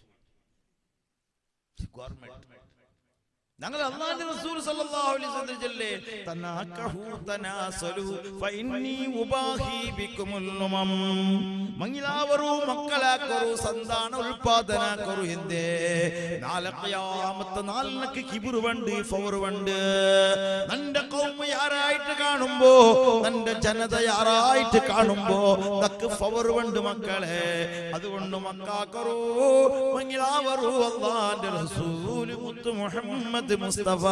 ಗೌರ್ಮೆಂಟ್ ഞങ്ങൾ അള്ളാന്റെ റസൂൽ സല്ലല്ലാഹു അലൈഹി വസല്ലം ചൊല്ലേ തനാകഹു തനാസലു ഫഇന്നി ഉബാഹി ബികുമുൽ ഉമം ಮಂಗಿಲಾವರು ಮಕ್ಕಳಾಕರು ಸಂತಾನ ಉತ್ಪಾದನಾಕರು ಎಂದೇ നാളെ ഖിയാമത്ത് നാലിനക്ക് കിബുറുണ്ട് ഫവറുണ്ട് നിന്റെ കൗമ യാരായിട്ട് കാണുമ്പോ നിന്റെ ജനത യാരായിട്ട് കാണുമ്പോ നക്ക് ഫവറുണ്ട് മക്കളെ അതുകൊണ്ട് മക്കാക്കറു മങ്ങിലാവറു അള്ളാന്റെ റസൂല് മുത്ത് മുഹമ്മദ് മുസ്തഫ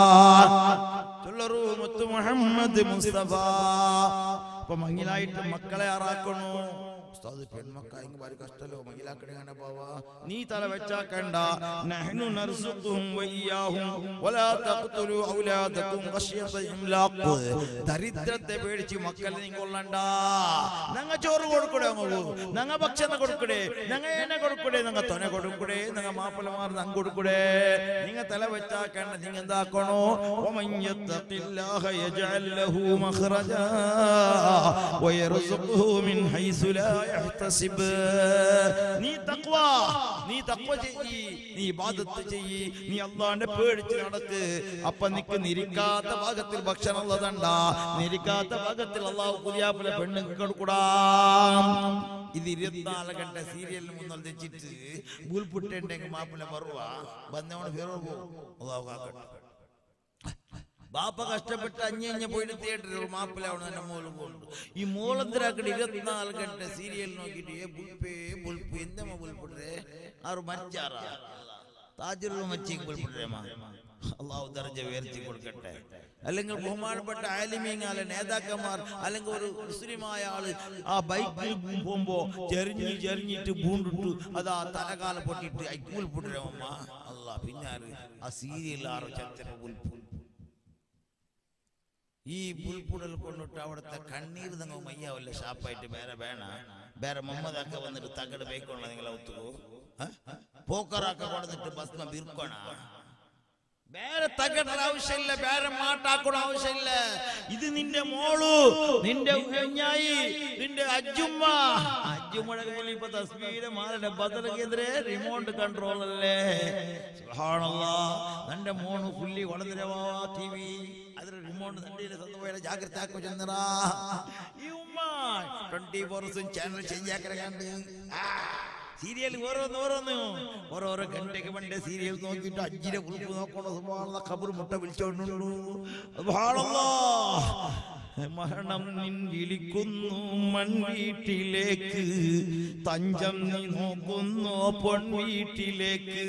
ചൊല്ലറു മുത്ത് മുഹമ്മദ് മുസ്തഫ അപ്പൊ മങ്ങിലായിട്ട് മക്കളെ ആറാക്കണു ഉസ്താദ് പെൺമക്കായെങ്കിൽ ഭാരി കഷ്ടല്ലോ മങ്ങിലാക്കണേ അങ്ങനെ പോവാ നീ തല വെച്ചാക്കണ്ട നഹ്നു നർസുഖുഹും വയ്യാഹും വലാ തഖ്തുലു ഔലാദകും ഖശ്യത ഇംലാഖ് ദരിദ്രത്തെ പേടിച്ച് മക്കളെ നീ കൊള്ളണ്ട ഞങ്ങ ചോറ് കൊടുക്കടേ അങ്ങോട്ട് ഞങ്ങ ഭക്ഷണം കൊടുക്കടേ ഞങ്ങ എണ്ണ കൊടുക്കടേ ഞങ്ങ തൊന കൊടുക്കടേ ഞങ്ങ മാപ്പിളമാർ നങ്ങ കൊടുക്കടേ നിങ്ങ തല വെച്ചാക്കണ്ട നിങ്ങ എന്താക്കണോ ومن يتق الله يجعل له مخرجا ويرزقه من حيث لا يحتسب നീ തഖ്വ നീ തഖ്വ ചെയ്യ് നീ ഇബാദത്ത് ചെയ്യ് നീ അള്ളാഹിനെ പേടിച്ച് നടക്ക് അപ്പൊ നിക്ക് നിരിക്കാത്ത ഭാഗത്തിൽ ഭക്ഷണം ഉള്ളതണ്ട നിരിക്കാത്ത ഭാഗത്തിൽ അള്ളാഹു പുതിയാപ്പില പെണ്ണുങ്ങൾക്ക് കൊടുക്കൂടാ ഇത് ഇരുപത്തിനാല് ഗಂಟ സീരിയലിന് മുന്നിൽ വെച്ചിട്ട് ബൂൽപുട്ടുണ്ടെങ്കിൽ മാപ്പിള ബറുവ ബന്നവണ് ഫിറോ പോകും അള്ളാഹു കാക്കട്ടെ ബാപ്പ കഷ്ടപ്പെട്ട് അഞ്ഞ അഞ്ഞ പോയിട്ട് തിയേറ്ററിൽ മാപ്പിലാവണം എന്റെ മോള് പോകുന്നു ഈ മോളെന്തിരാക്കട്ടെ ഇരുപത്തിനാല് ഗಂಟೆ സീരിയൽ നോക്കിയിട്ട് ഏ ബുൽപ്പേ ബുൽപ്പ് എന്തമ്മ ബുൽപ്പിട്ടെ ആറ് മച്ചാറാ താജുറും മച്ചിക്ക് ബുൽപ്പിട്ടേമാ അള്ളാഹു ദർജ ഉയർത്തി കൊടുക്കട്ടെ അല്ലെങ്കിൽ ബഹുമാനപ്പെട്ട ആലിമീങ്ങാല നേതാക്കന്മാർ അല്ലെങ്കിൽ ഒരു മുസ്ലിമായ ആള് ആ ബൈക്കിൽ പോകുമ്പോ ചെറിഞ്ഞ് ചെറിഞ്ഞിട്ട് പൂണ്ടിട്ട് അതാ തലകാല പൊട്ടിയിട്ട് ഐക്കൂൽ പൊട്ടിരമ്മ അള്ളാ പിന്നാല് ആ സീരിയൽ ആറ് ചത്തിര ബുൽപ്പ് ഈ പുൽപ്പുടൽ കൊണ്ടിട്ട് അവിടുത്തെ കണ്ണീർ നിങ്ങൾ മയ്യാവല്ല ഷാപ്പായിട്ട് വേറെ വേണ വേറെ മമ്മദാക്ക വന്നിട്ട് തകട് ബേക്കോണ നിങ്ങൾ ഒത്തുകോ പോക്കറാക്ക കൊണ്ടിട്ട് ഭസ്മ ബിർക്കോണ വേറെ തകട ആവശ്യമില്ല വേറെ മാട്ടാക്കണ ആവശ്യമില്ല ഇത് നിന്റെ മോളു നിന്റെ കുഞ്ഞായി നിന്റെ അജ്ജുമ്മ അജ്ജുമ്മയുടെ കയ്യിൽ ഇപ്പൊ തസ്മീരെ മാരുടെ ബദലക്കെതിരെ റിമോട്ട് കൺട്രോൾ അല്ലേ സുബ്ഹാനല്ലാ നിന്റെ മോണ് പുല്ലി വളർന്നിരവാ ടി വി അതിൽ റിമോട്ട് നിന്റെ സ്വന്തമായ ജാഗ്രത ആക്കോ ചെന്നറ ഈ ഉമ്മ ട്വന്റി ഫോർസും ചാനൽ ചെയ്യാക്കര കണ്ട് സീരിയൽ ഓരോന്ന് ഓരോന്ന് ഓരോരോ ഗണ്ടയ്ക്ക് പണ്ടേ സീരിയൽ നോക്കിയിട്ട് അഞ്ചിനെ കുറിപ്പ് നോക്കണോ സുബാനുള്ള ഖബർ മുട്ട വിളിച്ചോണ്ടുള്ളൂ സുബ്ഹാനല്ലാ. മരണം നിൻ വിളിക്കുന്നു മൺവീട്ടിലേക്ക് തഞ്ചം നീ നോക്കുന്നു പൊൺവീട്ടിലേക്ക്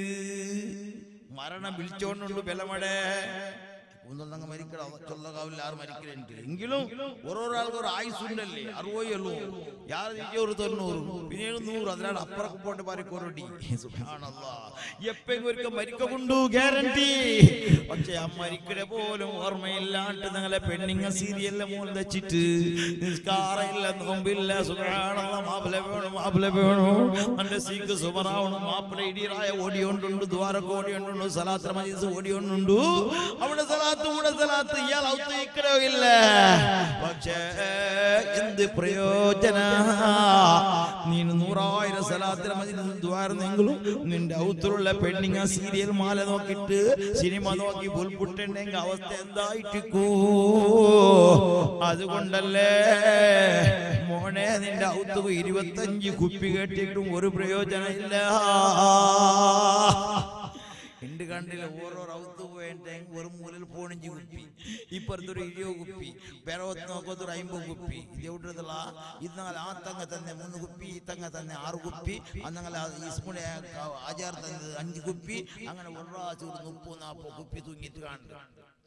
മരണം വിളിച്ചോണ്ടുള്ളൂ ബലമടേ ഒന്നൊന്നങ്ങ് മരിക്കണം ചൊല്ലകാവില്ല ആറ് മരിക്കലുണ്ട് എങ്കിലും ഓരോരോ ആൾക്ക് ഒരു ആയുസ് ഉണ്ടല്ലേ അറുപത് ഉള്ളൂ യാർ ഒരു തൊണ്ണൂറ് പിന്നീട് നൂറ് അതിനാണ് അപ്പുറം പോട്ട് പാരിക്കോരടി എപ്പെങ്കിലും ഒരിക്കൽ മരിക്കൊണ്ടു ഗ്യാരണ്ടി പക്ഷെ ആ മരിക്കടെ പോലും ഓർമ്മയില്ലാണ്ട് നിങ്ങളെ പെണ്ണിങ്ങ സീരിയലിലെ മൂലം വെച്ചിട്ട് നിസ്കാരമില്ല നോമ്പില്ല സുഖാണല്ല മാപ്പിള വേണം മാപ്പിള വേണം എന്റെ സീക്ക് സുമറാവണം മാപ്പിള ഇടിയറായ ഓടിയോണ്ടുണ്ട് ദ്വാരക്ക് ഓടിയോണ്ടുണ്ട് സലാത്ര മജീസ് ഓടിയോണ്ടുണ്ട് അവിടെ സലാത്ത് ഇവിടെ സലാത്ത് ഇയാൾ ഔത്തയിക്കലോ ഇല്ല പക്ഷേ എന്ത് പ്രയോജന നീ നൂറായിരം സലാത്തിനെ മജീസ് ദ്വാരന്നെങ്കിലും നിന്റെ ഔത്തിലുള്ള പെണ്ണിങ്ങ സീരിയൽ മാല നോക്കിയിട്ട് സിനിമ നോക്കി പുൽപുട്ടുണ്ടെങ്കിൽ അവസ്ഥ എന്തായിട്ടിക്കൂ അതുകൊണ്ടല്ലേ മോനെ നിന്റെ ഔത്തുക ഇരുപത്തഞ്ച് കുപ്പി കേട്ടിട്ടും ഒരു പ്രയോജനം ഇല്ല എന്റെ കണ്ടില്ല ഓരോ ഔത്ത് പോയെങ്കിൽ ഒരു മൂലൽ പോണിഞ്ച് കുപ്പി ഇപ്പുറത്തൊരു ഇരുപത് കുപ്പി പെരവത്ത് നോക്കത്തൊരു അമ്പത് കുപ്പി ഇത് എവിടുള്ള ഇന്നങ്ങൾ ആ തങ്ങ തന്നെ മൂന്ന് കുപ്പി ഈ തങ്ങ തന്നെ ആറ് കുപ്പി അന്നങ്ങൾ ഇസ്മുടെ ആചാർ തന്നത് അഞ്ച് കുപ്പി അങ്ങനെ ഒരു പ്രാവശ്യം ഒരു മുപ്പത് നാൽപ്പത് കുപ്പി തൂങ്ങിയിട്ട് കാണുന്നുണ്ട്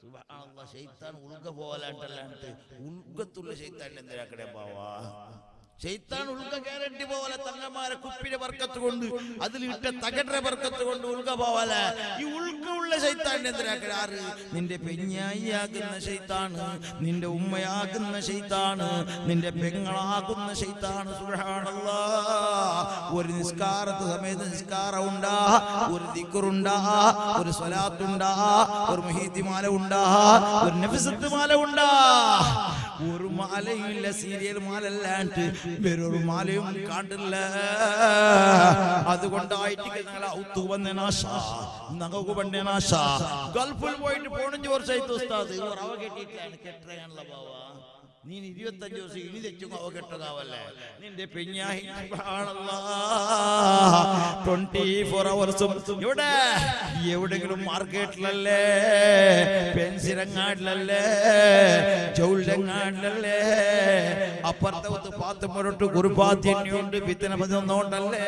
സുബ്ഹാനല്ലാഹ്, ശൈത്താൻ ഉൾഗ പോലാണ്ടല്ലാണ്ട് ഉൾഗത്തുള്ള ശൈത്താൻ എന്തിനാക്കടെ പാവാ ശൈത്താൻ ഉൾക്ക ഗ്യാരണ്ടി പോലെ തങ്ങന്മാരെ കുപ്പിന്റെ വർക്കത്ത് കൊണ്ട് അതിലിട്ട തകട വർക്കത്ത് കൊണ്ട് ഉൾക്ക പോവലെ ഈ ഉൾക്ക ഉള്ള ശൈത്താൻ എന്തിനാക്കണ ആറ് നിന്റെ പെഞ്ഞായിയാകുന്ന ശൈത്താണ് നിന്റെ ഉമ്മയാകുന്ന ശൈത്താണ് നിന്റെ പെങ്ങളാകുന്ന ശൈത്താണ് സുബ്ഹാനല്ലാ ഒരു നിസ്കാരത്ത് സമയത്ത് നിസ്കാരം ഉണ്ടാ ഒരു ദിക്കറുണ്ടാ ഒരു സ്വലാത്തുണ്ടാ ഒരു മുഹീത്തിമാല ഉണ്ടാ ഒരു നഫിസത്ത് മാല ഉണ്ടാ ഒരു മാലയില്ല സീരിയൽ മാലല്ലാണ്ട് വേറൊരു മാലയും കാണ്ടില്ല അതുകൊണ്ടായിട്ട് ഞങ്ങളെ ഔത്തു വന്ന നാശ നഗു പണ്ട നാശ ഗൾഫിൽ പോയിട്ട് പോണഞ്ച് വർഷമായിട്ട് ഉസ്താദ് ഒരു അവ കെട്ടിയിട്ടാണ് കെട്ടയാണല്ല ബാവ നീ ഇരുപത്തഞ്ച് ദിവസം ഇനി തെച്ചും അവ കെട്ടതാവല്ലേ നിന്റെ പെഞ്ഞായി ട്വന്റി ഫോർ അവേഴ്സും ഇവിടെ എവിടെങ്കിലും മാർക്കറ്റിലല്ലേ പെൻസിലങ്ങാടിലല്ലേ ചൗളിലങ്ങാടിലല്ലേ അപ്പുറത്തെ ഒത്ത് പാത്ത് മുരട്ട് കുറുപാത്തിയുണ്ട് വിത്തന പതിനൊന്നുകൊണ്ടല്ലേ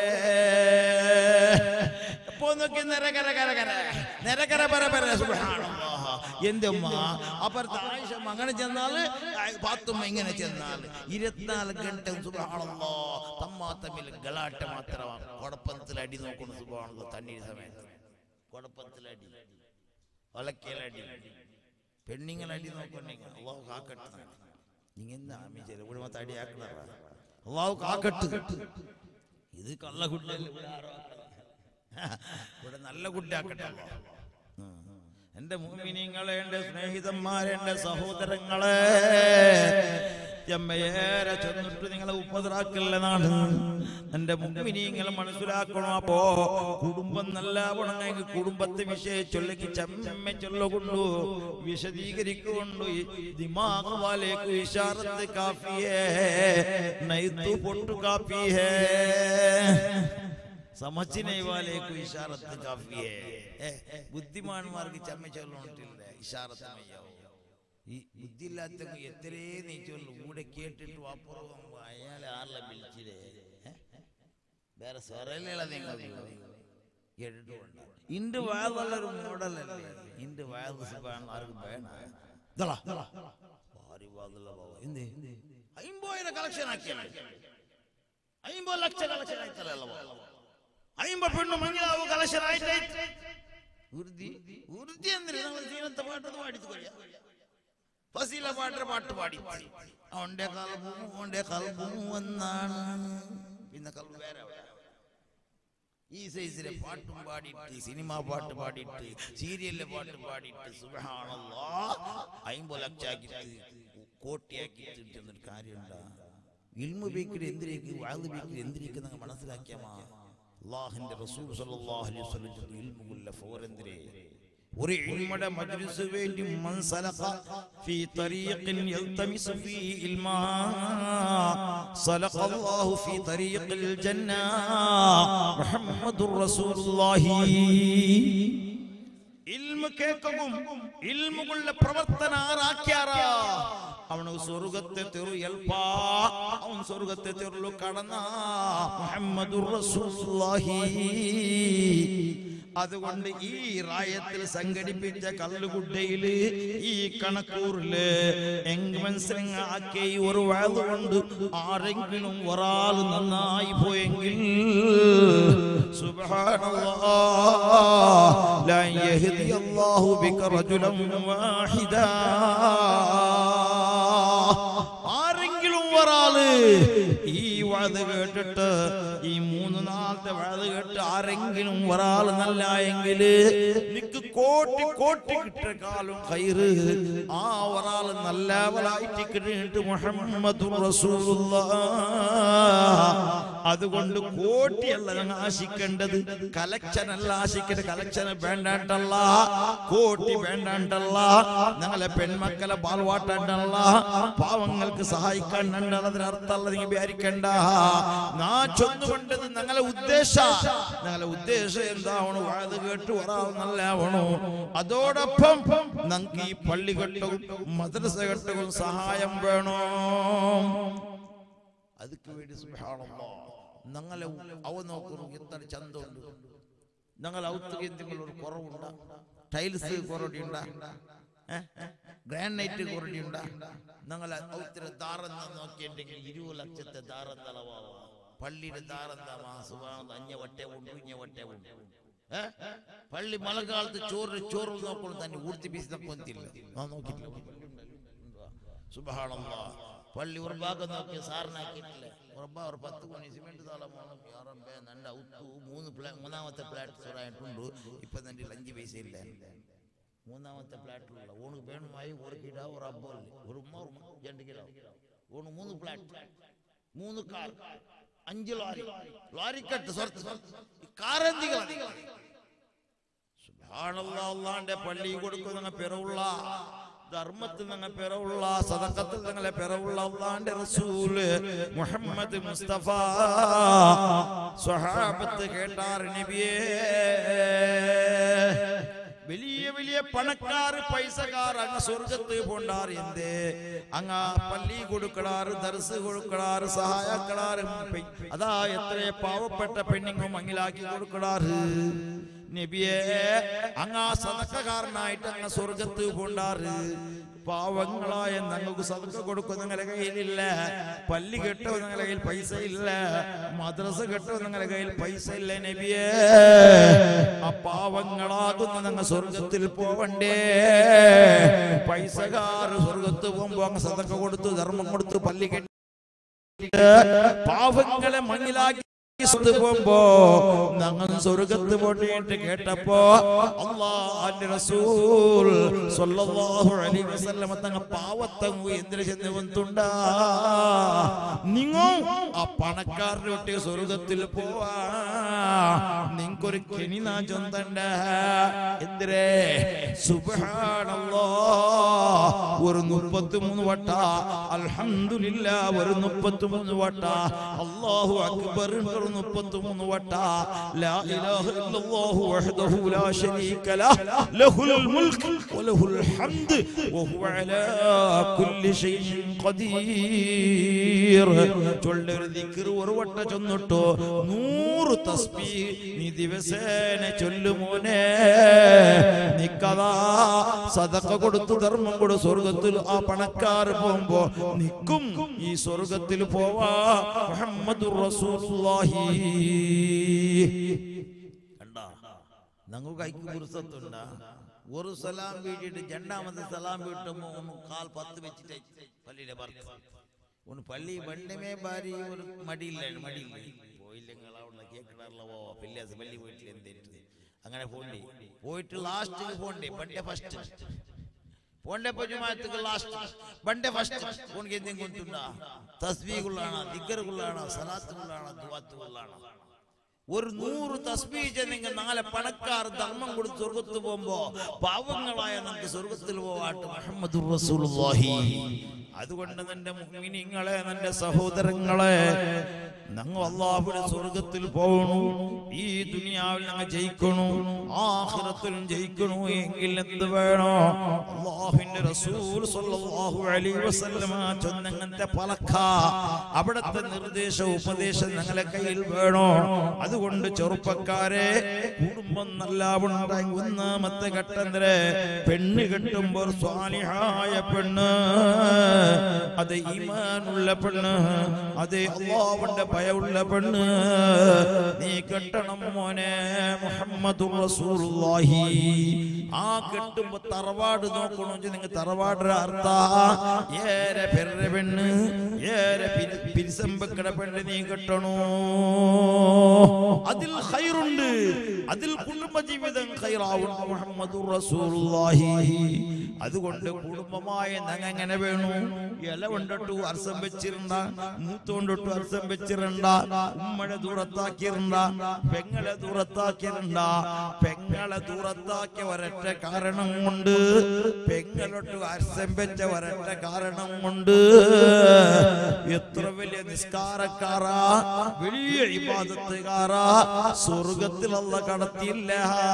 എപ്പോ നോക്കി നിരകര കരകര നിരകര പര പര സുബ്ഹാനല്ലാഹ് എന്തുമ്മ അപ്പുറത്ത് ആയിഷ അങ്ങനെ ചെന്നാല് പാത്തുമ്മ ഇങ്ങനെ ചെന്നാൽ ഇരുപത്തിനാല് ഗಂಟೆ സുബ്ഹാനല്ലാ തമ്മാ തമ്മിൽ ഗലാട്ട മാത്രമാണ് കൊടപ്പത്തിൽ അടി നോക്കുന്നു സുബ്ഹാനല്ലാ തണ്ണീർ സമയത്ത് കൊടപ്പത്തിൽ അടി ഒലക്കലടി പെണ്ണുങ്ങളടി നോക്കണ്ടെങ്കിൽ അള്ളാഹു കാക്കട്ടെ നിങ്ങൾ എന്താ ആമി ചെയ്ത് ഇവിടെ മൊത്തം അടി ആക്കണ അള്ളാഹു കാക്കട്ട് ഇത് കള്ള കുട്ടിയല്ല ഇവിടെ ആരോ ആക്കണ. ഇവിടെ നല്ല കുട്ടിയാക്കട്ടെ അള്ളാഹു. ഉം. എന്റെ മുഅ്മിനീങ്ങളെ എന്റെ സ്നേഹിതന്മാരെ എന്റെ സഹോദരങ്ങളെ എമ്മയേറെ ചെന്നിട്ട് നിങ്ങളെ ഉപദ്രാക്കല്ലെന്നാണ് എന്റെ മുമ്പിനീങ്ങൾ മനസ്സിലാക്കണം അപ്പോ കുടുംബം നല്ല ഉണങ്ങി കുടുംബത്തെ വിഷയ ചൊല്ലി ചെമ്മ ചൊല്ലുകൊണ്ടു വിശദീകരിക്കൊണ്ടു ദിമാഗ് വാലേക്ക് ഇഷാറത്ത് കാഫിയേ നൈത്തു പൊട്ടു കാഫിയേ സമച്ചിനെ വാലേക്ക് ഇഷാറത്ത് കാഫിയേ ഏ, ബുദ്ധിമാന്മാർക്ക് ചമ്മ ചൊല്ലിട്ടില്ല ഇഷാറത്ത് മയ്യാവും ഈ ബുദ്ധിയില്ലാത്ത എത്രേ നീ ചൊല്ലു കൂടെ കേട്ടിട്ട് വാപ്പുറം അയാളെ ആറിലെ വിളിച്ചില്ലേ ഏ? വേറെ സ്വരലുള്ള നിങ്ങൾ കേട്ടിട്ടുണ്ട് ഇണ്ട് വയറുള്ളൊരു മോഡലല്ലേ ഇണ്ട് വയറ് സുഖമാണ് ആർക്കും വേണം ഇതളാ ഭാരി വാതുള്ള ബാബ എന്ത് അയിമ്പോയിരം കളക്ഷൻ ആക്കിയല്ലേ അയിമ്പത് ലക്ഷം കളക്ഷൻ ആയിട്ടല്ലോ അയിമ്പത് പെണ്ണു മഞ്ഞാവ് കളക്ഷൻ ആയിട്ട് ഉറുതി ഉറുതി എന്തിനാ നിങ്ങൾ ജീവനത്തെ പാട്ടത് പാടിച്ചു കഴിയാ ഫസീല പാട്ടിന്റെ പാട്ട് പാടി അവന്റെ കൽബും അവന്റെ കൽബും ഒന്നാണ് പിന്നെ കൽബ് വേറെ എവിടെയാ? ഈ സൈസിലെ പാട്ടും പാടിയിട്ട് സിനിമ പാട്ട് പാടിയിട്ട് സീരിയലിലെ പാട്ട് പാടിയിട്ട് സുബഹാനല്ലാ അയിമ്പത് ലക്ഷാക്കിട്ട് കോട്ടിയാക്കിയിട്ട് ചെന്നൊരു കാര്യമുണ്ടാ ഇൽമു ബേക്കിൽ എന്തിനേക്ക് വാത് ബേക്കിൽ എന്തിനേക്ക് നിങ്ങൾ മനസ്സിലാക്കിയാമാ അള്ളാഹിന്റെ റസൂൽ സല്ലല്ലാഹു അലൈഹി വസല്ലം ചൊല്ലുന്ന ഇൽമുകുല്ല ഫോരെന്തിരേ ഒരു ഇൽമുടെ മജ്ലിസ് വേണ്ടി മൻ സലഖ ഫീ തരീഖിൻ യൽതമിസു ഫീ ഇൽമാ സലഖ അല്ലാഹു ഫീ തരീഖിൽ ജന്ന മുഹമ്മദുർ റസൂലുള്ളാഹി ഇൽമു കേൾക്കും ഇൽമുകളുടെ പ്രവർത്തന ആറാക്കിയാറ അവന് സ്വർഗത്തെ തെറു എൽപ്പാ അവൻ സ്വർഗത്തെ തെറുള്ളു കടന്ന മുഹമ്മദുർ റസൂലുള്ളാഹി അതുകൊണ്ട് ഈ റായത്തിൽ സംഘടിപ്പിച്ച കല്ലുകുട്ടയില് ഈ കണക്കൂറില് എങ്മൻസിംഗ് ആക്കി ഒരു വാതുകൊണ്ട് ആരെങ്കിലും ഒരാൾ നന്നായി പോയെങ്കിൽ സുബ്ഹാനല്ലാഹ് لا يهدي الله بك رجلا واحدا ആരെങ്കിലും ഒരാള് ഈ വാത് കേട്ടിട്ട് ഈ മൂന്ന് നാളത്തെ വാത് കേട്ട് ആരെങ്കിലും ഒരാൾ നല്ല എങ്കിൽ നിക്ക് കോട്ടി കോട്ടി കിട്ടിയ കാലം കയറ് ആ ഒരാൾ നല്ലവരായിട്ട് കിട്ടിയിട്ട് മുഹമ്മദ് അതുകൊണ്ട് കോട്ടിയല്ല ഞങ്ങൾ ആശിക്കേണ്ടത് കലക്ഷൻ അല്ല ആശിക്കേണ്ട കലക്ഷൻ വേണ്ടാണ്ടല്ല കോട്ടി വേണ്ടാണ്ടല്ല ഞങ്ങളെ പെൺമക്കളെ പാൽവാട്ടാണ്ടല്ല പാവങ്ങൾക്ക് സഹായിക്കാൻ അതിനർത്ഥമല്ല നിങ്ങൾ വിചാരിക്കണ്ട നാ ചൊന്നുകൊണ്ടത് ഞങ്ങളെ ഉദ്ദേശ ഞങ്ങളെ ഉദ്ദേശം എന്താവണോ വാത് കേട്ട് വരാവ് നല്ലാവണോ അതോടൊപ്പം ഞങ്ങൾക്ക് ഈ പള്ളി കെട്ടവും മദ്രസ കെട്ടവും സഹായം വേണോ ಅದಕ್ಕೆ വേണ്ടി സുബ്ഹാനല്ലാഹ് ഞങ്ങളെ അവ നോക്കുന്നു എത്ര ചന്തമുണ്ട് ഞങ്ങൾ ഔത്തുക എന്തെങ്കിലും ഒരു കുറവുണ്ട ടൈൽസ് കുറവുണ്ട ഗ്രാനൈറ്റ് കുറവുണ്ട നിങ്ങൾ ഒത്തിരി ദാറെന്ന് നോക്കിയിട്ടുണ്ടെങ്കിൽ ഇരുപത് ലക്ഷത്തെ ദാറം തളവാവാ പള്ളിയുടെ ദാറെന്താ മാസുവാണ് അഞ്ഞ വട്ടേ ഉണ്ട് ഇഞ്ഞ വട്ടേ ഉണ്ട് ഏ? പള്ളി മഴക്കാലത്ത് ചോറ് ചോറ് നോക്കണം തന്നെ ഊർത്തി പീസ് തപ്പൊന്നില്ല ഞാൻ നോക്കിയിട്ടില്ല സുബഹാണല്ലാ പള്ളി ഒരു ഭാഗം നോക്കി സാറിനാക്കിയിട്ടില്ല ഉറപ്പ ഒരു പത്ത് മണി സിമെന്റ് താളം വേണം യാറമ്പേ നണ്ട ഉത്തു മൂന്ന് പ്ലാ മൂന്നാമത്തെ ഫ്ലാറ്റ് സുറായിട്ടുണ്ട് ഇപ്പൊ തന്നെ അഞ്ച് പൈസ ഇല്ല മൂന്നാമത്തെ ഫ്ലാറ്റിലുള്ള ഊണ് വേണമായി ഒരു കിട ഒരു അബ്ബോല് ഒരു ഉമ്മ ഒരു ഉമ്മ, രണ്ട് കിലോ ഊണ് മൂന്ന് ഫ്ലാറ്റ് മൂന്ന് കാർ അഞ്ച് ലോറി ലോറിക്കട്ട് സ്വർത്ത് കാറന്തികൾ സുബ്ഹാനല്ലാ, അള്ളാന്റെ പള്ളി കൊടുക്കുന്ന പിറവുള്ള ധർമ്മത്തിൽ നിങ്ങൾ പിറവുള്ള സദക്കത്തിൽ നിങ്ങളെ പിറവുള്ള അള്ളാന്റെ റസൂല് മുഹമ്മദ് മുസ്തഫ സ്വഹാബത്ത് കേട്ടാർ നബിയേ വലിയ വലിയ പണക്കാർ പൈസക്കാർ അങ്ങ് സ്വർഗത്ത് പോണ്ടാർ എന്തേ അങ്ങ പള്ളി കൊടുക്കടാറ് ദർസ് കൊടുക്കടാറ് സഹായക്കളാറ് അതാ എത്ര പാവപ്പെട്ട പെണ്ണുങ്ങും അങ്ങിലാക്കി കൊടുക്കടാറ് നബിയെ അങ്ങ് ആ സദക്കക്കാരനായിട്ട് അങ്ങ് സ്വർഗത്ത് പോണ്ടാറ് പാവങ്ങളായ ഞങ്ങൾക്ക് സദക്ക കൊടുക്കും നിങ്ങളുടെ കയ്യിലില്ല പള്ളി കെട്ടോ നിങ്ങളുടെ കയ്യിൽ പൈസ ഇല്ല മദ്രസ കെട്ടോ നിങ്ങളുടെ കയ്യിൽ പൈസ ഇല്ല നബിയേ ആ പാവങ്ങളാകുന്ന ഞങ്ങൾ സ്വർഗത്തിൽ പോവണ്ടേ പൈസക്കാർ സ്വർഗത്ത് പോകുമ്പോ അങ്ങ് സദക്ക കൊടുത്തു ധർമ്മം കൊടുത്തു പള്ളി കെട്ടി പാവങ്ങളെ മണ്ണിലാക്കി സ്വർഗ്ഗത്ത് പോകുമ്പോ ഞങ്ങൾ സ്വർഗത്ത് പോയിട്ട് കേട്ടപ്പോ അള്ളാന്റെ റസൂൽ സ്വല്ലല്ലാഹു അലൈഹി വസല്ലമ തങ്ങ പാവത്തങ്ങു എന്തിനു ചെന്ന് വന്നുണ്ടാ നിങ്ങൾ ആ പണക്കാരുടെ ഒട്ടി സ്വർഗത്തിൽ പോവാ നിങ്ങൾക്കൊരു കെണി നാ ചൊന്തണ്ട എന്തിരേ സുബ്ഹാനല്ലാ ഒരു മുപ്പത്തി മൂന്ന് വട്ട അൽഹംദുലില്ല ഒരു മുപ്പത്തി മൂന്ന് വട്ട അല്ലാഹു അക്ബർ ഒരു മുപ്പത്തി മൂന്ന് വട്ട ലാ ഇലാഹ ഇല്ലല്ലാഹു വഹ്ദഹു ലാ ശരീക ലഹ് ലഹുൽ മുൽക്ക് വലഹുൽ ഹംദ് വഹുവ അലാ കുല്ലി ഷൈഇൻ ഖദീർ ചൊല്ലൊരു ദിക്ർ ഒരു വട്ട ചൊന്നിട്ടോ നൂറ് തസ്ബീഹ് നീ ദിവസേന ചൊല്ലുമോനെ നിക്കതാ സദക്ക കൊടുത്തു ധർമ്മം കൊടു സ്വർഗത്തിൽ ആ പണക്കാർ പോകുമ്പോ നിക്കും ഈ സ്വർഗത്തിൽ പോവാ മുഹമ്മദുർ റസൂലുള്ളാഹി കണ്ടാ ഞങ്ങൾക്ക് ഐക്യ പുരുഷത്തുണ്ട ഒരു സലാം വീട്ടിട്ട് രണ്ടാമത്തെ സലാം വീട്ടുമ്പോ ഒന്ന് കാൽ പത്ത് വെച്ചിട്ട് പള്ളിയുടെ ഭർത്ത ഒന്ന് പള്ളി വണ്ടമേ ഭാര്യ ഒരു മടിയില്ല മടിയില്ല പോയില്ലെങ്കിൽ അവിടെ കേൾക്കണല്ലോ ഓ പില്ലാസ് പള്ളി വീട്ടിൽ എന്തിട്ട് അങ്ങനെ പോണ്ടി പോയിട്ട് ലാസ്റ്റ് പോണ്ടേ പണ്ടേ ഫസ്റ്റ് പോണ്ടേ പജുമായത്തുക്ക് ലാസ്റ്റ് പണ്ടേ ഫസ്റ്റ് ഉനക്ക് എന്തെങ്കിലും കൊണ്ടുണ്ടാ തസ്ബീഖുള്ളാണ് ദിക്കറുകളാണ് സലാത്തുകളാണ് ദുവാത്തുകളാണ് ഒരു നൂറ് തസ്ബീജ് നിങ്ങൾ നാളെ പണക്കാർ ധർമ്മം കൊടുത്ത് സ്വർഗത്ത് പോകുമ്പോ പാവങ്ങളായ നമുക്ക് സ്വർഗത്തിൽ പോവാട്ട് മുഹമ്മദ് റസൂലുള്ളാഹി അതുകൊണ്ട് നിന്റെ മുഅ്മിനീങ്ങളെ നിന്റെ സഹോദരങ്ങളെ ഞങ്ങൾ അള്ളാഹുടെ സ്വർഗത്തിൽ പോകണു ഈ ദുനിയാവിൽ ഞങ്ങൾ ജയിക്കണു ആഖിറത്തിലും ജയിക്കണു എങ്കിൽ എന്ത് വേണോ അള്ളാഹുവിന്റെ റസൂൽ സ്വല്ലല്ലാഹു അലൈഹി വസല്ലമ ചൊന്നങ്ങനത്തെ പലക്ക അവിടുത്തെ നിർദ്ദേശ ഉപദേശം ഞങ്ങളെ കയ്യിൽ വേണോ അതുകൊണ്ട് ചെറുപ്പക്കാരെ കുടുംബം നല്ല ഉണ്ടായി ഒന്നാമത്തെ ഘട്ടത്തില് പെണ്ണ് കെട്ടുമ്പോൾ സ്വാലിഹായ പെണ്ണ് അത് ഈമാനുള്ള പെണ്ണ് അത് അള്ളാഹുവിന്റെ ഭയമുള്ള പെണ്ണ് നീ കെട്ടണം മോനെ മുഹമ്മദ് റസൂലുള്ളാഹി ആ കെട്ടുമ്പോ തറവാട് നോക്കണമെങ്കിൽ നിങ്ങൾ തറവാട് അർത്ഥ ഏറെ പെരുടെ പെണ്ണ് ഏറെ പിരിസമ്പക്കട പെണ്ണ് നീ കെട്ടണോ അതിൽ ഖൈറുണ്ട് അതിൽ കുടുംബജീവിതം ഖൈറാവും മുഹമ്മദ് റസൂലുള്ളാഹി അതുകൊണ്ട് കുടുംബമായ നങ്ങനെ വേണു ഇല കൊണ്ടിട്ടു അർസം വെച്ചിരുണ്ട മൂത്തോണ്ടിട്ടു അർസം വെച്ചിരുണ്ട ഉമ്മടെ ദൂരത്താക്കിയിരുണ്ട പെങ്ങളെ ദൂരത്താക്കിയിരുണ്ട പെങ്ങളെ ദൂരത്താക്കിയ ഒരൊറ്റ കാരണം കൊണ്ട് പെങ്ങളൊട്ട് അർസം വെച്ച ഒരൊറ്റ കാരണം കൊണ്ട് എത്ര വലിയ നിസ്കാരക്കാരാ വലിയ ഇബാദത്തുകാരാ സ്വർഗത്തിലുള്ള കടത്തിയില്ല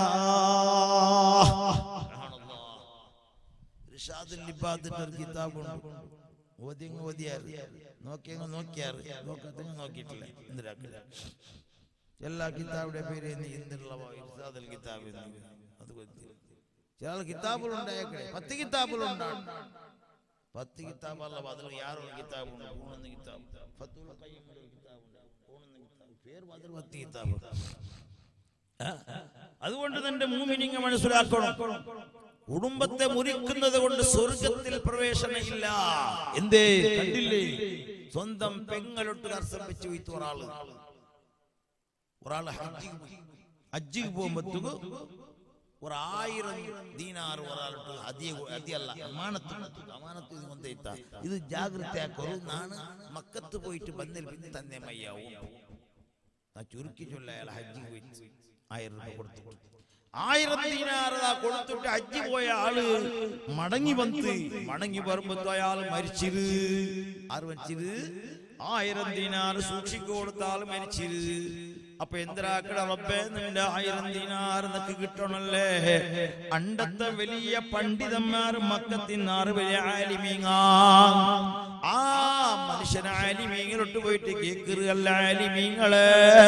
ഇർഷാദുൽ ഇബാദിന്റെ ഒരു കിതാബുണ്ട് ഓതിയങ്ങ് ഓതിയാറ് നോക്കിയങ്ങ് നോക്കിയാറ് നോക്കത്തങ്ങ് നോക്കിയിട്ടില്ല എന്തിനാക്കില്ല എല്ലാ കിതാബിന്റെ പേര് നീ എന്തിനുള്ള ഇർഷാദുൽ കിതാബ് എന്ന് അത് കൊത്തി ചില കിതാബുകളുണ്ടായേക്കണേ പത്ത് കിതാബുകളുണ്ടാണ് പത്ത് കിതാബല്ല അതിൽ യാറൊരു കിതാബുണ്ട് മൂന്നൊന്ന് കിതാബ് ഫത്തുൽ ഖയ്യിമിന്റെ ഒരു കിതാബുണ്ട് മൂന്നൊന്ന് കിതാബ് പേര് മാത്രം പത്ത് കിതാബ് ആ? അതുകൊണ്ട് തന്റെ മൂമിനിങ്ങ മനസ്സിലാക്കണം കുടുംബത്തെ മുറിക്കുന്നത് കൊണ്ട് സ്വർഗത്തിൽ പ്രവേശനമില്ല എന്തേ കണ്ടില്ലേ സ്വന്തം പെങ്ങളൊട്ട് കർസം വെച്ച് വീത്തു ഒരാള് ഒരാള് ഹജ്ജിക്ക് പോയി ഹജ്ജിക്ക് പോകുമ്പോഴത്തേക്ക് ഒരായിരം ദീനാറ് ഒരാളിട്ട് അധിയ അധിയല്ല അമാനത്ത് അമാനത്ത് ഇത് കൊണ്ടേത്ത ഇത് ജാഗ്രതയാക്കൊരു നാണ് മക്കത്ത് പോയിട്ട് ബന്നിൽ പിന്നെ തന്നെ മയ്യാവും ആ ചുരുക്കി ചൊല്ല അയാൾ ഹജ്ജിക്ക് പോയി ആയിരം രൂപ കൊടുത്തു ആയിരം ദീനാറ് ആ കൊടുത്തിട്ട് ഹജ്ജി പോയ ആള് മടങ്ങി വന്ന് മടങ്ങി വരുമ്പോ അയാൾ മരിച്ചിര് ആര് മരിച്ചിര് ആയിരം ദീനാറ് സൂക്ഷിച്ചു കൊടുത്ത ആള് മരിച്ചിര് അപ്പൊ എന്തിനാക്കട റബ്ബേ നിന്റെ ആയിരം ദീനാറ് നിനക്ക് കിട്ടണല്ലേ അണ്ടത്തെ വലിയ പണ്ഡിതന്മാർ മക്കത്തിനാറ് വലിയ ആലിമീങ്ങ ആ മനുഷ്യൻ ആലിമീങ്ങളിട്ട് പോയിട്ട് കേക്കറുകല്ല ആലിമീങ്ങളെ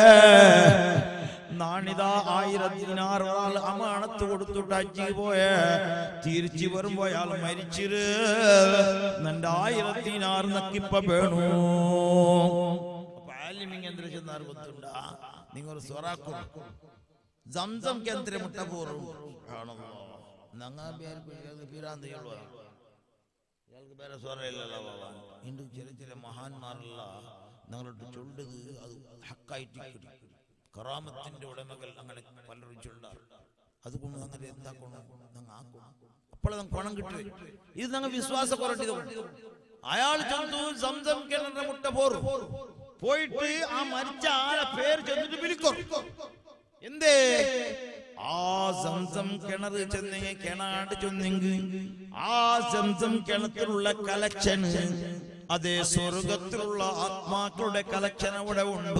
നാണിതാ ആയിരത്തിനാറ് ഒരാൾ അമാണത്ത് കൊടുത്തിട്ട് അജ്ജി പോയ തിരിച്ചു വരുമ്പോ അയാൾ മരിച്ചിര് നിന്റെ ആയിരത്തിനാറ് നക്കിപ്പ വേണു അപ്പൊ ആലിമിങ് എന്തിനു ചെന്നാർ ಗೊತ್ತುಂಟಾ നിങ്ങൾ സ്വറാക്കും സംസം കേന്ദ്ര മുട്ട പോറും ആണല്ലോ നങ്ങ പീരാന്ത് ಹೇಳುವ ഇയാൾക്ക് വേറെ സ്വരം ഇല്ലല്ലോ ബാബാ ഇണ്ട് ചില ചില മഹാന്മാരല്ല നിങ്ങളോട് ചൊല്ലത് അത് ഹക്കായിട്ട് കിട്ടും കറാമത്തിന്റെ ഉടമകൾ അങ്ങനെ പലരും ചൊല്ലാറ് അതുകൊണ്ട് അങ്ങനെ എന്താക്കണം ഞങ്ങൾ ആക്കണം അപ്പോൾ നമുക്ക് പണം കിട്ടും ഇത് ഞങ്ങൾ വിശ്വാസ കുറട്ടിത് അയാൾ ചെന്നു സംസം കിണറിന്റെ മുട്ട പോറും പോയിട്ട് ആ മരിച്ച ആളെ പേര് ചെന്നിട്ട് വിളിക്കും എന്തേ ആ സംസം കിണർ ചെന്നെങ്കിൽ കിണാണ്ട് ചെന്നെങ്കിൽ ആ സംസം കിണറ്റിലുള്ള കലക്ഷന് അതേ സ്വർഗത്തിലുള്ള ആത്മാക്കളുടെ കലക്ഷൻ അവിടെ ഉണ്ട്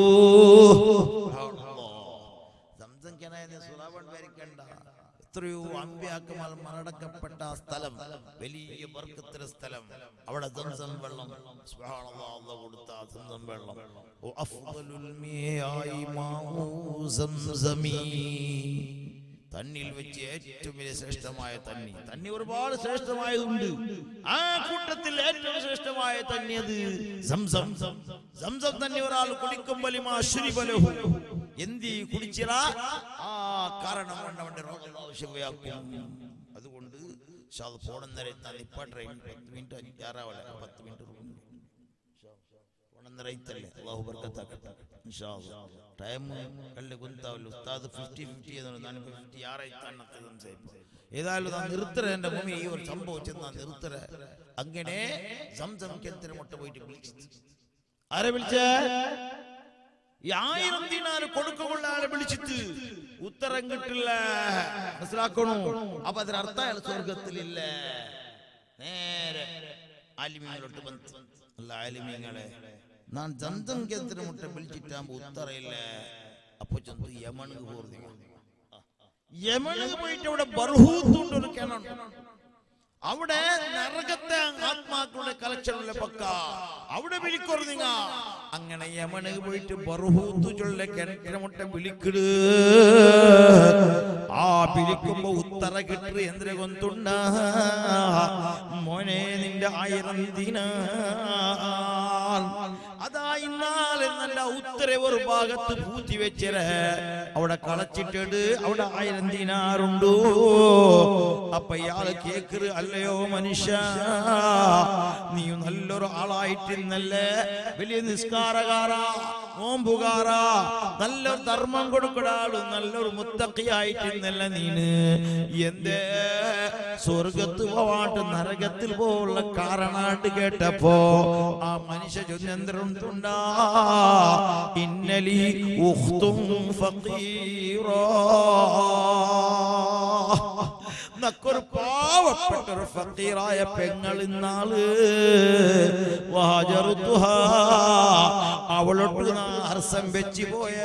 സംസം കിണറിന് സുലാവൺ വരിക്കണ്ട എത്രയോ അമ്പ്യാക്കന്മാർ മറടക്കപ്പെട്ട ആ സ്ഥലം വലിയ വർക്കത്തിലെ സ്ഥലം അവിടെ സംസം വെള്ളം സുബ്ഹാനല്ലാഹ് അല്ലാഹ് കൊടുത്ത ആ സംസം വെള്ളം ഓ അഫ്ദലുൽ മിയായി മാഉ സംസമീ തന്നിൽ വെച്ച് ഏറ്റവും വലിയ ശ്രേഷ്ഠമായ തന്നി തന്നി ഒരുപാട് ശ്രേഷ്ഠമായതുണ്ട് ആ കൂട്ടത്തിൽ ഏറ്റവും ശ്രേഷ്ഠമായ തന്നി അത് സംസം സംസം തന്നെ ഒരാൾ കുടിക്കുമ്പോൾ ബലഹു എന്തി കുടിച്ചിറ ആ കാരണം കൊണ്ട് അവന്റെ രോഗം ആവശ്യമാക്കും അതുകൊണ്ട് ഷാദ് പോണെന്നേരം എത്താൻ ഇപ്പൊ ട്രെയിൻ പത്ത് മിനിറ്റ് അഞ്ചാറാവല പത്ത് മിനിറ്റ് പോണെന്നേരം ഇത്തല്ലേ അള്ളാഹു ബർക്കത്താക്കട്ടെ ഇൻഷാ അല്ലാഹ് ടൈം കല്ല് കുന്താവല്ലോ ഉസ്താദ് ഫിഫ്റ്റി ഫിഫ്റ്റി എന്നാണ് ഞാനിപ്പോ ഫിഫ്റ്റി ആറായിട്ടാണ് സംസാരിച്ചത് ഏതായാലും നാ നിർത്തര എന്റെ ഭൂമി ഈ ഒരു സംഭവിച്ചത് നാ നിർത്തര അങ്ങനെ സംസം കെത്തിന് മുട്ട പോയിട്ട് വിളിച്ചു ആരെ വിളിച്ച ഈ ആയിരം ദിനാറ് കൊടുക്കുള്ള ആളെ വിളിച്ചിട്ട് ഉത്തരം കിട്ടില്ല മനസ്സിലാക്കണു അപ്പൊ അതിനർത്ഥം അയാൾ സ്വർഗത്തിലില്ല നേരെ ആലിമീങ്ങളോട്ട് ബന്ധ അല്ല ആലിമീങ്ങളെ നാൻ ജന്തം കേന്ദ്ര മുട്ട വിളിച്ചിട്ടാകുമ്പോ ഉത്തരയില്ല അപ്പൊ ചെന്ന് യമണുക്ക് പോർന്നു യമണുക്ക് പോയിട്ട് അവിടെ ബർഹൂത്തുണ്ട് ഒരു കിണർ അവിടെ നരകത്തെ ആത്മാക്കളുടെ കളക്ഷനുള്ള പക്ക അവിടെ വിളിക്കൊറുതിങ്ങ അങ്ങനെ യമണക്ക് പോയിട്ട് ബർഹൂത്തു ചൊല്ല കിണറ്റിനെ മുട്ട വിളിക്കിട് ആ വിളിക്കുമ്പോ ഉത്തര കിട്ടു എന്തിനെ കൊന്തുണ്ട മോനെ നിന്റെ ആയിരം ദിന അതാ ഇന്നാലെ നല്ല ഉത്തര ഒരു ഭാഗത്ത് പൂത്തി വെച്ചിര അവിടെ കളച്ചിട്ടിട് അവിടെ ആയിരം ദിനാറുണ്ടോ അപ്പൊ ഇയാള് കേക്കറ് അല്ലയോ മനുഷ്യ നീ നല്ലൊരു ആളായിട്ടിന്നല്ലേ വലിയ നിസ്കാരകാരാ നോമ്പുകാരാ നല്ലൊരു ധർമ്മം കൊടുക്കടാളു നല്ലൊരു മുത്തക്കിയായിട്ടിന്നല്ല നീന് എന്തേ സ്വർഗത്ത് പോവാട്ട് നരകത്തിൽ പോലുള്ള കാരണാട്ട് കേട്ടപ്പോ ആ മനുഷ്യ ചൊന്നെന്തരുണ്ടാ ഇന്നലി ഉഖ്തും ഫഖീറാ നക്കൊരു പാവപ്പെട്ട ഒരു ഫക്കീറായ പെങ്ങൾ ഇന്നാള് വാജറുത്തുഹ അവളോട്ട് ഹർസം വെച്ച് പോയ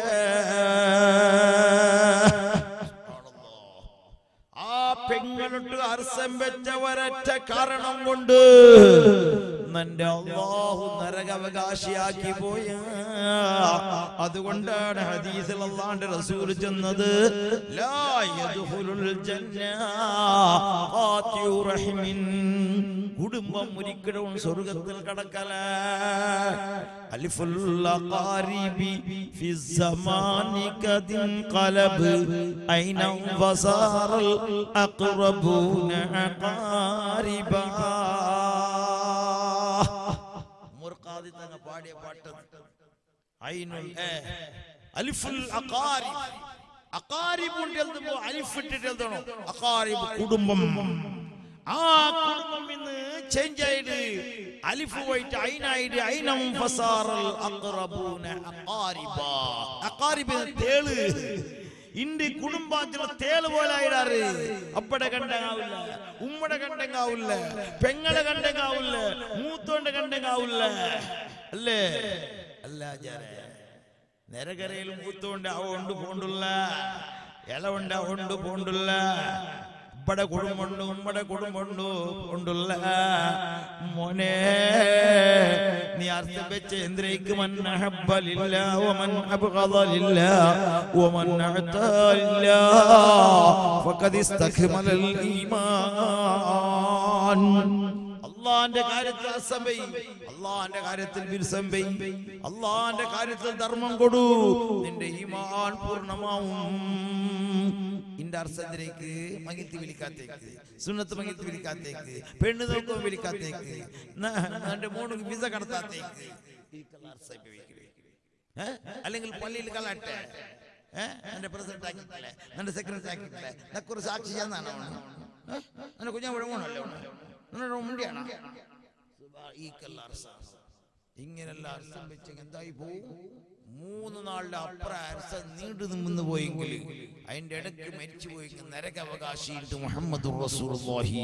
ആ പെങ്ങളോട്ട് ഹർസം വെച്ച ഒരൊറ്റ കാരണം കൊണ്ട് നിന്റെ അള്ളാഹു നരകാവകാശിയാക്കി പോയ അതുകൊണ്ടാണ് ഹദീസിൽ അള്ളാന്റെ റസൂൽ ചെന്നത് ലാ യദ്ഖുലുൽ ജന്ന ഖാതിഉ റഹിമിൻ കുടുംബം ഒരിക്കലും സ്വർഗത്തിൽ കടക്കല അലിഫുൽ അഖാരിബി ഫി സമാനി കദിൻ ഖലബ് ഐന വസാറൽ അഖറബൂന അഖാരിബ മുർഖാദി തങ്ങ പാടിയ പാട്ട് ഐനുൽ ഏ അലിഫുൽ അഖാരിബ് അഖാരിബ് കൊണ്ട് എഴുതുമ്പോ അലിഫ് ഇട്ടിട്ട് എഴുതണം അഖാരിബ് കുടുംബം ആ കുടുംബം ഇന്ന് ചേഞ്ച് ആയിട്ട് അലിഫ് പോയിട്ട് ഐനായിട്ട് ഐനം ഫസാറൽ അഖറബൂന അഖാരിബ അഖാരിബ് തേള് ഇണ്ട് കുടുംബാത്തിലെ തേള് പോലെ ആയിടാറ് അപ്പടെ കണ്ടങ്ങാവില്ല ഉമ്മടെ കണ്ടങ്ങാവില്ല പെങ്ങളെ കണ്ടങ്ങാവില്ല മൂത്തോണ്ട് കണ്ടങ്ങാവില്ല അല്ലേ അല്ല ജാരേ ನೆರೆಗರೆಯಲ್ಲಿ ಮೂತುಂಡ ಅವಂಡು ಪೋಂಡುಲ್ಲ ಎಲವಂಡ ಅವಂಡು ಪೋಂಡುಲ್ಲ ಬಡ ಕುಡುಂಬುಂಡು ಉಮ್ಮಡ ಕುಡುಂಬುಂಡು ಪೋಂಡುಲ್ಲ ಮೊನೆ നീ അർത്ഥം വെച്ച് എന്തിനേക്ക് മൻ അഹബ്ബലില്ല വമൻ അബ്ഗദലില്ല വമൻ അഅതാലില്ല ഫഖദ് ഇസ്തക്മലൽ ഈമാൻ അള്ളാന്റെ കാര്യത്തിൽ അസംബൈ അള്ളാന്റെ കാര്യത്തിൽ ബിൽസംബൈ അള്ളാന്റെ കാര്യത്തിൽ ധർമ്മം കൊടു നിന്റെ ഈമാൻ പൂർണ്ണമാവും ഇന്റെ അർസത്തിലേക്ക് മങ്ങിത്തി വിളിക്കാത്തേക്ക് സുന്നത്ത് മങ്ങിത്തി വിളിക്കാത്തേക്ക് പെണ്ണ് നോക്കുമ്പോൾ വിളിക്കാത്തേക്ക് ന- എന്റെ മോണ് വിസ കടത്താത്തേക്ക് ഇരിക്കുന്ന അർസ ഉപയോഗിക്കല്. ഏ? അല്ലെങ്കിൽ പള്ളിയിൽ കളട്ടെ ഏഹ് എന്റെ പ്രസിഡന്റ് ആക്കിയിട്ടില്ലേ എന്റെ സെക്രട്ടറി ആക്കിയിട്ടില്ലേ നക്കൊരു സാക്ഷി ചെന്നാണ് എന്നെ കുഞ്ഞാ വിഴമോണല്ലേ നിങ്ങളുടെ മുണ്ടിയാണ് ഈക്കല്ല അർസ ഇങ്ങനെയുള്ള അർസം വെച്ചെങ്കിൽ എന്തായി പോവും മൂന്ന് നാളുടെ അപ്പുറം അർസ നീണ്ടു നിന്ന് പോയെങ്കിൽ അതിന്റെ ഇടയ്ക്ക് മരിച്ചു പോയെങ്കിൽ നരകാവകാശിയിട്ട് മുഹമ്മദ് റസൂലുള്ളാഹി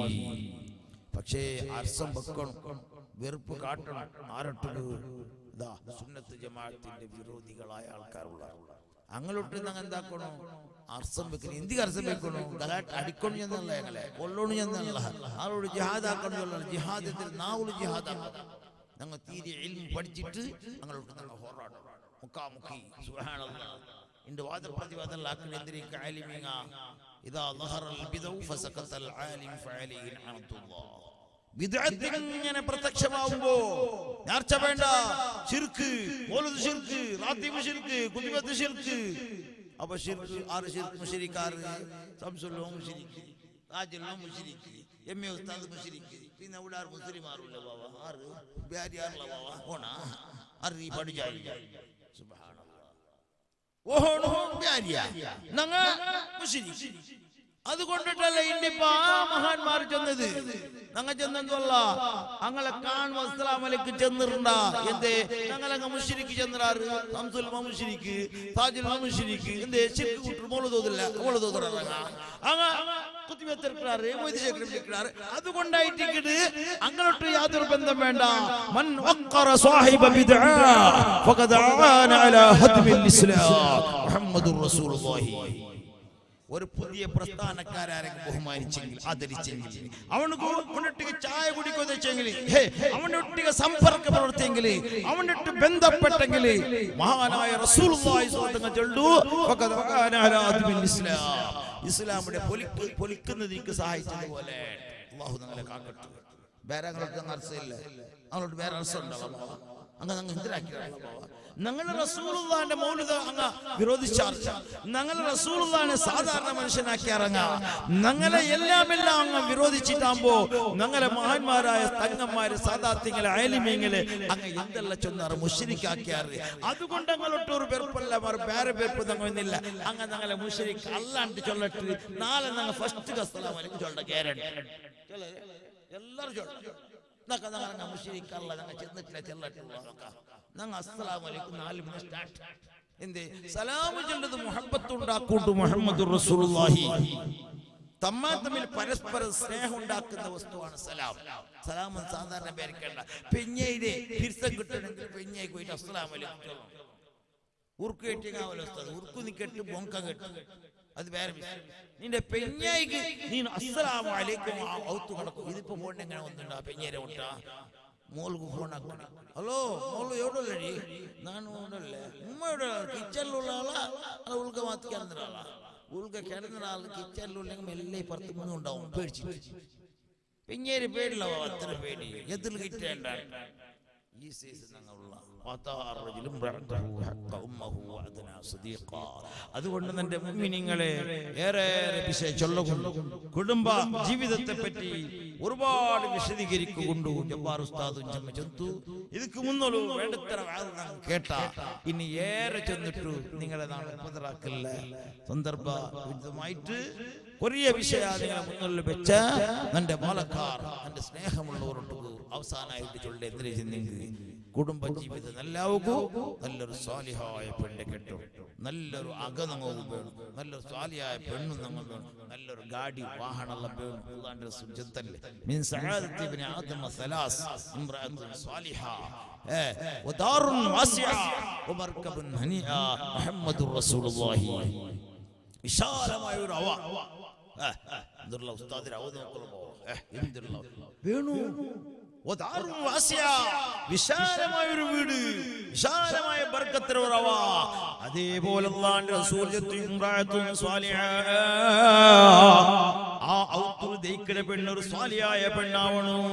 പക്ഷേ അർസം വെക്കണം വെറുപ്പ് കാട്ടണം ആരട്ടത് ഇതാ സുന്നത്ത് ജമാഅത്തിന്റെ വിരോധികളായ ആൾക്കാരുള്ള അങ്ങോട്ട് ഞങ്ങൾ എന്താക്കണോ അർസം വെക്കണം എന്തിക്ക് അർസം വെക്കണോ ഗലാട്ട് അടിക്കണം എന്നല്ല ഞങ്ങളെ കൊള്ളണം എന്നല്ല ആളോട് ജിഹാദ് ആക്കണം എന്നുള്ള ജിഹാദത്തിൽ നാവുകൾ ജിഹാദ് ആക്കണം ഞങ്ങൾ തീരെ ഇൽമു പഠിച്ചിട്ട് ഞങ്ങളോട് ഞങ്ങൾ പോരാടണം മുക്കാമുഖി സുബ്ഹാനല്ലാഹ് ഇന്റെ വാദ പ്രതിവാദം ആക്കുന്ന എന്തിനേക്ക് ആലിമീങ്ങ ഇതാ ലഹറൽ ബിദഉ ഫസഖത്തൽ ആലിം ഫഅലൈഹി ലഅനത്തുല്ലാഹ് വിദഅത്ത് ഇങ്ങനെ പ്രത്യക്ഷമാവുമ്പോ നേർച്ച വേണ്ട ശിർക്ക് മൗലൂദ് ശിർക്ക് റാത്തീബ് ശിർക്ക് കുതുബത്ത് ശിർക്ക് അപ്പൊ ശിർക്ക് ആറ് ശിർക്ക് മുശ്രിക്കാറ് സംസുല്ലോ മുശ്രിക്ക് താജുല്ലോ മുശ്രിക്ക് എം എ ഉസ്താദ് മുശ്രിക്ക് പിന്നെ ഇവിടെ ആറ് മുസ്ലിമാറുള്ള ബാബ ആറ് ബിഹാരിയാറുള്ള ബാബ ഓണ ആറ് ഈ പഠിച്ചായി സുബ്ഹാനല്ലാഹ് ഓഹോണോ ബിഹാരിയ നങ്ങ മുശ്രിക്ക് അതുകൊണ്ടിട്ടല്ല ഇന്നിപ്പ ആ മഹാന്മാർ ചെന്നത് ഞങ്ങ ചെന്നല്ല അങ്ങളെ കാണും അസ്സലാമലക്ക് ചെന്നിട്ടുണ്ട എന്തേ ഞങ്ങളങ്ങ് മുഷിരിക്ക് ചെന്നിടാറ് സംസുൽ മുഷിരിക്ക് താജുൽ മുഷിരിക്ക് എന്തേ ശിർക്ക് കൂട്ടർ മോള് തോതില്ല മോള് തോതിറങ്ങ അങ്ങ കുത്തിവെത്തിരിക്കാറ് മൊയ്ത് ശേഖരിപ്പിക്കാറ് അതുകൊണ്ടായിട്ട് അങ്ങോട്ട് യാതൊരു ബന്ധം വേണ്ട മൻ വഖറ സാഹിബ ബിദ്ആ ഫഖദ് ആന അലാ ഹദ്മിൽ ഇസ്ലാം മുഹമ്മദുർ റസൂലുള്ളാഹി ഒരു പുതിയ പ്രസ്ഥാനക്കാരെങ്കിലും ബഹുമാനിച്ചെങ്കിൽ ആദരിച്ചെങ്കിൽ അവനക്ക് അവനൊട്ടിಗೆ ചായ കുടിക്കുക വെച്ചെങ്കിൽ ഹേ അവനൊട്ടിಗೆ സമ്പർക്ക പ്രവർത്തിയെങ്കിൽ അവനൊട്ട് ബന്ധപ്പെട്ടെങ്കിൽ മഹാനായ റസൂലുള്ളാഹി സ്വതങ്ങൾ ചൊല്ലു ഫഖദ് ആന അലാ ഹദ്മിൽ ഇസ്ലാം ഇസ്ലാമിന്റെ പൊലിക്ക് പൊലിക്കുന്നതിക്ക് സഹായിച്ചതുപോലെ അള്ളാഹു ഞങ്ങളെ കാക്കട്ടെ വേറെ ഞങ്ങൾക്ക് അർസമില്ല അവളോട് വേറെ അർസം ഉണ്ടാവും അങ്ങ് അങ്ങ് എന്തിനാക്കിയാണ് ഞങ്ങൾ റസൂലുള്ളാന്റെ മൗലിക അങ്ങ് വിരോധിച്ചാർച്ച ഞങ്ങൾ റസൂലുള്ളാനെ സാധാരണ മനുഷ്യനാക്കി ഇറങ്ങ ഞങ്ങളെ എല്ലാം എല്ലാം അങ്ങ് വിരോധിച്ചിട്ടാകുമ്പോ ഞങ്ങളെ മഹാന്മാരായ തങ്ങന്മാര് സാധാത്യങ്ങളെ അയലിമീങ്ങളെ അങ്ങ് എന്തെല്ലാം ചൊന്നാറ് മുഷിരിക്കാക്കിയാറ് അതുകൊണ്ട് ഞങ്ങളൊട്ടൊരു വെറുപ്പല്ല മാറി വേറെ വെറുപ്പ് ഞങ്ങളില്ല അങ്ങ് ഞങ്ങളെ മുഷിരിക്ക് അല്ലാണ്ട് ചൊല്ലട്ട് നാളെ ഞങ്ങൾ ഫസ്റ്റ് കസ്തലാമലേക്ക് ചൊല്ല ഗ്യാരണ്ടി എല്ലാവരും ചൊല്ല ഇതൊക്കെ ഞങ്ങൾ മുഷിരിക്കല്ല ഞങ്ങൾ ചെന്നിട്ടില്ല ചെല്ലട്ടില്ല ഞങ്ങൾ അസ്സലാമു അലൈക്കും നാല് മണി സ്റ്റാർട്ട് എന്തേ സലാമു ചൊല്ലത് മുഹബത്ത് ഉണ്ടാക്കൂട്ടു മുഹമ്മദ് റസൂലുള്ളാഹി തമ്മാ തമ്മിൽ പരസ്പര സ്നേഹം ഉണ്ടാക്കുന്ന വസ്തുവാണ് സലാം സലാം എന്ന് സാധാരണ പേരിക്കണ്ട പെഞ്ഞയുടെ തിരിസം കിട്ടണമെങ്കിൽ പെഞ്ഞയ്ക്ക് പോയിട്ട് അസ്സലാമു അലൈക്കും ചൊല്ലണം ഉറുക്ക് കെട്ടിയാവല്ലോ ഉസ്താദ് ഉറുക്ക് നീ കെട്ട് ബൊങ്ക കെട്ട് അത് വേറെ വിഷയം നിന്റെ പെഞ്ഞായിക്ക് നീ അസ്സലാമു അലൈക്കും ആ ഔത്ത് കടക്കും ഇതിപ്പോ പോണ്ട് എങ്ങനെ വന്നിട്ടുണ്ടോ പെഞ്ഞേരെ വിട്ട മോൾക്ക് ഫോൺ ആക്കണേ ഹലോ മോള് എവിടെയല്ലേ ನಾನು ഉണ്ടല്ലേ ഉമ്മ ഇവിടെ കിച്ചണിലുള്ള ആളാ അത് ഉൾക്ക മാറ്റി കിടന്ന ആളാ ഉൾക്ക കിടന്ന ആൾ കിച്ചണിലുണ്ടെങ്കിൽ മെല്ലെ പത്ത് മൂന്ന് ഉണ്ടാവും പേടിച്ചിട്ട് പിന്നേര് പേടില്ല അത്ര പേടി എതിൽ കിട്ടേണ്ട ഈ സീസൺ ഞങ്ങളുള്ള അതുകൊണ്ട് എന്റെ മുമ്മിനിങ്ങളെ ഏറെ ചൊല്ലുകൊണ്ടു കുടുംബ ജീവിതത്തെ പറ്റി ഒരുപാട് വിശദീകരിക്കൊണ്ടു ജബ്ബാർ ഉസ്താദും ചെമ്മ ചെന്തു ಇದಕ್ಕೆ മുന്നോളൂ വേണ്ടത്ര കേട്ട ഇനി ഏറെ ചെന്നിട്ടു നിങ്ങളെ നാളെ ഉപദ്രാക്കില്ല സന്ദർഭ വിരുദ്ധമായിട്ട് കൊറിയ വിഷയ നിങ്ങളെ മുന്നിൽ വെച്ച എന്റെ പാലക്കാർ എന്റെ സ്നേഹമുള്ളവരോട്ട് അവസാനമായിട്ട് ചൊല്ലേ എന്തിനു ചെന്നെങ്കിൽ കുടുംബ ജീവിതം നല്ലാവുകൂ നല്ലൊരു സ്വാലിഹായ പെണ്ണ് കെട്ടും നല്ലൊരു അകനങ്ങവും വേണം നല്ലൊരു സ്വാലിയായ പെണ്ണും നമ്മൾ വേണം നല്ലൊരു ഗാഡി വാഹനമുള്ള വേണം അള്ളാന്റെ സുജത്തല്ലേ മിൻ സഅദത്തി ഇബ്നു ആദം സലാസ് ഇംറഅത്തുൻ സ്വാലിഹ ഏ വദാറുൻ വാസിഅ വമർകബുൻ ഹനിഅ മുഹമ്മദുർ റസൂലുള്ളാഹി വിശാലമായ ഒരു അവ ഏ, എന്തുള്ള ഉസ്താദിന്റെ അവ നോക്കുള്ളൂ ഏ, എന്തുള്ള വേണു വദാറുൻ വാസിഅ വിശാലമായ ഒരു വീട് വിശാലമായ ബർക്കത്തിന് ഒരു അവ അതേപോലെ അള്ളാന്റെ റസൂൽ ജത്തു ഇംറഅത്തുൻ സ്വാലിഹ ആ ഔത്തുൽ ദൈക്കട പെണ്ണൊരു സ്വാലിയായ പെണ്ണാവണം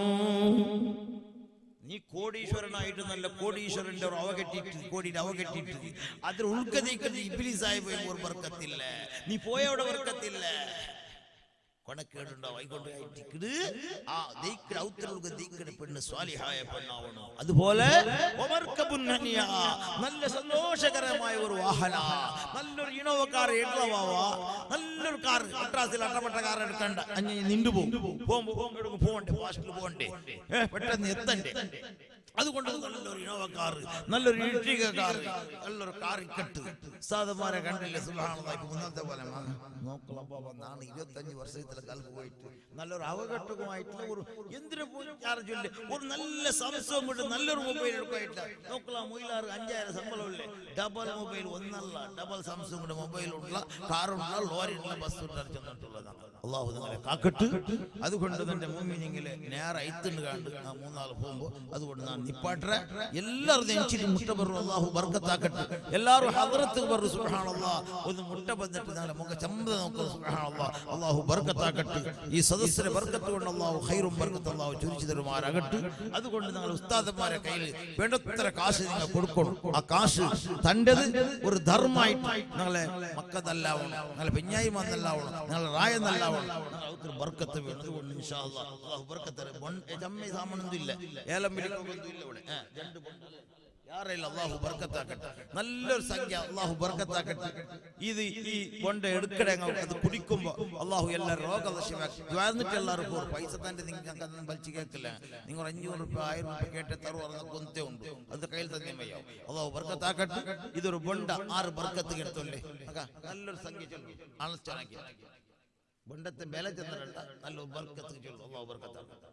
നീ കോടീശ്വരനായിട്ട് നല്ല കോടീശ്വരന്റെ ഒരു അവകെട്ടിട്ട് കോടിയുടെ അവകെട്ടിട്ട് അതിൽ ഉൾക്കതീക്കത് ഇബിലിസായി പോയി ഒരു വർക്കത്തില്ല നീ പോയ അവിടെ വർക്കത്തില്ല കൊണക്കേടുണ്ടാവും ആയിക്കൊണ്ട് ആയിട്ടിക്കിട് ആ ദൈക്കട ഔത്തരുക ദൈക്കട പെണ്ണ് സ്വാലിഹായ പെണ്ണാവണം അതുപോലെ ഒമർക്കബുൻ ഹനിയ, നല്ല സന്തോഷകരമായ ഒരു വാഹന നല്ലൊരു ഇനോവ കാർ എണ്ണവാവ നല്ലൊരു കാർ മദ്രാസിൽ അട്ടപ്പെട്ട കാർ എടുക്കണ്ട അഞ്ഞ നിണ്ടു പോകും പോകുമ്പോ പോകുമ്പോ പോകണ്ടേ ഫാസ്റ്റിൽ പോകണ്ടേ ഏ, പെട്ടെന്ന് എത്തണ്ടേ അതുകൊണ്ട് നല്ലൊരു ഇനോവ കാർ നല്ലൊരു ഇഷ്ടിക കാർ നല്ലൊരു കാറിക്കെട്ട് സാധമാരെ കണ്ടില്ലേ സുഖാണെന്നാ ഇപ്പൊ മുന്നത്തെ പോലെ നോക്കണം നാണ് ഇരുപത്തഞ്ച് വർഷത്തിലെ കാലത്ത് പോയിട്ട് നല്ലൊരു അവഘട്ടകമായിട്ടുള്ള ഒരു എന്തിനു പോയി ചാർജ് ഒരു നല്ല സംശയം കൊണ്ട് നല്ലൊരു മൊബൈൽ എടുക്കായിട്ടില്ല നോக்கலாம் മൊയിലാറ് അഞ്ചായിരം ശമ്പളമില്ലേ ഡബിൾ മൊബൈൽ ഒന്നല്ല ഡബിൾ സംസങ്ങിന്റെ മൊബൈൽ ഉള്ള കാറുള്ള ലോറിയുള്ള ബസ് ചെന്നിട്ടുള്ളതാണ് അള്ളാഹു നിങ്ങളെ കാക്കട്ട് അതുകൊണ്ട് തന്നെ മൂമിനിങ്ങിലെ നേരെ ഐത്തുണ്ട് കണ്ട് ആ മൂന്നാൾ പോകുമ്പോ അതുകൊണ്ട് ഞാൻ നിപ്പാട്ടെ എല്ലാവരും നെഞ്ചിട്ട് മുട്ട പറഞ്ഞു അള്ളാഹു ബർക്കത്താക്കട്ടെ എല്ലാവരും ഹദ്രത്ത് പറഞ്ഞു സുബ്ഹാനല്ലാ ഒന്ന് മുട്ട വന്നിട്ട് ഞങ്ങളെ മുഖ ചമ്പ നോക്കുന്നു സുബ്ഹാനല്ലാ അള്ളാഹു ബർക്കത്താക്കട്ടെ ഈ സദസ്സിലെ ബർക്കത്ത് കൊണ്ട് അള്ളാഹു ഖൈറും ബർക്കത്ത് അള്ളാഹു ചുരിച്ചു തരുമാറാകട്ടെ അതുകൊണ്ട് നിങ്ങൾ ഉസ്താദന്മാരെ കയ്യിൽ വേണ്ടത്ര കാശ് നിങ്ങൾ കൊടുക്കണം ആ കാശ് തൻ്റെത് ഒരു ധർമ്മമായിട്ട് നിങ്ങളെ മക്കതല്ലാവണം നിങ്ങളെ പെഞ്ഞായിമന്നല്ലാവണം നിങ്ങളെ റായെന്നല്ലാവണം നിങ്ങൾ അവർക്ക് ബർക്കത്ത് വേണം അതുകൊണ്ട് ഇൻഷാ അല്ലാ അള്ളാഹു ബർക്കത്ത് തരും. ബൊൺ- ജമ്മി സാമണൊന്നും ഇല്ല ഏലം വിളിക്കൊന്നും ഇല്ല ഇവിടെ ഏ, രണ്ട് ബൊണ്ടല്ലേ? യാറയില്ല അള്ളാഹു ബർക്കത്താക്കട്ടെ നല്ലൊരു സംഖ്യ അള്ളാഹു ബർക്കത്താക്കട്ടെ ഇത് ഈ കൊണ്ട് എടുക്കടെ ഞങ്ങൾക്ക് അത് കുടിക്കുമ്പോ അള്ളാഹു എല്ലാ രോഗദശമാക്കി ദ്വാരന്നിട്ട് എല്ലാവർക്കും ഒരു പൈസ തന്നെ നിങ്ങൾക്ക് അതൊന്നും വലിച്ചു കേൾക്കില്ല നിങ്ങൾ അഞ്ഞൂറ് റുപ്യ ആയിരം റുപ്യ കേട്ട് തറു പറഞ്ഞ കൊന്തേ ഉണ്ട് അത് കയ്യിൽ തന്നെ വയ്യാവും അള്ളാഹു ബർക്കത്താക്കട്ടെ ഇതൊരു ബൊണ്ട ആറ് ബർക്കത്ത് കേട്ടല്ലേ അക്കാ നല്ലൊരു സംഖ്യ ചൊല്ലു അണച്ചനാക്കി ബൊണ്ടത്തെ ബല ചെന്നിട്ട നല്ലൊരു ബർക്കത്ത് ചൊല്ലു അള്ളാഹു ബർക്കത്താക്കട്ടെ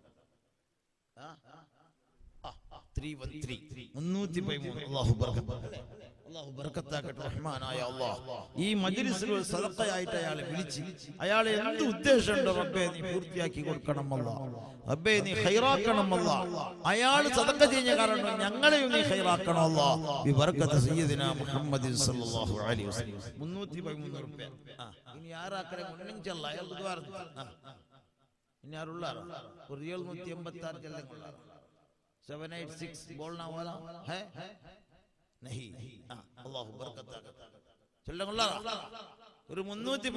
ത്രീ വൺ ത്രീ മുന്നൂറ്റി പതിമൂന്ന് അള്ളാഹു ബർക്കത്ത് അള്ളാഹു ബർക്കത്താക്കട്ടെ റഹ്മാനായ അള്ളാഹ് ഈ മജ്ലിസിൽ ഒരു സദഖയായിട്ട് അയാളെ വിളിച്ച് അയാളെ എന്ത് ഉദ്ദേശമുണ്ടോ റബ്ബേ നീ പൂർത്തിയാക്കി കൊടുക്കണം അല്ല റബ്ബേ നീ ഖൈറാക്കണം അല്ല അയാൾ സദഖ ചെയ്യുന്ന കാരണം ഞങ്ങളെയും നീ ഖൈറാക്കണം അല്ല ഈ ബർക്കത്ത് സയ്യിദിന മുഹമ്മദ് സല്ലല്ലാഹു അലൈഹി വസല്ലം 313 റുപ്യ ആ ഇനി ആരാക്കരെ മുന്നിഞ്ചല്ല അയാൾ ദ്വാരം ആ ഇനി ആരുള്ളാറോ ഒരു ഏഴുന്നൂറ്റി എൺപത്തി ആറ് ചെല്ലങ്ങളുള്ളാറോ सेवन एट सिक्स बोलना वाला है नहीं हाँ, अल्लाह बरकत ചൊല്ലുകൊള്ള ഒരു മുന്നൂറ്റി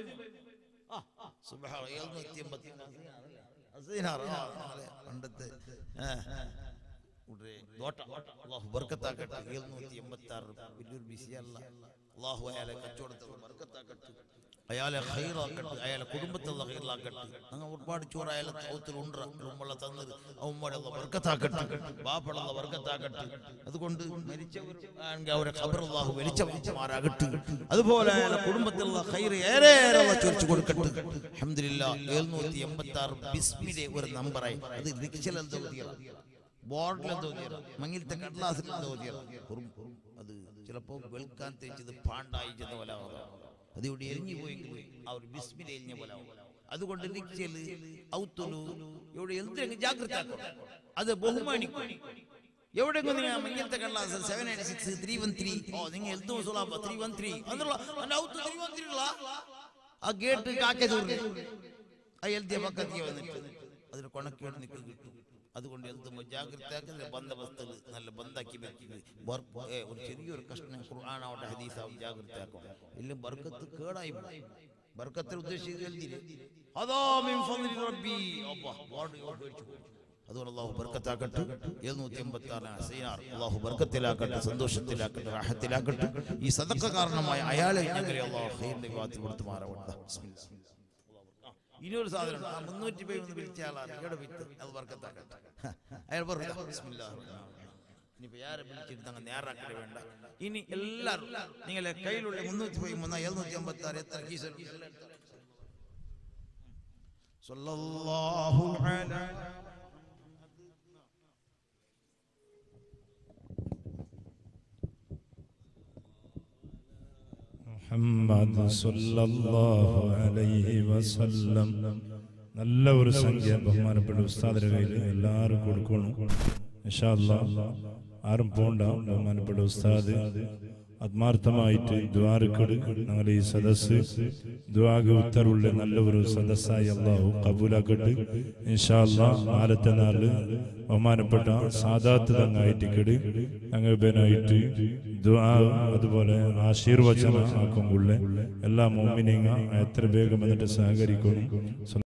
എഴുന്നൂറ്റി എൺപത്തി പണ്ടത്തെ ആ, ഇവിടെ ദോട്ട അള്ളാഹു ബർക്കത്താക്കട്ടെ എഴുന്നൂറ്റി എൺപത്തി ആറ് വലിയൊരു ബിസിയല്ല അള്ളാഹു അയാളെ കച്ചവടത്തിൽ ബർക്കത്താക്കട്ടെ അയാളെ ഹൈറാക്കട്ടെ അയാളെ കുടുംബത്തിലുള്ള ഹൈറാക്കട്ടെ അങ്ങനെ ഒരുപാട് ചോറ് അയാളെ തൗത്തിലുണ്ട് ഉമ്മള തന്നത് ഉമ്മയുടെ വർക്കത്താക്കട്ടെ ബാപ്പളുള്ള വർക്കത്താക്കട്ടെ അതുകൊണ്ട് മരിച്ചവർ ആണെങ്കിൽ അവരെ ഖബറുള്ളാഹു വെളിച്ചമാരാകട്ടെ അതുപോലെ അയാളെ കുടുംബത്തിലുള്ള ഹൈറ് ഏറെ ഏറെ അള്ളാഹ് ചൊരിച്ചു കൊടുക്കട്ടെ അൽഹംദുലില്ലാ എഴുന്നൂറ്റി എൺപത്തി ആറ് ബിസ്മിലെ ഒരു നമ്പറായി അത് റിക്ഷൽ എന്തോ ബോർഡിൽ എന്തോ മങ്ങിലത്തെ കടലാസിൽ എന്തോ അത് ചിലപ്പോൾ വെളുക്കാൻ തേച്ചത് പാണ്ടായി ചെന്ന പോലെ ആവാം. അത് ഇവിടെ എരിഞ്ഞു പോയെങ്കിൽ ആ ഒരു ബിസ്മിൽ എരിഞ്ഞ പോലെ ആവും. അതുകൊണ്ട് റിക്ചല് ഔത്തുലു ഇവിടെ എന്തിനെങ്കിലും ജാഗ്രത ആക്കണം. അത് ബഹുമാനിക്കും എവിടെയെങ്കിലും നിങ്ങൾ ഇങ്ങനത്തെ കടലാസ് seven eight six three one three ഓ നിങ്ങൾ എഴുതും സോളാപ്പ ത്രീ വൺ ത്രീ എന്നുള്ള ഔത്ത് ത്രീ വൺ ത്രീ ഉള്ള ആ ഗേറ്റ് കാക്കെ ചോറ് ആ എഴുതിയ പക്കത്തിയ വന്നിട്ട് അതിന് കൊണക്കേട് നിൽക്ക് കിട്ടും അതുകൊണ്ട് എഴുതുമ്പോൾ ജാഗ്രതയാക്കുന്ന ബന്ധവസ്തുകൾ നല്ല ബന്ധാക്കി വെക്കുന്നത് ബർ- ഏ, ഒരു ചെറിയൊരു കഷ്ണം ഖുർആാനാവട്ടെ ഹദീസാവും ജാഗ്രതയാക്കും ഇല്ലെങ്കിൽ ബർക്കത്ത് കേടായി പോകും. ബർക്കത്തിൽ ഉദ്ദേശിച്ചത് എഴുതിയില്ലേ അതാ മിൻ ഫദ്ലി റബ്ബി അബ്ബാ വാർഡ് പേടിച്ചു പോകും അതുകൊണ്ട് അള്ളാഹു ബർക്കത്താക്കട്ടെ എഴുന്നൂറ്റി എൺപത്തി ആറാണ് സൈനാർ അള്ളാഹു ബർക്കത്തിലാക്കട്ടെ സന്തോഷത്തിലാക്കട്ടെ റാഹത്തിലാക്കട്ടെ ഈ സദക്ക കാരണമായ അയാളെ ഞങ്ങളെ അള്ളാഹു ഹൈറിന്റെ വിവാദത്തിൽ കൊടുത്തു മാറാവട്ടെ ഇനിയൊരു സാധനം ആ മുന്നൂറ്റി പേര് ഒന്ന് വിളിച്ച ആളാണ് ഇവിടെ വിത്ത് അത് ബർക്കത്താക്കട്ടെ അയാൾ പറഞ്ഞു ബിസ്മില്ലാഹിർ റഹ്മാനിർ റഹീം. ഇനിയിപ്പോ ആരെ വിളിച്ചിട്ട് അങ്ങ് നേരാക്കല് വേണ്ട ഇനി എല്ലാവരും നിങ്ങളെ കയ്യിലുള്ള മുന്നൂറ്റി പോയി മൂന്ന് എഴുന്നൂറ്റി അമ്പത്തി ആറ് എത്ര കീസൽ സല്ലല്ലാഹു അലൈഹി മുഹമ്മദ് സല്ലല്ലാഹു അലൈഹി വസല്ലം നല്ല ഒരു സംഖ്യ ബഹുമാനപ്പെട്ട ഉസ്താദിന്റെ കയ്യിൽ എല്ലാവരും കൊടുക്കണം ഇൻഷാ അല്ലാ ആരും പോണ്ട ബഹുമാനപ്പെട്ട ഉസ്താദ് ആത്മാർത്ഥമായിട്ട് ദ്വാരക്കട് ഞങ്ങളുടെ ഈ സദസ്സ് ദ്വാഗ് ഉത്തരവുള്ള നല്ല ഒരു സദസ്സായി അള്ളാഹു കബൂലാക്കട്ട് ഇൻഷാ അല്ലാ നാളത്തെ നാളില് ബഹുമാനപ്പെട്ട സാദാത്ത് തങ്ങായിട്ട് കെട് ഞങ്ങൾ പേനായിട്ട് ദുആ അതുപോലെ ആശീർവചന ആക്കും എല്ലാ മോമിനിങ്ങ എത്ര വേഗം എന്നിട്ട് സഹകരിക്കണം